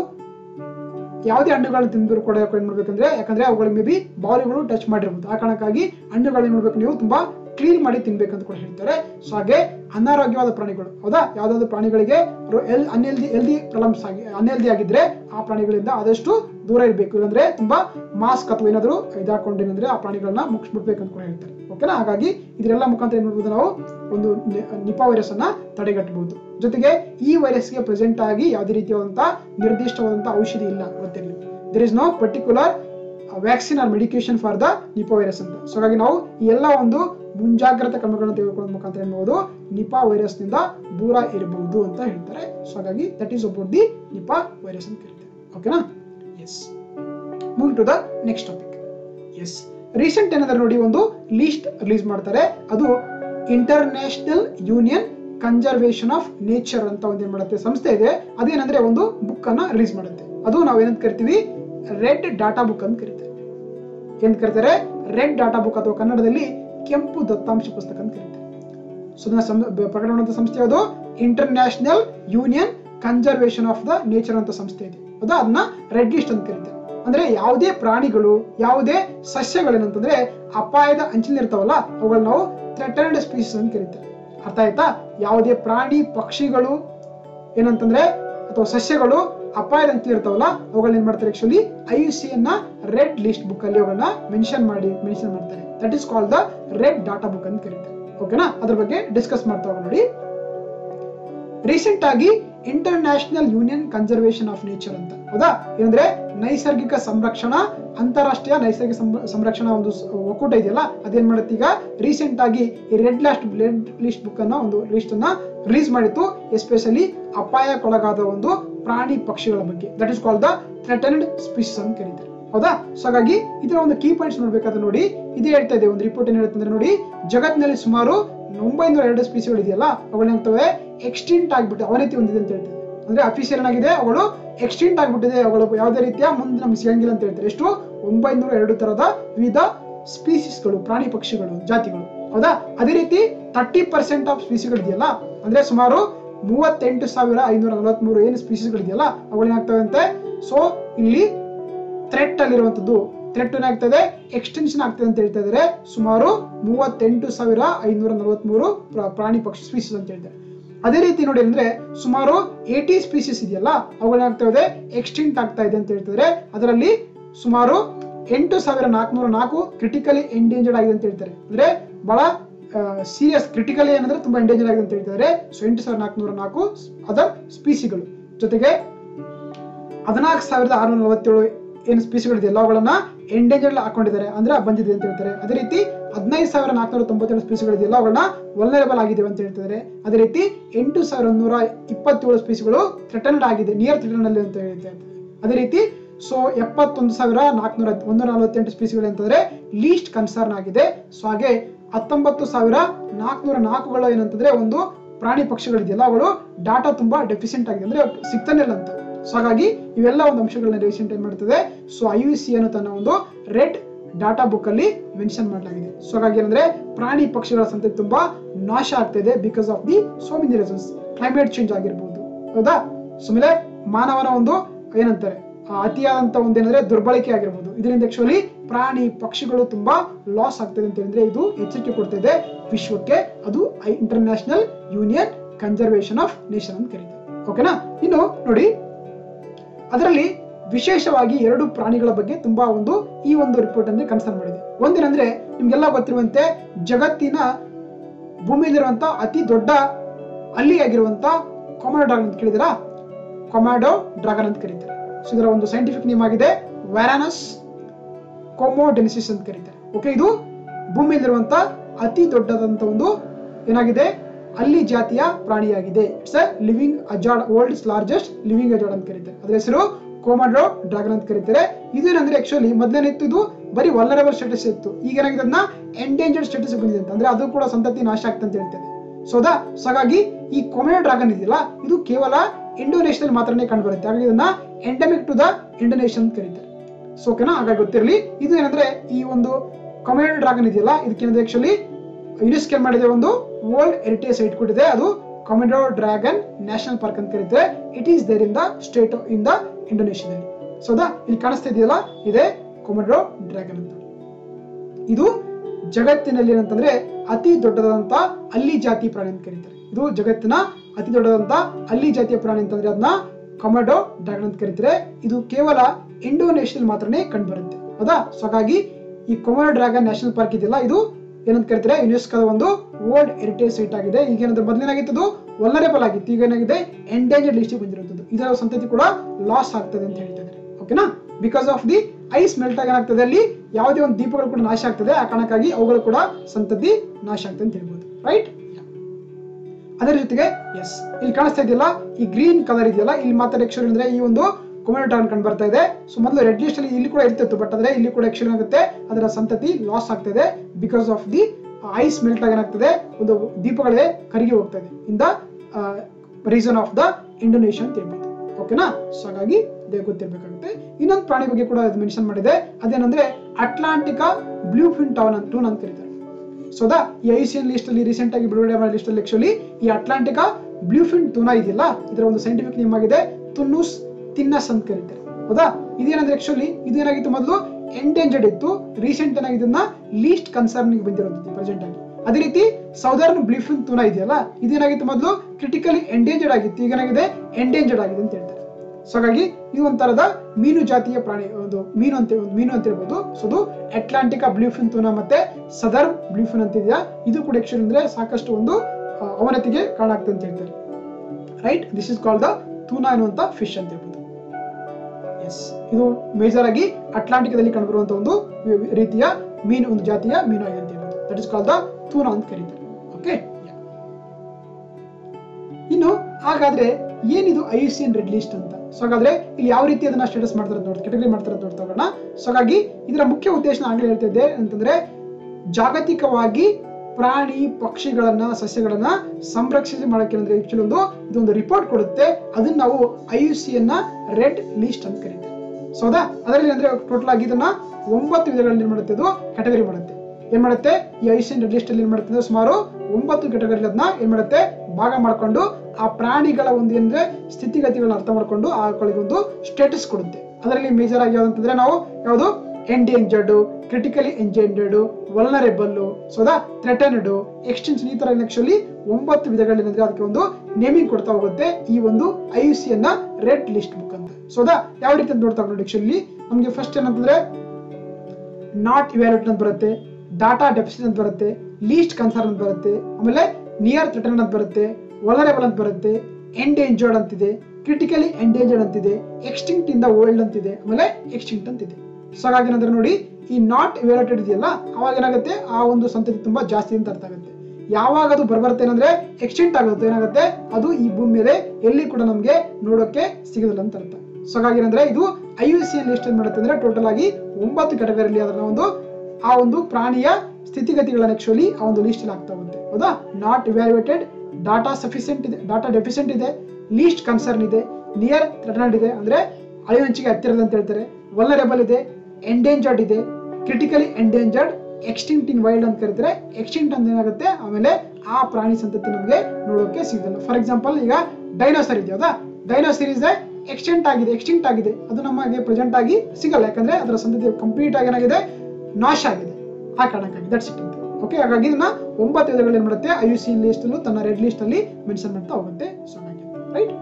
ಯಾವುದೇ ಹಣ್ಣುಗಳನ್ನ ತಿಂದ್ರು ಕೂಡ ಏನ್ ಮಾಡ್ಬೇಕಂದ್ರೆ ಯಾಕಂದ್ರೆ ಅವುಗಳಿಗೆ ಮೇ ಬಿ ಬಾಲಿಗಳು ಟಚ್ ಮಾಡಿರ್ಬೋದು ಆ ಕಾರಣಕ್ಕಾಗಿ ಹಣ್ಣುಗಳನ್ನ ಏನ್ ಮಾಡ್ಬೇಕು ನೀವು ತುಂಬಾ ಕ್ಲೀನ್ ಮಾಡಿ ತಿನ್ಬೇಕಂತ ಕೂಡ ಹೇಳ್ತಾರೆ ಸೊ ಹಾಗೆ ಅನಾರೋಗ್ಯವಾದ ಪ್ರಾಣಿಗಳು ಹೌದಾ ಯಾವ್ದಾದ್ರು ಪ್ರಾಣಿಗಳಿಗೆ ಎಲ್ ಅನ್ಎಲ್ದಿ ಎಲ್ದಿ ಪ್ರಾಬ್ಲಮ್ಸ್ ಆಗಿ ಅನ್ಎಲ್ದಿ ಆಗಿದ್ರೆ ಆ ಪ್ರಾಣಿಗಳಿಂದ ಆದಷ್ಟು ದೂರ ಇರಬೇಕು ಇಲ್ಲಾಂದ್ರೆ ತುಂಬಾ ಮಾಸ್ಕ್ ಅಥವಾ ಏನಾದ್ರು ಇದಾಕೊಂಡು ಏನಂದ್ರೆ ಆ ಪ್ರಾಣಿಗಳನ್ನ ಮುಗಿಸ್ಬಿಡ್ಬೇಕಂತ ಕೂಡ ಹೇಳ್ತಾರೆ ಓಕೆನಾ ಹಾಗಾಗಿ ಇದರೆಲ್ಲ ಮುಖಾಂತರ ಏನ್ ಮಾಡ್ಬೋದು ನಾವು ಒಂದು ನಿ- ನಿಪಾ ವೈರಸ್ ಅನ್ನ ತಡೆಗಟ್ಟಬಹುದು ಜೊತೆಗೆ ಈ ವೈರಸ್ಗೆ ಪ್ರೆಸೆಂಟ್ ಆಗಿ ಯಾವುದೇ ರೀತಿಯಾದಂತಹ ನಿರ್ದಿಷ್ಟವಾದಂತಹ ಔಷಧಿ ಇಲ್ಲ ಗೊತ್ತಿರಲಿ there is no particular vaccine or medication for the Nipah virus ಅಂತ ಸೊ ಹಾಗಾಗಿ ನಾವು ಈ ಎಲ್ಲ ಒಂದು ಮುಂಜಾಗ್ರತಾ ಕ್ರಮಗಳನ್ನು ತೆಗೆದುಕೊಳ್ಳೋದ್ರ ಮುಖಾಂತರ ಏನ್ಬಹುದು ನಿಪಾ ವೈರಸ್ ನಿಂದ ದೂರ ಇರಬಹುದು ಅಂತ ಹೇಳ್ತಾರೆ ಸೊ ಹಾಗಾಗಿ that is about the Nipah virus ಅಂತ ಕರೀತಾರೆ ಓಕೆನಾ as move to the next topic S recent ಏನಾದ್ರೆ ನೋಡಿ ಒಂದು ಲೀಸ್ಟ್ ರಿಲೀಸ್ ಮಾಡ್ತಾರೆ ಅದು international union conservation of nature ಅಂತ ಒಂದು ಏನ್ ಮಾಡುತ್ತೆ ಸಂಸ್ಥೆ ಇದೆ ಅದೇನಂದ್ರೆ ಒಂದು ಬುಕ್ ಅನ್ನ ರಿಲೀಸ್ ಮಾಡುತ್ತೆ ಅದು ನಾವೇನಂತ ಕರಿತೀವಿ ರೆಡ್ ಡಾಟಾ ಬುಕ್ ಅಂತ ಕರಿತೀವಿ ಏನ್ ಕರೀತಾರೆ ರೆಡ್ ಡಾಟಾ ಬುಕ್ ಅಥವಾ ಕನ್ನಡದಲ್ಲಿ ಕೆಂಪು ದತ್ತಾಂಶ ಪುಸ್ತಕ ಅಂತ ಕರೀತಾರೆ ಸೊ ಅದನ್ನ ಸಂ- ಬ- ಪ್ರಕಟ ಮಾಡುವಂತ ಸಂಸ್ಥೆ ಯಾವುದು international union conservation of the nature ಅಂತ ಸಂಸ್ಥೆ ಇದೆ ಹೌದಾ ಅದನ್ನ ರೆಡ್ ಲಿಸ್ಟ್ ಅಂತ ಕರೀತಾರೆ ಅಂದ್ರೆ ಯಾವುದೇ ಪ್ರಾಣಿಗಳು ಯಾವುದೇ ಸಸ್ಯಗಳೇನಂತಂದ್ರೆ ಅಪಾಯದ ಅಂಚಿನಲ್ಲಿರ್ತಾವಲ್ಲ ಅವುಗಳನ್ನ ನಾವು ಥ್ರೆಟನ್ಡ್ ಸ್ಪೀಸೀಸ್ ಅಂತ ಕರೀತಾರೆ ಅರ್ಥ ಆಯ್ತಾ ಯಾವುದೇ ಪ್ರಾಣಿ ಪಕ್ಷಿಗಳು ಏನಂತಂದ್ರೆ ಅಥವಾ ಸಸ್ಯಗಳು ಅಪಾಯದ ಅಂಚಿನಲ್ಲಿರ್ತಾವಲ್ಲ ಅವುಗಳನ್ನ ಏನ್ ಮಾಡ್ತಾರೆ ಆಕ್ಚುಲಿ ಐ ಸಿ ಅನ್ನ ರೆಡ್ ಲಿಸ್ಟ್ ಬುಕ್ ಅಲ್ಲಿ ಅವುಗಳನ್ನ ಮೆನ್ಷನ್ ಮಾಡಿ ಮೆನ್ಷನ್ ಮಾಡ್ತಾರೆ that is called the red data book ಅಂತ ಕರೀತಾರೆ ಓಕೆನಾ ಅದ್ರ ಬಗ್ಗೆ ಡಿಸ್ಕಸ್ ಮಾಡ್ತಾ ಹೋಗೋಣ ನೋಡಿ ರೀಸೆಂಟ್ ಆಗಿ international union conservation of nature ಅಂತ ಹೌದಾ ಏನಂದ್ರೆ ನೈಸರ್ಗಿಕ ಸಂರಕ್ಷಣಾ ಅಂತಾರಾಷ್ಟ್ರೀಯ ನೈಸರ್ಗಿಕ ಸಂರ- ಸಂರಕ್ಷಣಾ ಒಂದು ಸ- ಒಕ್ಕೂಟ ಇದೆಯಲ್ಲ ಅದೇನ್ ಮಾಡುತ್ತೆ ಈಗ ರೀಸೆಂಟ್ ಆಗಿ ಈ red last red list book ಅನ್ನ ಒಂದು ಲಿಸ್ಟ್ ಅನ್ನ ರಿಲೀಸ್ ಮಾಡಿತ್ತು ಎಸ್ಪೆಷಲಿ ಅಪಾಯಕ್ಕೊಳಗಾದ ಒಂದು ಪ್ರಾಣಿ ಪಕ್ಷಿಗಳ ಬಗ್ಗೆ that is called the threatened species ಅಂತ ಕರೀತಾರೆ ಹೌದಾ ಸೊ ಹಾಗಾಗಿ ಇದರ ಒಂದು ಕೀ ಪಾಯಿಂಟ್ಸ್ ನೋಡ್ಬೇಕಾದ್ರೆ ನೋಡಿ ಇದೇ ಹೇಳ್ತಾ ಇದೆ ಒಂದು ರಿಪೋರ್ಟ್ ಏನ್ ಹೇಳುತ್ತೆ ಅಂದ್ರೆ ನೋಡಿ ಜಗತ್ತಿನಲ್ಲಿ ಸುಮಾರು ಒಂಬೈನೂರ ಎರಡು ಸ್ಪೀಸಿಗಳು ಇದೆಯಲ್ಲ ಅವುಗಳೇನಾಗ್ತವೆ ಎಕ್ಸ್ಟಿಂಟ್ ಆಗ್ಬಿಟ್ಟು ಅವನತಿ ಹೊಂದಿದೆ ಅಂತ ಹೇಳ್ತಾರೆ ಅಂದ್ರೆ ಅಫಿಷಿಯಲ್ ಏನಾಗಿದೆ ಅವುಗಳು ಎಕ್ಸ್ಟಿಂಟ್ ಆಗ್ಬಿಟ್ಟಿದೆ ಅವುಗಳು ಯಾವುದೇ ರೀತಿಯ ಮುಂದೆ ನಮ್ಗೆ ಸಿಗಂಗಿಲ್ಲ ಅಂತ ಹೇಳ್ತಾರೆ ಎಷ್ಟು ಒಂಬೈನೂರ ಎರಡು ತರದ ವಿವಿಧ ಸ್ಪೀಸೀಸ್ಗಳು ಪ್ರಾಣಿ ಪಕ್ಷಿಗಳು ಜಾತಿಗಳು ಹೌದಾ ಅದೇ ರೀತಿ ತರ್ಟಿ ಪರ್ಸೆಂಟ್ ಆಫ್ ಸ್ಪೀಸಿಗಳು ಇದೆಯಲ್ಲ ಅಂದ್ರೆ ಸುಮಾರು ಮೂವತ್ತೆಂಟು ಸಾವಿರ ಐನೂರ ನಲವತ್ಮೂರು ಏನು ಸ್ಪೀಸೀಸ್ಗಳು ಇದೆಯಲ್ಲ ಅವುಗಳು ಏನಾಗ್ತವೆ ಅಂತೆ ಸೊ ಇಲ್ಲಿ ಥ್ರೆಟ್ ಅಲ್ಲಿರುವಂತದ್ದು ಥ್ರೆಟ್ ಏನಾಗ್ತದೆ ಎಕ್ಸ್ಟೆನ್ಷನ್ ಆಗ್ತದೆ ಅಂತ ಹೇಳ್ತಾ ಇದ್ದಾರೆ ಸುಮಾರು ಮೂವತ್ತೆಂಟು ಸಾವಿರ ಐನೂರ ನಲವತ್ಮೂರು ಪ್ರ- ಪ್ರಾಣಿ ಪಕ್ಷಿ ಸ್ಪೀಸೀಸ್ ಅಂತ ಹೇಳ್ತಾರೆ ಅದೇ ರೀತಿ ನೋಡಿ ಅಂದ್ರೆ ಸುಮಾರು ಏಟಿ ಸ್ಪೀಸೀಸ್ ಇದೆಯಲ್ಲ ಅವುಗಳೇನಾಗ್ತಾ ಎಕ್ಸ್ಟಿಂಟ್ ಆಗ್ತಾ ಇದೆ ಅಂತ ಹೇಳ್ತಿದ್ರೆ ಅದರಲ್ಲಿ ಸುಮಾರು ಎಂಟು ಸಾವಿರ ನಾಲ್ಕುನೂರ ನಾಲ್ಕು ಕ್ರಿಟಿಕಲಿ ಎಂಡೇಂಜರ್ಡ್ ಆಗಿದೆ ಅಂತ ಹೇಳ್ತಾರೆ ಅಂದ್ರೆ ಬಹಳ ಸೀರಿಯಸ್ ಕ್ರಿಟಿಕಲಿ ಏನಂದ್ರೆ ತುಂಬಾ ಎಂಡೇಂಜರ್ ಆಗಿದೆ ಅಂತ ಹೇಳ್ತಿದ್ದಾರೆ ಸೊ ಎಂಟು ಸಾವಿರದ ನಾಲ್ಕುನೂರ ನಾಲ್ಕು ಅದರ್ ಸ್ಪೀಸಿಗಳು ಜೊತೆಗೆ ಹದಿನಾಲ್ಕು ಸಾವಿರದ ಆರುನೂರ ನಲವತ್ತೇಳು ಏನು ಸ್ಪೀಸಿಗಳು ಇದೆಯಲ್ಲ ಅವುಗಳನ್ನ ಎಂಡೇಂಜರ್ಡ್ ಹಾಕೊಂಡಿದ್ದಾರೆ ಅಂದ್ರೆ ಬಂದಿದೆ ಅಂತ ಹೇಳ್ತಾರೆ ಅದೇ ರೀತಿ ಹದಿನೈದು ಸಾವಿರ ನಾಲ್ಕುನೂರ ತೊಂಬತ್ತೇಳು ಸ್ಪೀಸಿಗಳಿದೆಯಲ್ಲ ಅವುಗಳನ್ನ ವಲ್ನರೇಬಲ್ ಆಗಿದ್ದೇವೆ ಅಂತ ಹೇಳ್ತಿದ್ದಾರೆ ಅದೇ ರೀತಿ ಎಂಟು ಸಾವಿರ ನೂರ ಇಪ್ಪತ್ತೇಳು ಸ್ಪೀಸಿಗಳು ಥ್ರೆಟನ್ಡ್ ಆಗಿದೆ ನಿಯರ್ ಥ್ರೆಟನ್ ಅಲ್ಲಿ ಅಂತ ಹೇಳ್ತಾರೆ ಅದೇ ರೀತಿ ಸೊ ಎಪ್ಪತ್ತೊಂದು ಸಾವಿರ ನಾಲ್ಕುನೂರ ಒಂದೂರ ನಲವತ್ತೆಂಟು ಸ್ಪೀಸಿಗಳು ಅಂತಂದ್ರೆ ಲೀಸ್ಟ್ ಕನ್ಸರ್ನ್ ಆಗಿದೆ ಸೊ ಹಾಗೆ ಹತ್ತೊಂಬತ್ತು ಸಾವಿರ ನಾಲ್ಕುನೂರ ನಾಲ್ಕುಗಳು ಏನಂತಂದ್ರೆ ಒಂದು ಪ್ರಾಣಿ ಪಕ್ಷಿಗಳಿದೆಯಲ್ಲ ಅವುಗಳು ಡಾಟಾ ತುಂಬಾ ಡೆಫಿಸಿಯೆಂಟ್ ಆಗಿದೆ ಅಂದ್ರೆ ಸಿಗ್ತಾನೆ ಇಲ್ಲ ಅಂತ ಸೊ ಹಾಗಾಗಿ ಇವೆಲ್ಲ ಒಂದು ಅಂಶಗಳನ್ನ ರೀಸೆಂಟ್ ಏನ್ ಮಾಡ್ತದೆ ಸೊ ಐ ಯು ಸಿ ಅನ್ನು ತನ್ನ ಒಂದು ರೆಡ್ ಡಾಟಾ ಬುಕ್ ಅಲ್ಲಿ ಮೆನ್ಷನ್ ಮಾಡಲಾಗಿದೆ ಸೊ ಹಾಗಾಗಿ ಏನಂದ್ರೆ ಪ್ರಾಣಿ ಪಕ್ಷಿಗಳ ಸಂತತಿ ತುಂಬಾ ನಾಶ ಆಗ್ತಿದೆ because of the so many reasons climate change ಆಗಿರ್ಬೋದು ಹೌದಾ ಸುಮ್ಮನೆ ಮಾನವನ ಒಂದು ಏನಂತಾರೆ ಆ ಅತಿಯಾದಂತ ಒಂದು ಏನಂದ್ರೆ ದುರ್ಬಳಕೆ ಆಗಿರ್ಬೋದು ಇದರಿಂದ ಆಕ್ಚುಲಿ ಪ್ರಾಣಿ ಪಕ್ಷಿಗಳು ತುಂಬಾ ಲಾಸ್ ಆಗ್ತದೆ ಅಂತ ಹೇಳಿದ್ರೆ ಇದು ಎಚ್ಚರಿಕೆ ಕೊಡ್ತಾ ಇದೆ ವಿಶ್ವಕ್ಕೆ ಅದು international union conservation of nation ಅಂತ ಕರೀತಾರೆ ಓಕೆನಾ ಇನ್ನು ನೋಡಿ ಅದರಲ್ಲಿ ವಿಶೇಷವಾಗಿ ಎರಡು ಪ್ರಾಣಿಗಳ ಬಗ್ಗೆ ತುಂಬಾ ಒಂದು ಈ ಒಂದು ರಿಪೋರ್ಟ್ ಅಂದ್ರೆ ಕನ್ಸರ್ನ್ ಮಾಡಿದೆ ಒಂದೇನಂದ್ರೆ ನಿಮ್ಗೆಲ್ಲ ಗೊತ್ತಿರುವಂತೆ ಜಗತ್ತಿನ ಭೂಮಿಯಲ್ಲಿರುವಂತ ಅತಿ ದೊಡ್ಡ ಅಲ್ಲಿ ಆಗಿರುವಂತ ಕೊಮಾಡೋ ಡ್ರಾಗನ್ ಅಂತ ಕೇಳಿದಿರಾ ಕೊಮಾಡೋ ಡ್ರಾಗನ್ ಅಂತ ಕರೀತಾರೆ ಸೊ ಇದರ ಒಂದು ಸೈಂಟಿಫಿಕ್ ನೇಮ್ ಆಗಿದೆ ವ್ಯಾರಾನಸ್ ಕೊಮೋಡೆನಿಸಿಸ್ ಅಂತ ಕರೀತಾರೆ ಓಕೆ ಇದು ಭೂಮಿಯಲ್ಲಿರುವಂತ ಅತಿ ದೊಡ್ಡದಂತ ಒಂದು ಏನಾಗಿದೆ ಅಲ್ಲಿ ಜಾತಿಯ ಪ್ರಾಣಿಯಾಗಿದೆ it's a living lizard world's largest living lizard ಅಂತ ಕರೀತಾರೆ ಅದರ ಹೆಸರು ಕೋಮಡ್ರೋ ಡ್ರಾಗನ್ ಅಂತ ಕರೀತಾರೆ ಇದು ಏನಂದ್ರೆ ಆಕ್ಚುಲಿ ಮೊದಲೇನಿತ್ತು ಇದು ಬರೀ ವಲ್ಲರಬಲ್ ಸ್ಟೇಟಸ್ ಇತ್ತು ಈಗ ಏನಾಗಿದೆ ಅದನ್ನ ಎಂಡೇಂಜರ್ಡ್ ಸ್ಟೇಟಸ್ ಬಂದಿದೆ ಅಂತ ಅಂದ್ರೆ ಅದು ಕೂಡ ಸಂತತಿ ನಾಶ ಆಗ್ತದೆ ಅಂತ ಹೇಳ್ತದೆ ಸೊ ಹೌದಾ ಸೊ ಹಾಗಾಗಿ ಈ ಕೊಮೆಡೋ ಡ್ರಾಗನ್ ಇದೆಯಲ್ಲ ಇದು ಕೇವಲ ಇಂಡೋನೇಷ್ಯಾದಲ್ಲಿ ಮಾತ್ರನೇ ಕಂಡು ಬರುತ್ತೆ ಹಾಗಾಗಿ ಇದನ್ನ ಎಂಡಮಿಕ್ ಟು ದ ಇಂಡೋನೇಷಿಯನ್ ಅಂತ ಕರೀತಾರೆ ಸೊ ಓಕೆನಾ ಹಾಗಾಗಿ ಗೊತ್ತಿರಲಿ ಇದು ಏನಂದ್ರೆ ಈ ಒಂದು ಕೊಮೆಡೋ ಡ್ರಾಗನ್ ಇದೆಯಲ್ಲ ಇದಕ್ಕೇನಂದ್ರೆ ಆಕ್ಚುಲಿ ಯುನೆಸ್ಕೋ ಏನ್ ಮಾಡಿದೆ ಒಂದು ವರ್ಲ್ಡ್ ಹೆರಿಟೇಜ್ ಸೈಟ್ ಕೊಟ್ಟಿದೆ ಅದು ಕೊಮೆಡೋ ಡ್ರ್ಯಾಗನ್ ನ್ಯಾಷನಲ್ ಪಾರ್ಕ್ ಅಂತ ಕರೀತಾರೆ it is there in the state in the ಇಂಡೋನೇಷ್ಯಾದಲ್ಲಿ ಸೊ ಅದಾ ಇಲ್ಲಿ ಕಾಣಿಸ್ತಾ ಇದೆಯಲ್ಲ ಇದೆ ಕೊಮೆಡೋ ಡ್ರ್ಯಾಗನ್ ಅಂತ ಇದು ಜಗತ್ತಿನಲ್ಲಿ ಏನಂತಂದ್ರೆ ಅತಿ ದೊಡ್ಡದಾದಂತ ಅಲ್ಲಿ ಜಾತಿ ಪ್ರಾಣಿ ಅಂತ ಕರೀತಾರೆ ಇದು ಜಗತ್ತಿನ ಅತಿ ದೊಡ್ಡದಾದಂತ ಅಲ್ಲಿ ಜಾತಿಯ ಪ್ರಾಣಿ ಅಂತಂದ್ರೆ ಅದನ್ನ ಕೊಮೆಡೋ ಡ್ರ್ಯಾಗನ್ ಅಂತ ಕರೀತಾರೆ ಇದು ಕೇವಲ ಇಂಡೋನೇಷ್ಯಾದಲ್ಲಿ ಮಾತ್ರನೇ ಕಂಡು ಬರುತ್ತೆ ಹೌದಾ ಸೊ ಹಾಗಾಗಿ ಈ ಕೊಮೆಡೋ ಡ್ರ್ಯಾಗನ್ ನ್ಯಾಷನಲ್ ಪಾರ್ಕ್ ಇದೆಯಲ್ಲ ಇದು ಏನಂತ ಕರೀತಾರೆ ಯುನೆಸ್ಕೋದ ಒಂದು ವರ್ಲ್ಡ್ ಹೆರಿಟೇಜ್ ಸೈಟ್ ಆಗಿದೆ ಈಗ ಏನಂದ್ರೆ ಮೊದಲೇನಾಗಿತ್ತು ವಲ್ಲರೇಬಲ್ ಆಗಿತ್ತು ಈಗ ಏನಾಗಿದೆ ಎಂಡೇಂಜರ್ಡ್ ಲಿಸ್ಟ್ ಬಂದಿರುವಂತದ್ದು ಇದರ ಸಂತತಿ ಕೂಡ ಲಾಸ್ ಆಗ್ತದೆ ಅಂತ ಹೇಳ್ತಾ ಇದ್ದಾರೆ ಓಕೆನಾ because of the ice melt ಆಗಿ ಏನಾಗ್ತದೆ ಅಲ್ಲಿ ಯಾವುದೇ ಒಂದು ದೀಪಗಳು ಕೂಡ ನಾಶ ಆಗ್ತದೆ ಆ ಕಾರಣಕ್ಕಾಗಿ ಅವುಗಳು ಕೂಡ ಸಂತತಿ ನಾಶ ಆಗ್ತದೆ ಅಂತ ಹೇಳ್ಬೋದು ರೈಟ್ ಅದರ ಜೊತೆಗೆ ಎಸ್ ಇಲ್ಲಿ ಕಾಣಿಸ್ತಾ ಇದೆಯಲ್ಲ ಈ ಗ್ರೀನ್ ಕಲರ್ ಇದೆಯಲ್ಲ ಇಲ್ಲಿ ಮಾತ್ರ ಆಕ್ಚುಲಿ ಅಂದ್ರೆ ಈ ಒಂದು ಕೊಮೆಂಟ್ ಕಂಡು ಬರ್ತಾ ಇದೆ ಸೊ ಮೊದಲು ರೆಡ್ ಲಿಸ್ಟ್ ಅಲ್ಲಿ ಇಲ್ಲಿ ಕೂಡ ಇರ್ತಿತ್ತು ಬಟ್ ಆದ್ರೆ ಇಲ್ಲಿ ಕೂಡ ಆಕ್ಚುಲಿ ಆಗುತ್ತೆ ಅದರ ಸಂತತಿ ಲಾಸ್ ಆಗ್ತದೆ because of the ice melt ಆಗಿ ಏನಾಗ್ತದೆ ಒಂದು ದೀಪಗಳೇ ಕರಗಿ ಹೋಗ್ತದೆ in the reason of the Indonesia ಅಂತ ಹೇಳ್ಬೋದು ಓಕೆನಾ ಸೊ ಹಾಗಾಗಿ ಇದೇ ಗೊತ್ತಿರ್ಬೇಕಾಗುತ್ತೆ ಇನ್ನೊಂದು ಪ್ರಾಣಿ ಬಗ್ಗೆ ಕೂಡ ಮೆನ್ಷನ್ ಮಾಡಿದೆ ಅದೇನಂದ್ರೆ ಅಟ್ಲಾಂಟಿಕಾ ಬ್ಲೂ ಫಿನ್ ಟೌನ್ ಅಂತ ಟೂನ್ ಅಂತ ಕರೀತಾರೆ ಸೊ ದಾ ಈ ಐಸಿಯನ್ ಲಿಸ್ಟ್ ಅಲ್ಲಿ ರೀಸೆಂಟ್ ಆಗಿ ಬಿಡುಗಡೆ ಮಾಡಿದ ಲಿಸ್ಟ್ ಅಲ್ಲಿ ಆಕ್ಚುಲಿ ಈ ಅಟ್ಲಾಂಟಿಕಾ ಬ್ಲೂಫಿನ್ ಟೂನಾ ಇದೆಯಲ್ಲ ಇದರ ಒಂದು ಸೈಂಟಿಫಿಕ್ ನೇಮ್ ಆಗಿದೆ ತುನ್ನೂಸ್ ತಿನ್ನಸ್ ಅಂತ ಕರೀತಾರೆ ಹೌದಾ ಇದೇನಂದ್ರೆ ಆಕ್ಚುಲಿ ಇದೇನಾಗಿತ್ತು ಮೊದಲು ಎಂಡೇಂಜರ್ಡ್ ಇತ್ತು ರೀಸೆಂಟ್ ಏನಾಗಿ ಇದನ್ನ ಲೀಸ್ಟ್ ಕನ್ಸರ್ನ್ ಬಂದಿರೋದು ಪ್ರೆಸೆಂಟ್ ಆಗಿ ಅದೇ ರೀತಿ ಸೌದರ್ನ್ ಬ್ಲೂಫಿನ್ ಟೂನಾ ಇದೆಯಲ್ಲ ಇದೇನಾಗಿತ್ತು ಮೊದಲು ಕ್ರಿಟಿಕಲಿ ಎಂಡೇಂಜರ್ಡ್ ಆಗಿತ್ತು ಈಗ ಏನಾಗಿದೆ ಎಂಡೇಂಜರ್ಡ್ ಆಗಿದೆ ಅಂತ ಹೇಳ್ತಾರೆ ಸೊ ಹಾಗಾಗಿ ಇದು ಒಂಥರದ ಮೀನು ಜಾತಿಯ ಪ್ರಾಣಿ ಒಂದು ಮೀನು ಅಂತ ಒಂದು ಮೀನು ಅಂತ ಹೇಳ್ಬೋದು ಸೊ ಅದು ಅಟ್ಲಾಂಟಿಕಾ ಬ್ಲೂಫಿನ್ ತೂನ ಮತ್ತೆ ಸದರ್ನ್ ಬ್ಲೂಫಿನ್ ಅಂತ ಇದೆಯಾ ಇದು ಕೂಡ ಆಕ್ಚುಲಿ ಅಂದ್ರೆ ಸಾಕಷ್ಟು ಒಂದು ಆ, ಅವನತಿಗೆ ಕಾರಣ ಆಗ್ತದೆ ಅಂತ ಹೇಳ್ತಾರೆ right this is call the tuna ಎನ್ನುವಂತ ಫಿಶ್ ಅಂತ ಹೇಳ್ಬೋದು ಎಸ್ ಇದು ಮೇಜರ್ ಆಗಿ ಅಟ್ಲಾಂಟಿಕದಲ್ಲಿ ಕಂಡುಬರುವಂತ ಒಂದು ವಿ- ರೀತಿಯ ಮೀನು ಒಂದು ಜಾತಿಯ ಮೀನು ಆಗಿದೆ ಅಂತ ಹೇಳ್ಬೋದು that is call the tuna ಅಂತ ಕರೀತಾರೆ ಓಕೆ ಇನ್ನು ಹಾಗಾದ್ರೆ ಏನಿದು I C N red list ಅಂತ ಸೊ ಹಾಗಾದ್ರೆ ಇಲ್ಲಿ ಯಾವ ರೀತಿ ಅದನ್ನ ಸ್ಟೇಟಸ್ ಮಾಡ್ತಾರೆ ಅಂತ ನೋಡಿ ಕೆಟಗರಿ ಮಾಡ್ತಾರೆ ಅಂತ ನೋಡ್ತಾ ಹೋಗೋಣ ಸೊ ಹಾಗಾಗಿ ಇದರ ಮುಖ್ಯ ಉದ್ದೇಶ ಆಗ್ಲೇ ಹೇಳ್ತಾ ಇದ್ದೆ ಅಂತಂದ್ರೆ ಜಾಗತಿಕವಾಗಿ ಪ್ರಾಣಿ ಪಕ್ಷಿಗಳನ್ನ ಸಸ್ಯಗಳನ್ನ ಸಂರಕ್ಷಣೆ ಮಾಡಕ್ಕೆ ಅಂದ್ರೆ ಆಕ್ಚುಲಿ ಒಂದು ಇದೊಂದು ರಿಪೋರ್ಟ್ ಕೊಡುತ್ತೆ ಅದನ್ನ ನಾವು ಐ ಯು ಸಿ ಅನ್ನ ರೆಡ್ ಲಿಸ್ಟ್ ಅಂತ ಕರೀತೇವೆ ಸೊ ಹೌದಾ ಅದರಲ್ಲಿ ಅಂದ್ರೆ ಟೋಟಲ್ ಆಗಿ ಇದನ್ನ ಒಂಬತ್ತು ವಿಧಗಳಲ್ಲಿ ಏನ್ ಮಾಡುತ್ತೆ ಇದು ಕ್ಯಾಟಗರಿ ಮಾಡುತ್ತೆ ಏನ್ ಮಾಡುತ್ತೆ ಈ I C N red list ಅಲ್ಲಿ ಏನ್ ಮಾಡುತ್ತೆ ಅಂದ್ರೆ ಸುಮಾರು ಒಂಬತ್ತು ಕ್ಯಾಟಗರಿ ಅದನ್ನ ಏನ್ ಮಾಡುತ್ತೆ ಭಾಗ ಮಾಡ್ಕೊಂಡು ಆ ಪ್ರಾಣಿಗಳ ಒಂದು ಏನಂದ್ರೆ ಸ್ಥಿತಿಗತಿಗಳನ್ನ ಅರ್ಥ ಮಾಡ್ಕೊಂಡು ಆ ಒಂದು ಸ್ಟೇಟಸ್ ಕೊಡುತ್ತೆ ಅದರಲ್ಲಿ ಮೇಜರ್ ಆಗಿ ಯಾವ್ದಂತಂದ್ರೆ ನಾವು ಯಾವುದು ಎಂಡೇಂಜರ್ಡ್ ಕ್ರಿಟಿಕಲಿ ಎಂಜೆಂಡರ್ಡ್ ವಲ್ನರೇಬಲ್ ಸೋದಾ ಥ್ರೆಟನ್ಡ್ ಎಕ್ಸ್ಟೆನ್ಷನ್ ಈ ತರ ಆಕ್ಚುಲಿ ಒಂಬತ್ತು ವಿಧಗಳಲ್ಲಿ ಅಂದ್ರೆ ಅದಕ್ಕೆ ಒಂದು ನೇಮಿಂಗ್ ಕೊಡ್ತಾ ಹೋಗುತ್ತೆ ಈ ಒಂದು ಐ ಸಿ ಅನ್ನ ರೆಡ್ ಲಿಸ್ಟ್ ಬುಕ್ ಅಂತ ಸೋದಾ ಯಾವ ರೀತಿ ಅಂತ ನೋಡ್ತಾ ನೋಡಿ ಆಕ್ಚುಲಿ ನಮಗೆ ಫಸ್ಟ್ ಏನಂತಂದ್ರೆ ನಾಟ್ ಇವ್ಯಾಲ್ಯೂಟ್ ಅಂತ ಬರುತ್ತೆ ಡಾಟಾ ಡೆಫಿಸಿಟ್ ಅಂತ ಬರುತ್ತೆ ಲೀಸ್ಟ್ ಕನ್ಸರ್ನ್ ಅಂತ ಬರುತ್ತೆ ಆಮೇಲೆ ನಿಯರ್ ಥ್ರೆಟನ್ ಅಂತ ಬರುತ್ತೆ ವಲರೇಬಲ್ ಅಂತ ಬರುತ್ತೆ ಎಂಡೇಂಜರ್ಡ್ ಅಂತಿದೆ ಕ್ರಿಟಿಕಲಿ ಎಂಡೇಂಜರ್ಡ್ ಅಂತಿದೆ ಎಕ್ಸ್ಟಿಂಕ್ಟ್ ಇನ್ ದ ವರ್ಲ್ಡ್ ಅಂತಿದೆ ಆಮೇಲೆ ಎಕ್ಸ್ಟಿಂಕ್ಟ್ ಅಂತಿದೆ ಸೊ ಹಾಗಾಗಿ ಏನಂದ್ರೆ ನೋಡಿ ಈ ನಾಟ್ ಇವ್ಯಾಲ್ಯೂಟೆಡ್ ಇದೆಯಲ್ಲ ಅವಾಗ ಏನಾಗುತ್ತೆ ಆ ಒಂದು ಸಂತತಿ ತುಂಬಾ ಜಾಸ್ತಿ ಅಂತ ಅರ್ಥ ಆಗುತ್ತೆ ಯಾವಾಗ ಅದು ಬರಬರುತ್ತೆ ಏನಂದ್ರೆ ಎಕ್ಸ್ಟೆಂಟ್ ಆಗುತ್ತೆ ಏನಾಗುತ್ತೆ ಅದು ಈ ಭೂಮಿ ಮೇಲೆ ಎಲ್ಲಿ ಕೂಡ ನಮಗೆ ನೋಡೋಕೆ ಸಿಗೋದಿಲ್ಲ ಅಂತ ಅರ್ಥ ಸೊ ಹಾಗಾಗಿ ಏನಂದ್ರೆ ಇದು ಐ ಯು ಸಿ ಲಿಸ್ಟ್ ಏನ್ ಮಾಡುತ್ತೆ ಅಂದ್ರೆ ಟೋಟಲ್ ಆಗಿ ಒಂಬತ್ತು ಕೆಟಗರಿಯಲ್ಲಿ ಅದನ್ನ ಒಂದು ಆ ಒಂದು ಪ್ರಾಣಿಯ ಸ್ಥಿತಿಗತಿಗಳನ್ನ ಆಕ್ಚುಲಿ ಆ ಒಂದು ಲಿಸ್ಟ್ ಅಲ್ಲಿ ಆಗ್ತಾ ಹೋಗುತ್ತೆ ಹೌದಾ ನಾಟ್ ಇವ್ಯಾಲ್ಯೂಟೆಡ್ ಡಾಟಾ ಸಫಿಸಿಯೆಂಟ್ ಇದೆ ಡಾಟಾ ಡೆಫಿಷಿಯಂಟ್ ಇದೆ ಲೀಸ್ಟ್ ಕನ್ಸರ್ನ್ ಇದೆ ನಿಯರ್ ಥ್ರೆಟನ್ಡ್ ಇದೆ ಅಂದ್ರೆ ಅಳಿವಂಚಿಗೆ ಹತ್ತಿರದ ಅಂತ ಹೇಳ್ತಾರೆ ವಲ್ಲರೇಬಲ್ ಇದೆ ಎಂಡೇಂಜರ್ಡ್ ಇದೆ critically endangered extinct in wild ಅಂತ ಕರೀತಾರೆ ಎಕ್ಸ್ಟಿಂಕ್ಟ್ ಅಂತ ಏನಾಗುತ್ತೆ ಆಮೇಲೆ ಆ ಪ್ರಾಣಿ ಸಂತತಿ ನಮಗೆ ನೋಡೋಕೆ ಸಿಗಲ್ಲ ಫಾರ್ ಎಕ್ಸಾಂಪಲ್ ಈಗ ಡೈನೋಸರ್ ಇದೆಯಾ ಡೈನೋಸರ್ ಇಸ್ ಎಕ್ಸ್ಟೆಂಟ್ ಆಗಿದೆ ಎಕ್ಸ್ಟಿಂಕ್ಟ್ ಆಗಿದೆ ಅದು ನಮಗೆ ಪ್ರೆಸೆಂಟ್ ಆಗಿ ಸಿಗಲ್ಲ ಯಾಕಂದ್ರೆ ಅದರ ಸಂತತಿ ಕಂಪ್ಲೀಟ್ ಆಗಿ ಏನಾಗಿದೆ ನಾಶ ಆಗಿದೆ ಆ ಕಾರಣಕ್ಕಾಗಿ ದಟ್ಸ್ ಇಟ್ ಅಂತ ಓಕೆ ಹಾಗಾಗಿ ಇದನ್ನ ಒಂಬತ್ತು ವಿಧಗಳು ಏನ್ ಮಾಡುತ್ತೆ ಐ ಯು ಸಿ ಲಿಸ್ಟ್ ತನ್ನ ರೆಡ್ ಲಿಸ್ಟ್ ಅಲ್ಲಿ ಮೆನ್ಷನ್ ಮಾಡ್ತಾ ಹೋಗುತ್ತೆ ಸೊ ಹಾಗೆ ರೈಟ್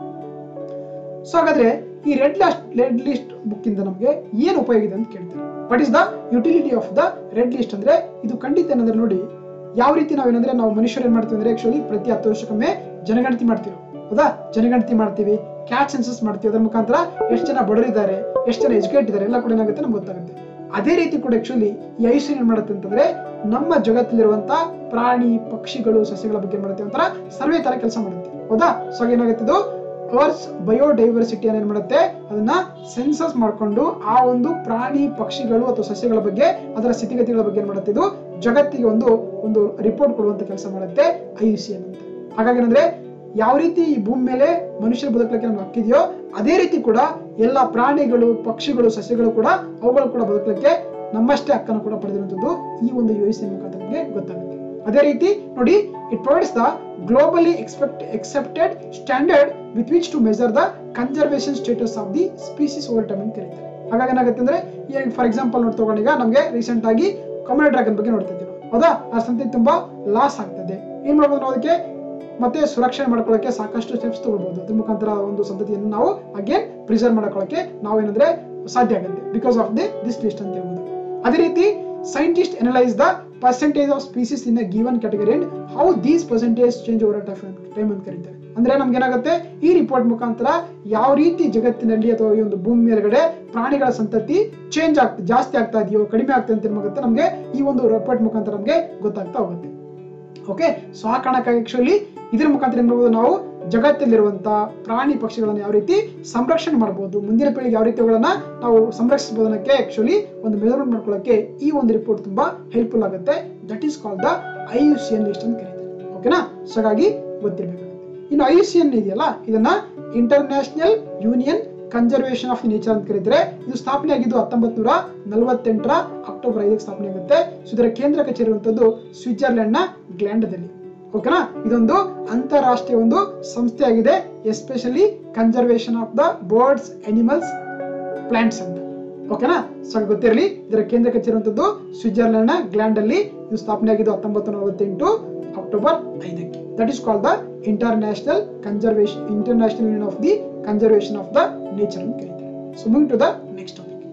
ಸೊ ಹಾಗಾದ್ರೆ ಈ red list red list book ಇಂದ ನಮಗೆ ಏನು ಉಪಯೋಗ ಇದೆ ಅಂತ ಕೇಳ್ತಾರೆ what is the utility of the red list ಅಂದ್ರೆ ಇದು ಖಂಡಿತ ಏನಂದ್ರೆ ನೋಡಿ ಯಾವ ರೀತಿ ನಾವೇನಂದ್ರೆ ನಾವು ಮನುಷ್ಯರು ಏನ್ ಮಾಡ್ತೀವಿ ಅಂದ್ರೆ ಆಕ್ಚುಲಿ ಪ್ರತಿ ಹತ್ತು ವರ್ಷಕ್ಕೊಮ್ಮೆ ಜನಗಣತಿ ಮಾಡ್ತೀವಿ ಹೌದಾ ಜನಗಣತಿ ಮಾಡ್ತೀವಿ ಕ್ಯಾಟ್ ಸೆನ್ಸಸ್ ಮಾಡ್ತೀವಿ ಅದರ ಮುಖಾಂತರ ಎಷ್ಟು ಜನ ಬಡವರಿದ್ದಾರೆ ಎಷ್ಟು ಜನ ಎಜುಕೇಟ್ ಇದ್ದಾರೆ ಎಲ್ಲ ಕೂಡ ಏನಾಗುತ್ತೆ ನಮ್ಗೆ ಗೊತ್ತಾಗುತ್ತೆ ಅದೇ ರೀತಿ ಕೂಡ ಆಕ್ಚುಲಿ ಈ ಐಸು ಏನ್ ಮಾಡುತ್ತೆ ಅಂತಂದ್ರೆ ನಮ್ಮ ಜಗತ್ತಲ್ಲಿರುವಂತ ಪ್ರಾಣಿ ಪಕ್ಷಿಗಳು ಸಸ್ಯಗಳ ಬಗ್ಗೆ ಏನ್ ಮಾಡುತ್ತೆ ಒಂಥರ ಸರ್ವೆ ತರ ಕೆಲಸ ಮಾಡುತ್ತೆ ಹೌದಾ ಸೊ ಏನಾಗುತ್ತೆ ಇದು ಅರ್ಸ್ ಬಯೋಡೈವರ್ಸಿಟಿ ಏನ್ ಮಾಡುತ್ತೆ ಅದನ್ನ ಸೆನ್ಸಸ್ ಮಾಡ್ಕೊಂಡು ಆ ಒಂದು ಪ್ರಾಣಿ ಪಕ್ಷಿಗಳು ಅಥವಾ ಸಸ್ಯಗಳ ಬಗ್ಗೆ ಅದರ ಸ್ಥಿತಿಗತಿಗಳ ಬಗ್ಗೆ ಏನ್ ಮಾಡುತ್ತೆ ಇದು ಜಗತ್ತಿಗೆ ಒಂದು ಒಂದು ರಿಪೋರ್ಟ್ ಕೊಡುವಂತ ಕೆಲಸ ಮಾಡುತ್ತೆ ಐ ಯು ಸಿ ಅನ್ನಂತೆ ಹಾಗಾಗಿ ಏನಂದ್ರೆ ಯಾವ ರೀತಿ ಈ ಭೂಮಿ ಮೇಲೆ ಮನುಷ್ಯರು ಬದುಕಲಿಕ್ಕೆ ನಮ್ಗೆ ಹಕ್ಕಿದೆಯೋ ಅದೇ ರೀತಿ ಕೂಡ ಎಲ್ಲ ಪ್ರಾಣಿಗಳು ಪಕ್ಷಿಗಳು ಸಸ್ಯಗಳು ಕೂಡ ಅವುಗಳು ಕೂಡ ಬದುಕಲಿಕ್ಕೆ ನಮ್ಮಷ್ಟೇ ಹಕ್ಕನ್ನು ಕೂಡ ಪಡೆದಿರುವಂತದ್ದು ಈ ಒಂದು ಯು ಎಸ್ ಮುಖಾಂತರ ನಮಗೆ ಗೊತ್ತಾಗುತ್ತೆ ಅದೇ ರೀತಿ ನೋಡಿ it provides the globally expect accepted standard with which to measure the conservation status of the species over time ಅಂತ ಕರೀತಾರೆ ಹಾಗಾಗಿ ಏನಾಗುತ್ತೆ ಅಂದ್ರೆ ಈಗ ಫಾರ್ ಎಕ್ಸಾಂಪಲ್ ನೋಡಿ ತಗೊಂಡೀಗ ನಮಗೆ ರೀಸೆಂಟ್ ಆಗಿ ಕಮಲ ಡ್ರ್ಯಾಗನ್ ಬಗ್ಗೆ ನೋಡ್ತಾ ಇದ್ದೀವಿ ಹೌದಾ ಆ ಸಂತತಿ ತುಂಬಾ ಲಾಸ್ ಆಗ್ತದೆ ಏನ್ ಮಾಡ್ಬೋದು ನಾವು ಅದಕ್ಕೆ ಮತ್ತೆ ಸುರಕ್ಷಣೆ ಮಾಡ್ಕೊಳ್ಳೋಕೆ ಸಾಕಷ್ಟು ಸ್ಟೆಪ್ಸ್ ತಗೊಳ್ಬಹುದು ಅದ್ರ ಮುಖಾಂತರ ಒಂದು ಸಂತತಿಯನ್ನು ನಾವು ಅಗೇನ್ ಪ್ರಿಸರ್ವ್ ಮಾಡ್ಕೊಳ್ಳೋಕೆ ನಾವು ಏನಂದ್ರೆ ಸಾಧ್ಯ ಆಗುತ್ತೆ because of the this list ಅಂತ ಹೇಳ್ಬೋದು ಅದೇ ರೀತಿ scientist analyse the percentage of species in a given category and how these percentage change over time ಅಂತ ಕರೀತಾರೆ ಅಂದ್ರೆ ನಮ್ಗೆ ಏನಾಗುತ್ತೆ ಈ ರಿಪೋರ್ಟ್ ಮುಖಾಂತರ ಯಾವ ರೀತಿ ಜಗತ್ತಿನಲ್ಲಿ ಅಥವಾ ಈ ಒಂದು ಭೂಮಿ ಮೇಲ್ಗಡೆ ಪ್ರಾಣಿಗಳ ಸಂತತಿ ಚೇಂಜ್ ಆಗ್ತದೆ ಜಾಸ್ತಿ ಆಗ್ತಾ ಇದೆಯೋ ಕಡಿಮೆ ಆಗ್ತದೆ ಅಂತ ಏನಾಗುತ್ತೆ ನಮಗೆ ಈ ಒಂದು ರಿಪೋರ್ಟ್ ಮುಖಾಂತರ ನಮಗೆ ಗೊತ್ತಾಗ್ತಾ ಹೋಗುತ್ತೆ ಓಕೆ ಸೊ ಆ ಕಾರಣಕ್ಕಾಗಿ ಆಕ್ಚುಲಿ ಇದ್ರ ಮುಖಾಂತರ ಏನ್ ಮಾಡ್ಬೋದು ನಾವು ಜಗತ್ತಲ್ಲಿರುವಂತ ಪ್ರಾಣಿ ಪಕ್ಷಿಗಳನ್ನ ಯಾವ ರೀತಿ ಸಂರಕ್ಷಣೆ ಮಾಡಬಹುದು ಮುಂದಿನ ಪೀಳಿಗೆ ಯಾವ ರೀತಿ ಅವುಗಳನ್ನ ನಾವು ಸಂರಕ್ಷಿಸಬಹುದು ಅನ್ನೋಕೆ ಆಕ್ಚುಲಿ ಒಂದು ಮೆಜರ್ಮೆಂಟ್ ಮಾಡ್ಕೊಳ್ಳೋಕೆ ಈ ಒಂದು ರಿಪೋರ್ಟ್ ತುಂಬಾ ಹೆಲ್ಪ್ಫುಲ್ ಆಗುತ್ತೆ that is call the I U C N list ಅಂತ ಕರೀತಾರೆ ಓಕೆನಾ ಸೊ ಹಾಗಾಗಿ ಗೊತ್ತಿರಬೇಕಾಗುತ್ತೆ ಇನ್ನು ಐ ಯು ಸಿ ಎನ್ ಇದೆಯಲ್ಲ ಇದನ್ನ international union conservation of nature ಅಂತ ಕರೀತಾರೆ ಇದು ಸ್ಥಾಪನೆ ಆಗಿದ್ದು ಹತ್ತೊಂಬತ್ ನೂರ ನಲವತ್ತೆಂಟರ ಅಕ್ಟೋಬರ್ ಐದಕ್ಕೆ ಸ್ಥಾಪನೆ ಆಗುತ್ತೆ ಸೊ ಇದರ ಕೇಂದ್ರ ಕಚೇರಿ ಇರುವಂತದ್ದು ಸ್ವಿಟ್ಜರ್ಲೆಂಡ್ ನ ಗ್ಲ್ಯಾಂಡದಲ್ಲಿ ಓಕೆನಾ ಇದೊಂದು ಅಂತಾರಾಷ್ಟ್ರೀಯ ಒಂದು ಸಂಸ್ಥೆ ಆಗಿದೆ especially conservation of the birds animals plants ಅಂತ ಓಕೆನಾ ಸೊ ಗೊತ್ತಿರಲಿ ಇದರ ಕೇಂದ್ರ ಕಚೇರಿ ಇರುವಂತದ್ದು ಸ್ವಿಟ್ಜರ್ಲೆಂಡ್ ನ ಗ್ಲ್ಯಾಂಡ್ ಅಲ್ಲಿ ಇದು ಸ್ಥಾಪನೆ ಆಗಿದ್ದು ಹತ್ತೊಂಬತ್ತು ನಲವತ್ತೆಂಟು ಅಕ್ಟೋಬರ್ ಐದಕ್ಕೆ that is call the international conservation international union of the conservation of the nature ಅಂತ ಕರೀತಾರೆ so moving to the next topic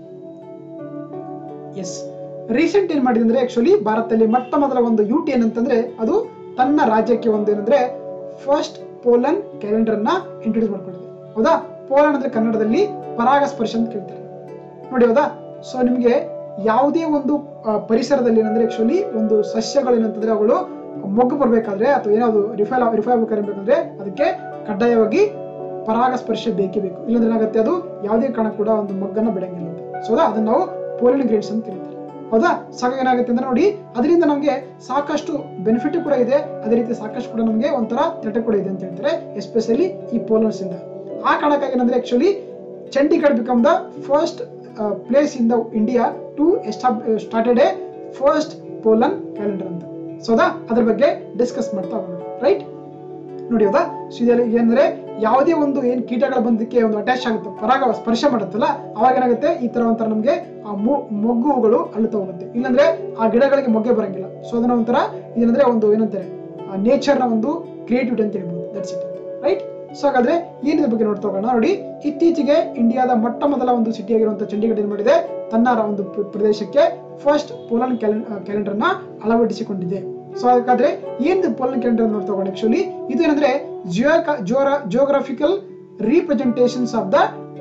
S recent ಏನ್ ಮಾಡಿದೆ ಅಂದ್ರೆ ಆಕ್ಚುಲಿ ಭಾರತದಲ್ಲಿ ಮೊಟ್ಟ ಮೊದಲ ಒಂದು ಯು ಟಿ ಅಂತಂದ್ರೆ ಅದು ತನ್ನ ರಾಜ್ಯಕ್ಕೆ ಒಂದು ಏನಂದ್ರೆ ಫಸ್ಟ್ ಪೋಲನ್ ಕ್ಯಾಲೆಂಡರ್ ನ ಇಂಟ್ರೊಡ್ಯೂಸ್ ಮಾಡ್ಕೊಂಡಿದೆ ಹೌದಾ ಪೋಲನ್ ಅಂದ್ರೆ ಕನ್ನಡದಲ್ಲಿ ಪರಾಗಸ್ಪರ್ಶ ಅಂತ ಕೇಳ್ತಾರೆ ನೋಡಿ ಹೌದಾ ಸೊ ನಿಮ್ಗೆ ಯಾವುದೇ ಒಂದು ಆ, ಪರಿಸರದಲ್ಲಿ ಏನಂದ್ರೆ ಆಕ್ಚುಲಿ ಒಂದು ಸಸ್ಯಗಳು ಏನಂತಂದ್ರೆ ಅವುಗಳು ಮೊಗ್ಗು ಬರ್ಬೇಕಾದ್ರೆ ಅಥವಾ ಏನಾದ್ರು ರಿಫೈಲ್ ರಿಫೈಲ್ ಆಗ್ಬೇಕಂದ್ರೆ ಅದಕ್ಕೆ ಕಡ್ಡಾಯವಾಗಿ ಪರಾಗಸ್ಪರ್ಶ ಬೇಕೇ ಬೇಕು ಇಲ್ಲಾಂದ್ರೆ ಏನಾಗುತ್ತೆ ಅದು ಯಾವುದೇ ಕಾರಣ ಕೂಡ ಒಂದು ಮೊಗ್ಗನ್ನ ಬಿಡಂಗಿಲ್ಲ ಅಂತ ಸೊ ಅದನ್ನ ನಾವು ಪೋಲಿನ್ ಗ್ರೇಡ್ಸ್ ಅಂತ ಕರೀತಾರೆ ಹೌದಾ ಸಾಕ ಏನಾಗುತ್ತೆ ಅಂದ್ರೆ ನೋಡಿ ಅದರಿಂದ ನಮಗೆ ಸಾಕಷ್ಟು ಬೆನಿಫಿಟ್ ಕೂಡ ಇದೆ ಅದೇ ರೀತಿ ಸಾಕಷ್ಟು ಕೂಡ ನಮಗೆ ಒಂಥರ ಥ್ರೆಟ್ ಕೂಡ ಇದೆ ಅಂತ ಹೇಳ್ತಾರೆ ಎಸ್ಪೆಷಲಿ ಈ ಪೋಲನ್ಸ್ ಇಂದ ಆ ಕಾರಣಕ್ಕಾಗಿ ಏನಂದ್ರೆ actually Chandigarh become the first place in the India to started a first pollen calendar ಅಂತ ಸೊ ಹೌದಾ ಅದ್ರ ಬಗ್ಗೆ ಡಿಸ್ಕಸ್ ಮಾಡ್ತಾ ಹೋಗೋಣ ರೈಟ್ ನೋಡಿ ಹೌದಾ ಸೊ ಇದರಲ್ಲಿ ಏನಂದ್ರೆ ಯಾವುದೇ ಒಂದು ಏನ್ ಕೀಟಗಳು ಬಂದಕ್ಕೆ ಒಂದು ಅಟ್ಯಾಚ್ ಆಗುತ್ತೆ ಪರಾಗ ಸ್ಪರ್ಶ ಮಾಡುತ್ತಲ್ಲ ಅವಾಗ ಏನಾಗುತ್ತೆ ಈ ತರ ಒಂಥರ ನಮ್ಗೆ ಆ ಮೊ- ಮೊಗ್ಗುಗಳು ಅಳ್ತಾ ಹೋಗುತ್ತೆ ಇಲ್ಲಾಂದ್ರೆ ಆ ಗಿಡಗಳಿಗೆ ಮೊಗ್ಗೆ ಬರಂಗಿಲ್ಲ ಸೊ ಅದನ್ನ ಒಂಥರ ಏನಂದ್ರೆ ಒಂದು ಏನಂತಾರೆ ನೇಚರ್ ನ ಒಂದು ಕ್ರಿಯೇಟಿವಿಟಿ ಅಂತ ಹೇಳ್ಬೋದು ದಟ್ಸ್ ಇಟ್ ರೈಟ್ ಸೊ ಹಾಗಾದ್ರೆ ಏನಿದ್ರ ಬಗ್ಗೆ ನೋಡ್ತಾ ಹೋಗೋಣ ನೋಡಿ ಇತ್ತೀಚೆಗೆ ಇಂಡಿಯಾದ ಮೊಟ್ಟ ಮೊದಲ ಒಂದು ಸಿಟಿ ಆಗಿರುವಂತಹ ಚಂಡೀಗಢ ಏನ್ ಮಾಡಿದೆ ತನ್ನ ರ- ಒಂದು ಪ್ರ- ಪ್ರದೇಶಕ್ಕೆ ಫಸ್ಟ್ ಪೋಲನ್ ಕ್ಯಾಲೆಂಡರ್ ನ ಅಳವಡಿಸಿಕೊಂಡಿದೆ ಸೊ ಹಾಗಾದ್ರೆ ಏನ್ ಪೋಲನ್ ಕ್ಯಾಲೆಂಡರ್ ನೋಡ್ತಾ ಹೋಗೋಣ ಆಕ್ಚುಲಿ ಇದು ಏನಂದ್ರೆ geographical representations of the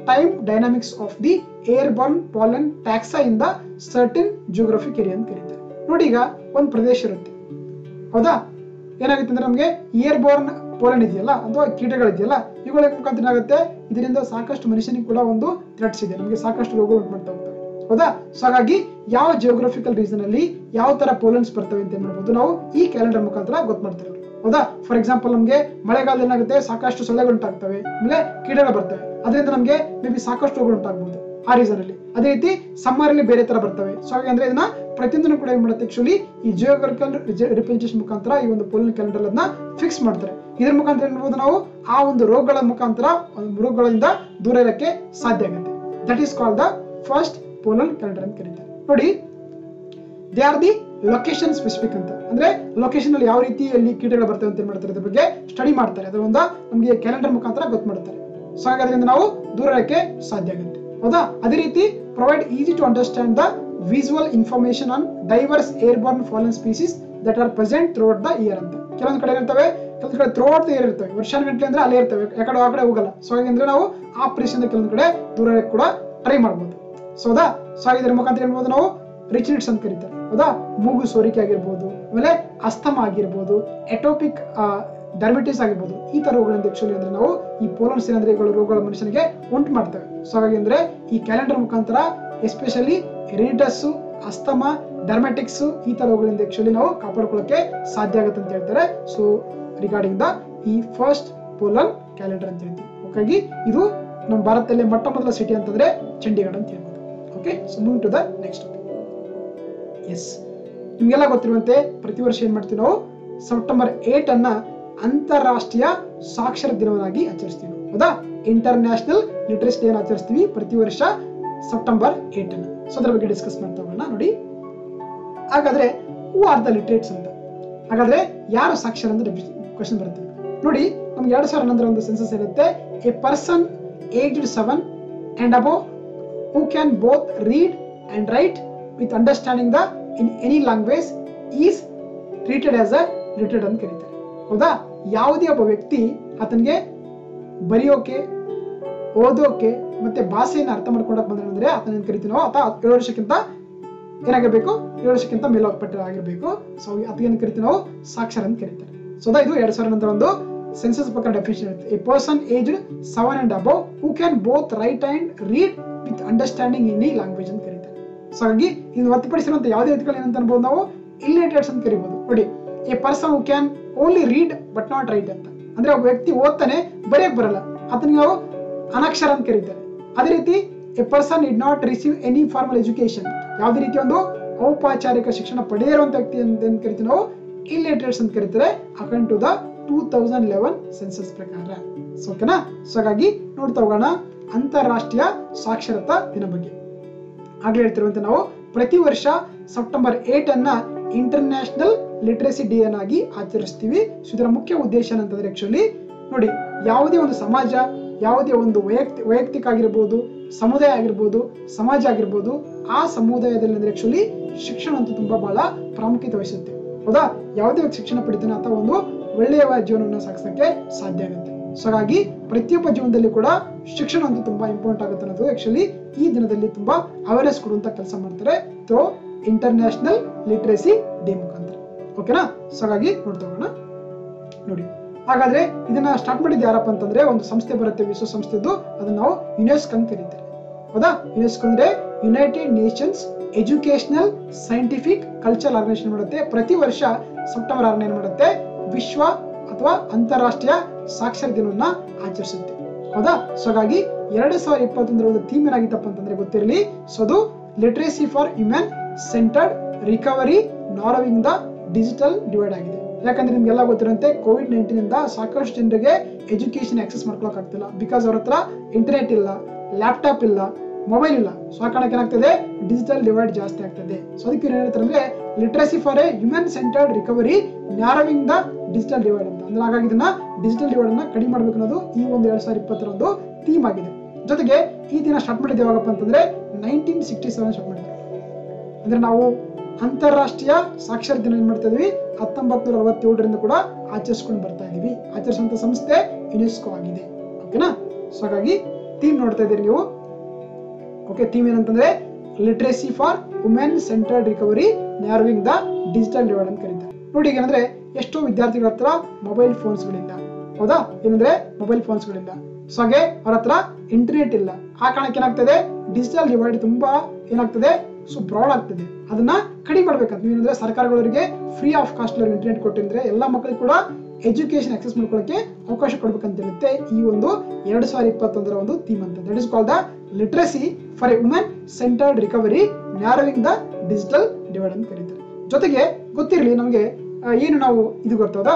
time dynamics of the airborne pollen taxa ಇಂದ ಸರ್ಟಿನ್ ಜಿಯೋಗ್ರಫಿಕ್ ಏರಿಯಾ ಅಂತ ಕರೀತಾರೆ ನೋಡಿ ಈಗ ಒಂದು ಪ್ರದೇಶ ಇರುತ್ತೆ ಹೌದಾ ಏನಾಗುತ್ತೆ ಅಂದ್ರೆ ನಮಗೆ ಇಯರ್ ಬೋರ್ನ್ ಪೋಲನ್ ಇದೆಯಲ್ಲ ಅಥವಾ ಕೀಟಗಳಿದೆಯಲ್ಲ ಇವುಗಳ ಮುಖಾಂತರ ಏನಾಗುತ್ತೆ ಇದರಿಂದ ಸಾಕಷ್ಟು ಮನುಷ್ಯನಿಗೆ ಕೂಡ ಒಂದು ಥ್ರೆಟ್ಸ್ ಇದೆ ನಮಗೆ ಸಾಕಷ್ಟು ರೋಗಗಳು ಉಂಟು ಮಾಡ್ತಾ ಹೋಗ್ತವೆ ಹೌದಾ ಸೊ ಹಾಗಾಗಿ ಯಾವ ಜಿಯೋಗ್ರಫಿಕಲ್ ರೀಸನ್ ಅಲ್ಲಿ ಯಾವ ತರ ಪೋಲನ್ಸ್ ಬರ್ತವೆ ಅಂತ ಏನ್ ಮಾಡ್ಬೋದು ನಾವು ಈ ಕ್ಯಾಲೆಂಡರ್ ಮುಖಾಂತರ ಗೊತ್ತು ಮಾಡ್ತೇವೆ ಹೌದಾ ಫಾರ್ ಎಕ್ಸಾಂಪಲ್ ನಮಗೆ ಮಳೆಗಾಲದಲ್ಲಿ ಏನಾಗುತ್ತೆ ಸಾಕಷ್ಟು ಸೊಳ್ಳೆಗಳು ಉಂಟಾಗ್ತವೆ ಆಮೇಲೆ ಕೀಟಗಳು ಬರ್ತವೆ ಅದರಿಂದ ನಮಗೆ ಮೇ ಬಿ ಸಾಕಷ್ಟು ರೋಗಗಳು ಉಂಟಾಗ್ಬೋದು ಆ ರೀಸನ್ ಅಲ್ಲಿ ಅದೇ ರೀತಿ ಸಮ್ಮರ್ ಅಲ್ಲಿ ಬೇರೆ ತರ ಬರ್ತವೆ ಸೊ ಹಾಗೆ ಅಂದ್ರೆ ಇದನ್ನ ಪ್ರತಿಯೊಂದನ್ನು ಕೂಡ ಏನ್ ಮಾಡುತ್ತೆ ಆಕ್ಚುಲಿ ಈ ಜಿಯೋಗ್ರಫಿಕಲ್ ರಿಪ್ರೆಸೆಂಟೇಷನ್ ಮುಖಾಂತರ ಈ ಒಂದು ಪೋಲನ್ ಕ್ಯಾಲೆಂಡರ್ ಅನ್ನ ಫಿಕ್ಸ್ ಮಾಡ್ತಾರೆ ಇದ್ರ ಮುಖಾಂತರ ಏನ್ ಮಾಡ್ಬೋದು ನಾವು ಆ ಒಂದು ರೋಗಗಳ ಮುಖಾಂತರ ಒಂದು ರೋಗಗಳಿಂದ ದೂರ ಇರಕ್ಕೆ ಸಾಧ್ಯ ಆಗುತ್ತೆ that is call the first pollen calendar ಅಂತ ಕರೀತಾರೆ ನೋಡಿ they are the location specific ಅಂತ ಅಂದ್ರೆ ಲೊಕೇಶನ್ ಅಲ್ಲಿ ಯಾವ ರೀತಿಯಲ್ಲಿ ಕೀಟಗಳು ಬರ್ತವೆ ಅಂತ ಏನ್ ಮಾಡ್ತಾರೆ ಅದ್ರ ಬಗ್ಗೆ ಸ್ಟಡಿ ಮಾಡ್ತಾರೆ ಅದರಿಂದ ನಮಗೆ ಕ್ಯಾಲೆಂಡರ್ ಮುಖಾಂತರ ಗೊತ್ತು ಮಾಡ್ತಾರೆ ಸೊ ಹಾಗಾದ್ರಿಂದ ನಾವು ದೂರ ಇರಕ್ಕೆ ಸಾಧ್ಯ ಆಗುತ್ತೆ ಹೌದಾ ಅದೇ ರೀತಿ provide easy to understand the visual information on diverse airborne pollen species that are present throughout the year ಅಂತ ಕೆಲವೊಂದು ಕಡೆ ಇರ್ತವೆ ಕೆಲವೊಂದು ಕಡೆ ಥ್ರೂಟ್ ದ ಇಯರ್ ಇರ್ತವೆ ವರ್ಷಾನುಗಟ್ಟಲೆ ಅಂದ್ರೆ ಅಲ್ಲೇ ಇರ್ತವೆ ಯಾಕಡೆ ಆ ಕಡೆ ಹೋಗಲ್ಲ ಸೊ ಹಾಗಂದ್ರೆ ನಾವು ಆ ಪ್ಲೇಸಿಂದ ಕೆಲವೊಂದು ಕಡೆ ದೂರ ಇರಕ್ಕೆ ಕೂಡ ಟ್ರೈ ಮಾಡ್ಬೋದು ಸೊ ಹೌದಾ ಸೊ ಇದ್ರ ಮುಖಾಂತರ ಏನ್ ಮಾಡ್ಬೋದು ನಾವು ರಿಚಿನಿಟ್ಸ್ ಅಂತ ಕರೀತಾರೆ ಹೌದಾ ಮೂಗು ಸೋರಿಕೆ ಆಗಿರ್ಬೋದು ಆಮೇಲೆ ಅಸ್ತಮ ಆಗಿರ್ಬೋದು ಎಟೋಪಿಕ್ ಡರ್ಮಿಟಿಸ್ ಆಗಿರ್ಬೋದು ಈ ತರ ರೋಗಗಳಿಂದ ಆಕ್ಚುಲಿ ಅಂದ್ರೆ ನಾವು ಈ ಪೋಲನ್ಸ್ ಏನಂದ್ರೆ ಇವುಗಳು ರೋಗಗಳು ಮನುಷ್ಯನಿಗೆ ಉಂಟು ಮಾಡ್ತವೆ ಸೊ ಹಾಗಾಗಿ ಅಂದ್ರೆ ಈ ಕ್ಯಾಲೆಂಡರ್ ಮುಖಾಂತರ ಎಸ್ಪೆಷಲಿ ರಿನಿಟಸ್ ಅಸ್ತಮ ಡರ್ಮೆಟಿಕ್ಸ್ ಈ ತರ ರೋಗಗಳಿಂದ ಆಕ್ಚುಲಿ ನಾವು ಕಾಪಾಡ್ಕೊಳ್ಳೋಕೆ ಸಾಧ್ಯ ಆಗುತ್ತೆ ಅಂತ ಹೇಳ್ತಾರೆ ಸೊ ರಿಗಾರ್ಡಿಂಗ್ ದ ಈ ಫಸ್ಟ್ ಪೋಲನ್ ಕ್ಯಾಲೆಂಡರ್ ಅಂತ ಹೇಳ್ತೀವಿ ಹಾಗಾಗಿ ಇದು ನಮ್ಮ ಭಾರತದಲ್ಲಿ ಮೊಟ್ಟ ಮೊದಲ ಸಿಟಿ ಅಂತಂದ್ರೆ ಚಂಡೀಗಢ ಅಂತ ಹೇಳ್ಬೋದು okay so move to the next as ನಿಮ್ಗೆಲ್ಲ ಗೊತ್ತಿರುವಂತೆ ಪ್ರತಿ ವರ್ಷ ಏನ್ ಮಾಡ್ತೀವಿ ನಾವು ಸೆಪ್ಟೆಂಬರ್ ಏಟ್ ಅನ್ನ ಅಂತಾರಾಷ್ಟ್ರೀಯ ಸಾಕ್ಷರ ದಿನವನ್ನಾಗಿ ಆಚರಿಸ್ತೀವಿ ನಾವು. ಹೌದಾ ಇಂಟರ್ ನ್ಯಾಷನಲ್ ಲಿಟ್ರಸಿ ಡೇ ಆಚರಿಸ್ತೀವಿ ಪ್ರತಿ ವರ್ಷ ಸೆಪ್ಟೆಂಬರ್ ಏಟ್ ಅನ್ನ ಸೊ ಅದ್ರ ಬಗ್ಗೆ ಡಿಸ್ಕಸ್ ಮಾಡ್ತಾ ಹೋಗೋಣ ನೋಡಿ ಹಾಗಾದ್ರೆ ಹೂ ಆರ್ ದ ಲಿಟ್ರೇಟ್ಸ್ ಅಂತ ಹಾಗಾದ್ರೆ ಯಾರು ಸಾಕ್ಷರ ಅಂತ ಕ್ವಶನ್ ಬರುತ್ತೆ ನೋಡಿ ನಮ್ಗೆ ಎರಡ್ ಸಾವಿರ ಹನ್ನೊಂದರ ಒಂದು ಸೆನ್ಸಸ್ ಇರುತ್ತೆ a person aged seven and above who can both read and write with understanding the in any language is treated as a literate ಅಂತ ಕರೀತಾರೆ ಹೌದಾ ಯಾವುದೇ ಒಬ್ಬ ವ್ಯಕ್ತಿ ಆತನಿಗೆ ಬರೆಯೋಕೆ ಓದೋಕೆ ಮತ್ತೆ ಭಾಷೆಯನ್ನು ಅರ್ಥ ಮಾಡ್ಕೊಳಕ್ ಬಂದ್ರೆ ಅಂದ್ರೆ ಆತನ ಏನ್ ಕರಿತೀವಿ ನಾವು ಆತ ಏಳು ವರ್ಷಕ್ಕಿಂತ ಏನಾಗಿರ್ಬೇಕು ಏಳು ವರ್ಷಕ್ಕಿಂತ ಮೇಲ್ಪಟ್ಟ ಆಗಿರ್ಬೇಕು ಸೊ ಅದಕ್ಕೆ ಕರಿತೀವಿ ನಾವು ಸಾಕ್ಷರ ಅಂತ ಕರೀತಾರೆ ಸೊ ಇದು ಎರಡ್ ಸಾವಿರ ನಂತರ ಒಂದು ಸೆನ್ಸಸ್ ಪ್ರಕಾರ ಡೆಫಿನೇಷನ್ ಇರುತ್ತೆ a person aged seven and above who can both write and read with understanding in ಈ ಲ್ಯಾಂಗ್ವೇಜ್ ಅಂತ ಕರೀತಾರೆ ಸೊ ಹಾಗಾಗಿ ಇದನ್ನು ಹೊರತುಪಡಿಸಿರುವಂತ ಯಾವುದೇ ವ್ಯಕ್ತಿಗಳು ಏನಂತ ಅನ್ಬೋದು ನಾವು ಇಲ್ಲಿಟೇಟ್ಸ್ ಅಂತ ಕರಿಬಹುದು ನೋಡಿ a person who can only read but not write ಅಂತ ಅಂದ್ರೆ ಒಬ್ಬ ವ್ಯಕ್ತಿ ಓದ್ತಾನೆ ಬರೆಯಕ್ ಬರಲ್ಲ ಅದನ್ನ ನಾವು ಅನಕ್ಷರ ಅಂತ ಕರೀತಾರೆ ಅದೇ ರೀತಿ a person had not receive any formal education ಯಾವುದೇ ರೀತಿ ಒಂದು ಔಪಚಾರಿಕ ಶಿಕ್ಷಣ ಪಡೆದಿರುವಂತ ವ್ಯಕ್ತಿ ಅಂತ ಏನ್ ಕರಿತೀವಿ ನಾವು ಇಲ್ಲಿಟರೇಟ್ಸ್ ಅಂತ ಕರೀತಾರೆ according to the two thousand eleven census ಪ್ರಕಾರ ಸೊ ಓಕೆನಾ ಸೊ ಹಾಗಾಗಿ ನೋಡ್ತಾ ಹೋಗೋಣ ಅಂತಾರಾಷ್ಟ್ರೀಯ ಸಾಕ್ಷರತಾ ದಿನ ಬಗ್ಗೆ ಆಗ್ಲೇ ಹೇಳ್ತಿರುವಂತೆ ನಾವು ಪ್ರತಿ ವರ್ಷ ಸೆಪ್ಟೆಂಬರ್ ಏಟ್ ಅನ್ನ ಇಂಟರ್ನ್ಯಾಷನಲ್ ಲಿಟ್ರಸಿ ಡೇ ಅನ್ನಾಗಿ ಆಚರಿಸ್ತೀವಿ ಸೊ ಇದರ ಮುಖ್ಯ ಉದ್ದೇಶ ಏನಂತಂದ್ರೆ ಆಕ್ಚುಲಿ ನೋಡಿ ಯಾವುದೇ ಒಂದು ಸಮಾಜ ಯಾವುದೇ ಒಂದು ವೈಯಕ್ತಿ ವೈಯಕ್ತಿಕ ಆಗಿರ್ಬೋದು ಸಮುದಾಯ ಆಗಿರ್ಬೋದು ಸಮಾಜ ಆಗಿರ್ಬೋದು ಆ ಸಮುದಾಯದಲ್ಲಿ ಅಂದ್ರೆ ಆಕ್ಚುಲಿ ಶಿಕ್ಷಣ ಅಂತೂ ತುಂಬಾ ಬಹಳ ಪ್ರಾಮುಖ್ಯತೆ ವಹಿಸುತ್ತೆ ಹೌದಾ ಯಾವುದೇ ವ್ಯಕ್ತಿ ಶಿಕ್ಷಣ ಪಡಿತಾನೆ ಅಥವಾ ಒಂದು ಒಳ್ಳೆಯ ಜೀವನವನ್ನು ಸಾಗಿಸಕ್ಕೆ ಸಾಧ್ಯ ಆಗುತ್ತೆ ಸೊ ಹಾಗಾಗಿ ಪ್ರತಿಯೊಬ್ಬ ಜೀವನದಲ್ಲಿ ಕೂಡ ಶಿಕ್ಷಣ ಅಂತೂ ತುಂಬಾ ಇಂಪಾರ್ಟೆಂಟ್ ಆಗುತ್ತೆ ಅನ್ನೋದು ಆಕ್ಚುಲಿ ಈ ದಿನದಲ್ಲಿ ತುಂಬಾ ಅವೇರ್ನೆಸ್ ಕೊಡುವಂತ ಕೆಲಸ ಮಾಡ್ತಾರೆ ಥ್ರೋ ಇಂಟರ್ನ್ಯಾಷನಲ್ ಲಿಟ್ರಸಿ ಡೇ ಮುಖಾಂತರ ಓಕೆನಾ ಸೊ ಹಾಗಾಗಿ ನೋಡ್ತಾ ಹೋಗೋಣ ನೋಡಿ ಹಾಗಾದ್ರೆ ಇದನ್ನ ಸ್ಟಾರ್ಟ್ ಮಾಡಿದ್ದು ಯಾರಪ್ಪ ಅಂತಂದ್ರೆ ಒಂದು ಸಂಸ್ಥೆ ಬರುತ್ತೆ ವಿಶ್ವಸಂಸ್ಥೆದು ಅದನ್ನ ನಾವು ಯುನೆಸ್ಕೋ ಅಂತ ಕರೀತಾರೆ ಹೌದಾ ಯುನೆಸ್ಕೋ ಅಂದ್ರೆ United Nations educational scientific cultural organisation ಮಾಡುತ್ತೆ ಪ್ರತಿ ವರ್ಷ ಸೆಪ್ಟೆಂಬರ್ ಆರನೇ ಏನ್ ಮಾಡುತ್ತೆ ವಿಶ್ವ ಅಥವಾ ಅಂತಾರಾಷ್ಟ್ರೀಯ ಸಾಕ್ಷರ ದಿನವನ್ನ ಆಚರಿಸುತ್ತೆ ಹೌದಾ ಸೊ ಹಾಗಾಗಿ ಎರಡ್ ಸಾವಿರದ ಇಪ್ಪತ್ತೊಂದರ ಒಂದು ಥೀಮ್ ಏನಾಗಿತ್ತಪ್ಪ ಅಂತಂದ್ರೆ ಗೊತ್ತಿರಲಿ ಸೊ ಅದು literacy for human centred recovery narrowing the digital divide ಆಗಿದೆ ಯಾಕಂದ್ರೆ ನಿಮ್ಗೆಲ್ಲ ಗೊತ್ತಿರುವಂತೆ ಕೋವಿಡ್ ನೈನ್ಟೀನ್ ಇಂದ ಸಾಕಷ್ಟು ಜನರಿಗೆ ಎಜುಕೇಶನ್ ಆಕ್ಸೆಸ್ ಮಾಡ್ಕೊಳಕ್ ಆಗ್ತಿಲ್ಲ ಬಿಕಾಸ್ ಅವ್ರ ಹತ್ರ ಇಂಟರ್ನೆಟ್ ಇಲ್ಲ ಲ್ಯಾಪ್ಟಾಪ್ ಇಲ್ಲ ಮೊಬೈಲ್ ಇಲ್ಲ ಸೊ ಆ ಕಾರಣಕ್ಕೆ ಏನಾಗ್ತದೆ ಡಿಜಿಟಲ್ ಡಿವೈಡ್ ಜಾಸ್ತಿ ಆಗ್ತದೆ ಸೊ ಅದಕ್ಕೆ ಏನ್ ಹೇಳ್ತಾರೆ ಅಂದ್ರೆ literacy for a human centred recovery narrowing the digital divide ಅಂತ ಅಂದ್ರೆ ಹಾಗಾಗಿ ಇದನ್ನ ಡಿಜಿಟಲ್ ಡಿವೈಡ್ ಅನ್ನ ಕಡಿಮೆ ಮಾಡ್ಬೇಕು ಅನ್ನೋದು ಈ ಒಂದು ಎರಡ್ ಸಾವಿರದ ಇಪ್ಪತ್ತರ ಒಂದು ಥೀಮ್ ಆಗಿದೆ ಜೊತೆಗೆ ಈ ದಿನ ಸ್ಟಾರ್ಟ್ ಮಾಡಿದ್ದು ಯಾವಾಗಪ್ಪ ಅಂತಂದ್ರೆ ನೈನ್ಟೀನ್ ಸಿಕ್ಸ್ಟಿ ಸೆವೆನ್ ಸ್ಟಾರ್ಟ್ ಮಾಡಿದ್ರು ಅಂದ್ರೆ ನಾವು ಅಂತಾರಾಷ್ಟ್ರೀಯ ಸಾಕ್ಷರ ದಿನ ಏನ್ ಮಾಡ್ತಾ ಇದೀವಿ ಹತ್ತೊಂಬತ್ ನೂರ ಅರವತ್ತೇಳರಿಂದ ಕೂಡ ಆಚರಿಸ್ಕೊಂಡು ಬರ್ತಾ ಇದೀವಿ ಆಚರಿಸುವಂತ ಸಂಸ್ಥೆ ಯುನೆಸ್ಕೋ ಆಗಿದೆ ಓಕೆನಾ ಸೊ ಹಾಗಾಗಿ ಥೀಮ್ ನೋಡ್ತಾ ಇದ್ದೀರಿ ನೀವು ಓಕೆ ಥೀಮ್ ಏನಂತಂದ್ರೆ literacy for women centred recovery narrowing the digital divide ಅಂತ ಕರೀತಾರೆ ನೋಡಿ ಈಗ ಏನಂದ್ರೆ ಎಷ್ಟೋ ವಿದ್ಯಾರ್ಥಿಗಳ ಹತ್ರ ಮೊಬೈಲ್ ಫೋನ್ಸ್ಗಳಿಲ್ಲ ಹೌದಾ ಏನಂದ್ರೆ ಮೊಬೈಲ್ ಫೋನ್ಸ್ಗಳಿಲ್ಲ ಸೊ ಹಾಗೆ ಅವ್ರ ಹತ್ರ ಇಂಟರ್ನೆಟ್ ಇಲ್ಲ ಆ ಕಾರಣಕ್ಕೆ ಏನಾಗ್ತದೆ ಡಿಜಿಟಲ್ ಡಿವೈಡ್ ತುಂಬಾ ಏನಾಗ್ತದೆ ಸೊ ಬ್ರಾಡ್ ಆಗ್ತದೆ ಅದನ್ನ ಕಡಿಮೆ ಮಾಡ್ಬೇಕಂತ ಏನಂದ್ರೆ ಸರ್ಕಾರಗಳವರಿಗೆ ಫ್ರೀ ಆಫ್ ಕಾಸ್ಟ್ ಇಂಟರ್ನೆಟ್ ಕೊಟ್ಟಿದ್ರೆ ಎಲ್ಲ ಮಕ್ಕಳಿಗೆ ಕೂಡ ಎಜುಕೇಶನ್ ಆಕ್ಸೆಸ್ ಮಾಡ್ಕೊಳ್ಳೋಕೆ ಅವಕಾಶ ಕೊಡ್ಬೇಕಂತ ಹೇಳುತ್ತೆ ಈ ಒಂದು ಎರಡ್ ಸಾವಿರದ ಇಪ್ಪತ್ತೊಂದರ ಒಂದು ಥೀಮ್ ಅಂತ that is call the literacy for a women centred recovery narrowing the digital divide ಅಂತ ಕರೀತಾರೆ ಜೊತೆಗೆ ಗೊತ್ತಿರಲಿ ನಮಗೆ ಏನು ನಾವು ಇದು ಗೊತ್ತದ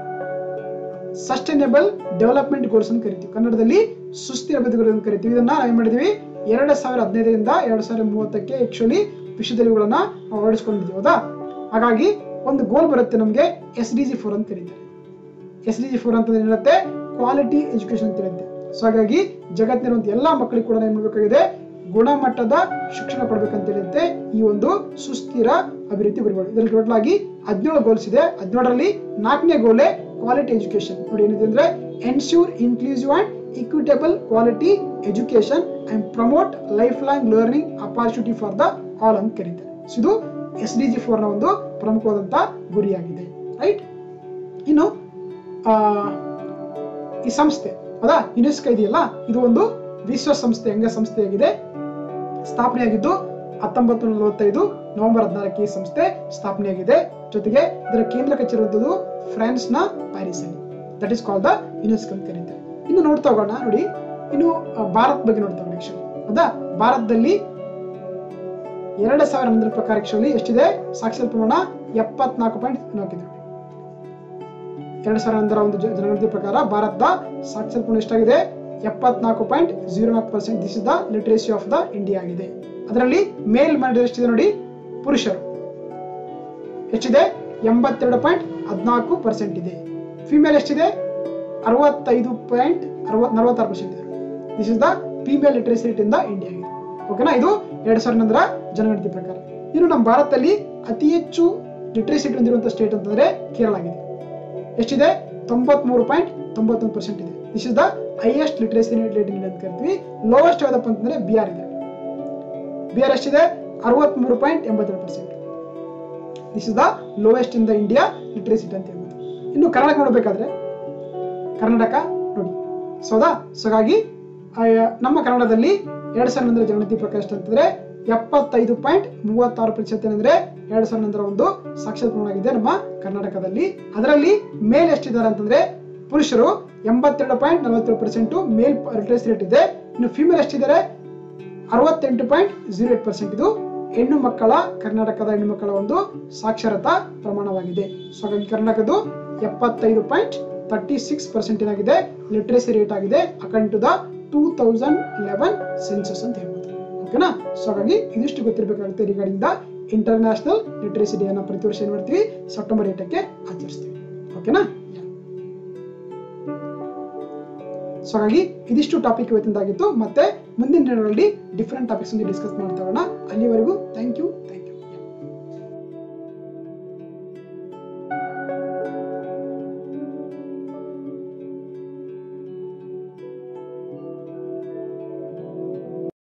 ಸಸ್ಟೈನೇಬಲ್ ಡೆವಲಪ್ಮೆಂಟ್ ಗೋಲ್ಸ್ ಅಂತ ಕರಿತೀವಿ ಕನ್ನಡದಲ್ಲಿ ಸುಸ್ಥಿರ ಅಭಿವೃದ್ಧಿ ಅಂತ ಕರಿತೀವಿ ಇದನ್ನ ನಾವು ಏನ್ ಮಾಡಿದೀವಿ ಎರಡ್ ಸಾವಿರದ ಹದಿನೈದರಿಂದ ಎರಡ್ ಸಾವಿರದ ಮೂವತ್ತಕ್ಕೆ ಆಕ್ಚುಲಿ ವಿಷಯದಲ್ಲಿ ಇವುಗಳನ್ನ ನಾವು ಅಳವಡಿಸ್ಕೊಂಡಿದ್ದೀವಿ ಹೌದಾ ಹಾಗಾಗಿ ಒಂದು ಗೋಲ್ ಬರುತ್ತೆ ನಮಗೆ ಎಸ್ ಡಿ ಜಿ ಫೋರ್ ಅಂತ ಕರೀತಾರೆ ಎಸ್ ಡಿ ಜಿ ಫೋರ್ ಅಂತ ಹೇಳುತ್ತೆ ಕ್ವಾಲಿಟಿ ಎಜುಕೇಶನ್ ಅಂತ ಹೇಳುತ್ತೆ ಸೊ ಹಾಗಾಗಿ ಜಗತ್ತಿನಿರುವಂತ ಎಲ್ಲಾ ಮಕ್ಕಳಿಗೆ ಕೂಡ ಏನ್ ಮಾಡಬೇಕಾಗಿದೆ ಗುಣಮಟ್ಟದ ಶಿಕ್ಷಣ ಕೊಡ್ಬೇಕಂತ ಹೇಳುತ್ತೆ ಈ ಒಂದು ಸುಸ್ಥಿರ ಅಭಿವೃದ್ಧಿ ಗುರಿಗಳು ಇದರಲ್ಲಿ ಟೋಟಲ್ ಆಗಿ ಹದಿನೇಳು ಗೋಲ್ಸ್ ಇದೆ ಹದಿನೇಳರಲ್ಲಿ ನಾಲ್ಕನೇ ಗೋಲೆ ಕ್ವಾಲಿಟಿ ಎಜುಕೇಶನ್ ನೋಡಿ ಏನಿದೆ ಅಂದ್ರೆ ensure inclusive and equitable quality education and promote lifelong learning opportunity for the all ಅಂತ ಕರೀತಾರೆ So ಇದು ಎಸ್ ಡಿ ಜಿ ಫೋರ್ ನ ಒಂದು ಪ್ರಮುಖವಾದಂತ ಗುರಿಯಾಗಿದೆ ರೈಟ್ ಇನ್ನು ಆ, ಈ ಸಂಸ್ಥೆ ಹೌದಾ ಯುನೆಸ್ಕೋ ಇದೆಯಲ್ಲ ಇದು ಒಂದು ವಿಶ್ವಸಂಸ್ಥೆ ಅಂಗಸಂಸ್ಥೆಯಾಗಿದೆ ಸ್ಥಾಪನೆಯಾಗಿದ್ದು ಹತ್ತೊಂಬತ್ತು ನೂರ ನಲವತ್ತೈದು ನವೆಂಬರ್ ಹದಿನಾಲ್ಕು ಈ ಸಂಸ್ಥೆ ಸ್ಥಾಪನೆಯಾಗಿದೆ ಜೊತೆಗೆ ಇದರ ಕೇಂದ್ರ ಕಚೇರಿ ಇರುವುದು ಫ್ರಾನ್ಸ್ ನ ಪ್ಯಾರಿಸ್ ಅಲ್ಲಿ that is call the UNESCO ಅಂತ ಕರೀತಾರೆ ಇನ್ನು ನೋಡ್ತಾ ಹೋಗೋಣ ನೋಡಿ ಇನ್ನು ಆ, ಭಾರತ್ ಬಗ್ಗೆ ನೋಡ್ತಾ ಹೋಗೋಣ ಆಕ್ಚುಲಿ ಹೌದಾ ಭಾರತದಲ್ಲಿ ಎರಡು ಸಾವಿರ ಹನ್ನೊಂದರ ಪ್ರಕಾರ ಆಕ್ಚುಲಿ ಎಷ್ಟಿದೆ ಸಾಕ್ಷರ ಪ್ರಮಾಣ ಎಪ್ಪತ್ನಾಲ್ಕು ಪಾಯಿಂಟ್ ನಾಲ್ಕಿದೆ ಎರಡ್ ಸಾವಿರ ಹನ್ನೊಂದರ ಒಂದು ಜ- ಜನಗಣತಿ ಪ್ರಕಾರ ಭಾರತದ ಸಾಕ್ಷರ ಪ್ರಮಾಣ ಎಷ್ಟಾಗಿದೆ ಎಪ್ಪತ್ನಾಲ್ಕು ಪಾಯಿಂಟ್ ಜೀರೋ ನಾಲ್ಕು percent this is the literacy of the India ಆಗಿದೆ ಅದರಲ್ಲಿ ಮೇಲ್ ಮಾಡಿದ್ರೆ ಎಷ್ಟಿದೆ ನೋಡಿ ಪುರುಷರು ಎಷ್ಟಿದೆ ಎಂಬತ್ತೆರಡು ಪಾಯಿಂಟ್ ಹದಿನಾಲ್ಕು ಪರ್ಸೆಂಟ್ ಇದೆ ಫಿಮೇಲ್ ಎಷ್ಟಿದೆ ಅರವತ್ತೈದು ಪಾಯಿಂಟ್ ಅರವತ್ ನಲವತ್ತಾರು ಪರ್ಸೆಂಟ್ ಇದೆ this is the female literacy rate in the India ಆಗಿದೆ ಓಕೆನಾ ಇದು ಎರಡ್ ಸಾವಿರದ ಹನ್ನೊಂದರ ಜನಗಣತಿ ಪ್ರಕಾರ ಇನ್ನು ನಮ್ಮ ಭಾರತದಲ್ಲಿ ಅತಿ ಹೆಚ್ಚು ಲಿಟ್ರೇಸಿ ರೇಟ್ ಹೊಂದಿರುವಂತಹ ಸ್ಟೇಟ್ ಅಂತಂದ್ರೆ ಕೇರಳ ಆಗಿದೆ ಎಷ್ಟಿದೆ ತೊಂಬತ್ಮೂರು ಪಾಯಿಂಟ್ ತೊಂಬತ್ತೊಂದು ಪರ್ಸೆಂಟ್ ಇದೆ this is the highest literacy rate in ಅಂತ ಕರಿತೀವಿ ಲೋವೆಸ್ಟ್ ಯಾವ್ದಪ್ಪ ಅಂತಂದ್ರೆ ಬಿಹಾರ್ ಇದೆ ಬಿಹಾರ್ ಎಷ್ಟಿದೆ ಅರವತ್ಮೂರು ಪಾಯಿಂಟ್ ಎಂಬತ್ತೆರಡು percent this is the lowest in the India literacy ಅಂತ ಹೇಳ್ಬೋದು ಇನ್ನು ಕರ್ನಾಟಕ ನೋಡಬೇಕಾದ್ರೆ ಕರ್ನಾಟಕ ನೋಡಿ ಸೊ ಹೌದಾ ಸೊ ಹಾಗಾಗಿ ಆ, ನಮ್ಮ ಕನ್ನಡದಲ್ಲಿ ಎರಡ್ ಸಾವಿರದ ಹನ್ನೊಂದರ ಜನಗಣತಿ ಪ್ರಕಾರ ಎಷ್ಟು ಅಂತಂದ್ರೆ ಎಪ್ಪತ್ತೈದು ಪಾಯಿಂಟ್ ಮೂವತ್ತಾರು ಪ್ರತಿಶತ ಏನಂದ್ರೆ ಎರಡ್ ಸಾವಿರದ ಹನ್ನೊಂದರ ಒಂದು ಸಾಕ್ಷರ ಪ್ರಮಾಣ ಆಗಿದೆ ನಮ್ಮ ಕರ್ನಾಟಕದಲ್ಲಿ ಅದರಲ್ಲಿ ಮೇಲ್ ಎಷ್ಟಿದ್ದಾರೆ ಅಂತಂದ್ರೆ ಪುರುಷರು ಎಂಬತ್ತೆರಡು ಪಾಯಿಂಟ್ ನಲವತ್ತೇಳು ಪರ್ಸೆಂಟ್ ಮೇಲ್ ಲಿಟ್ರೇಸಿ ರೇಟ್ ಇದೆ ಇನ್ನು ಫಿಮೇಲ್ ಎಷ್ಟಿದ್ದಾರೆ ಅರವತ್ತೆಂಟು ಪಾಯಿಂಟ್ ಜೀರೋ ಏಟ್ ಪರ್ಸೆಂಟ್ ಇದು ಹೆಣ್ಣು ಮಕ್ಕಳ ಕರ್ನಾಟಕದ ಹೆಣ್ಣು ಮಕ್ಕಳ ಒಂದು ಸಾಕ್ಷರತಾ ಪ್ರಮಾಣವಾಗಿದೆ ಸೊ ಹಾಗಾಗಿ ಕರ್ನಾಟಕದ್ದು ಎಪ್ಪತ್ತೈದು ಪಾಯಿಂಟ್ ತರ್ಟಿ ಸಿಕ್ಸ್ ಪರ್ಸೆಂಟ್ ಏನಾಗಿದೆ ಲಿಟ್ರೇಸಿ ರೇಟ್ ಆಗಿದೆ according to the two thousand eleven census ಅಂತ ಹೇಳ್ಬೋದು ಓಕೆನಾ ಸೊ ಹಾಗಾಗಿ ಇದಿಷ್ಟು ಗೊತ್ತಿರಬೇಕಾಗುತ್ತೆ regarding the international literacy day ಅನ್ನ ಪ್ರತಿ ವರ್ಷ ಏನ್ ಮಾಡ್ತೀವಿ ಸೆಪ್ಟೆಂಬರ್ ಏಟಕ್ಕೆ ಆಚರಿಸ್ತೀವಿ ಓಕೆನಾ ಸೊ ಹಾಗಾಗಿ ಇದಿಷ್ಟು ಟಾಪಿಕ್ ಇವತ್ತಿಂದಾಗಿತ್ತು ಮತ್ತೆ ಮುಂದಿನ ದಿನಗಳಲ್ಲಿ ಡಿಫ್ರೆಂಟ್ ಟಾಪಿಕ್ಸ್ ಡಿಸ್ಕಸ್ ಮಾಡ್ತಾ ಹೋಗೋಣ ಅಲ್ಲಿವರೆಗೂ ಥ್ಯಾಂಕ್ ಯು ಥ್ಯಾಂಕ್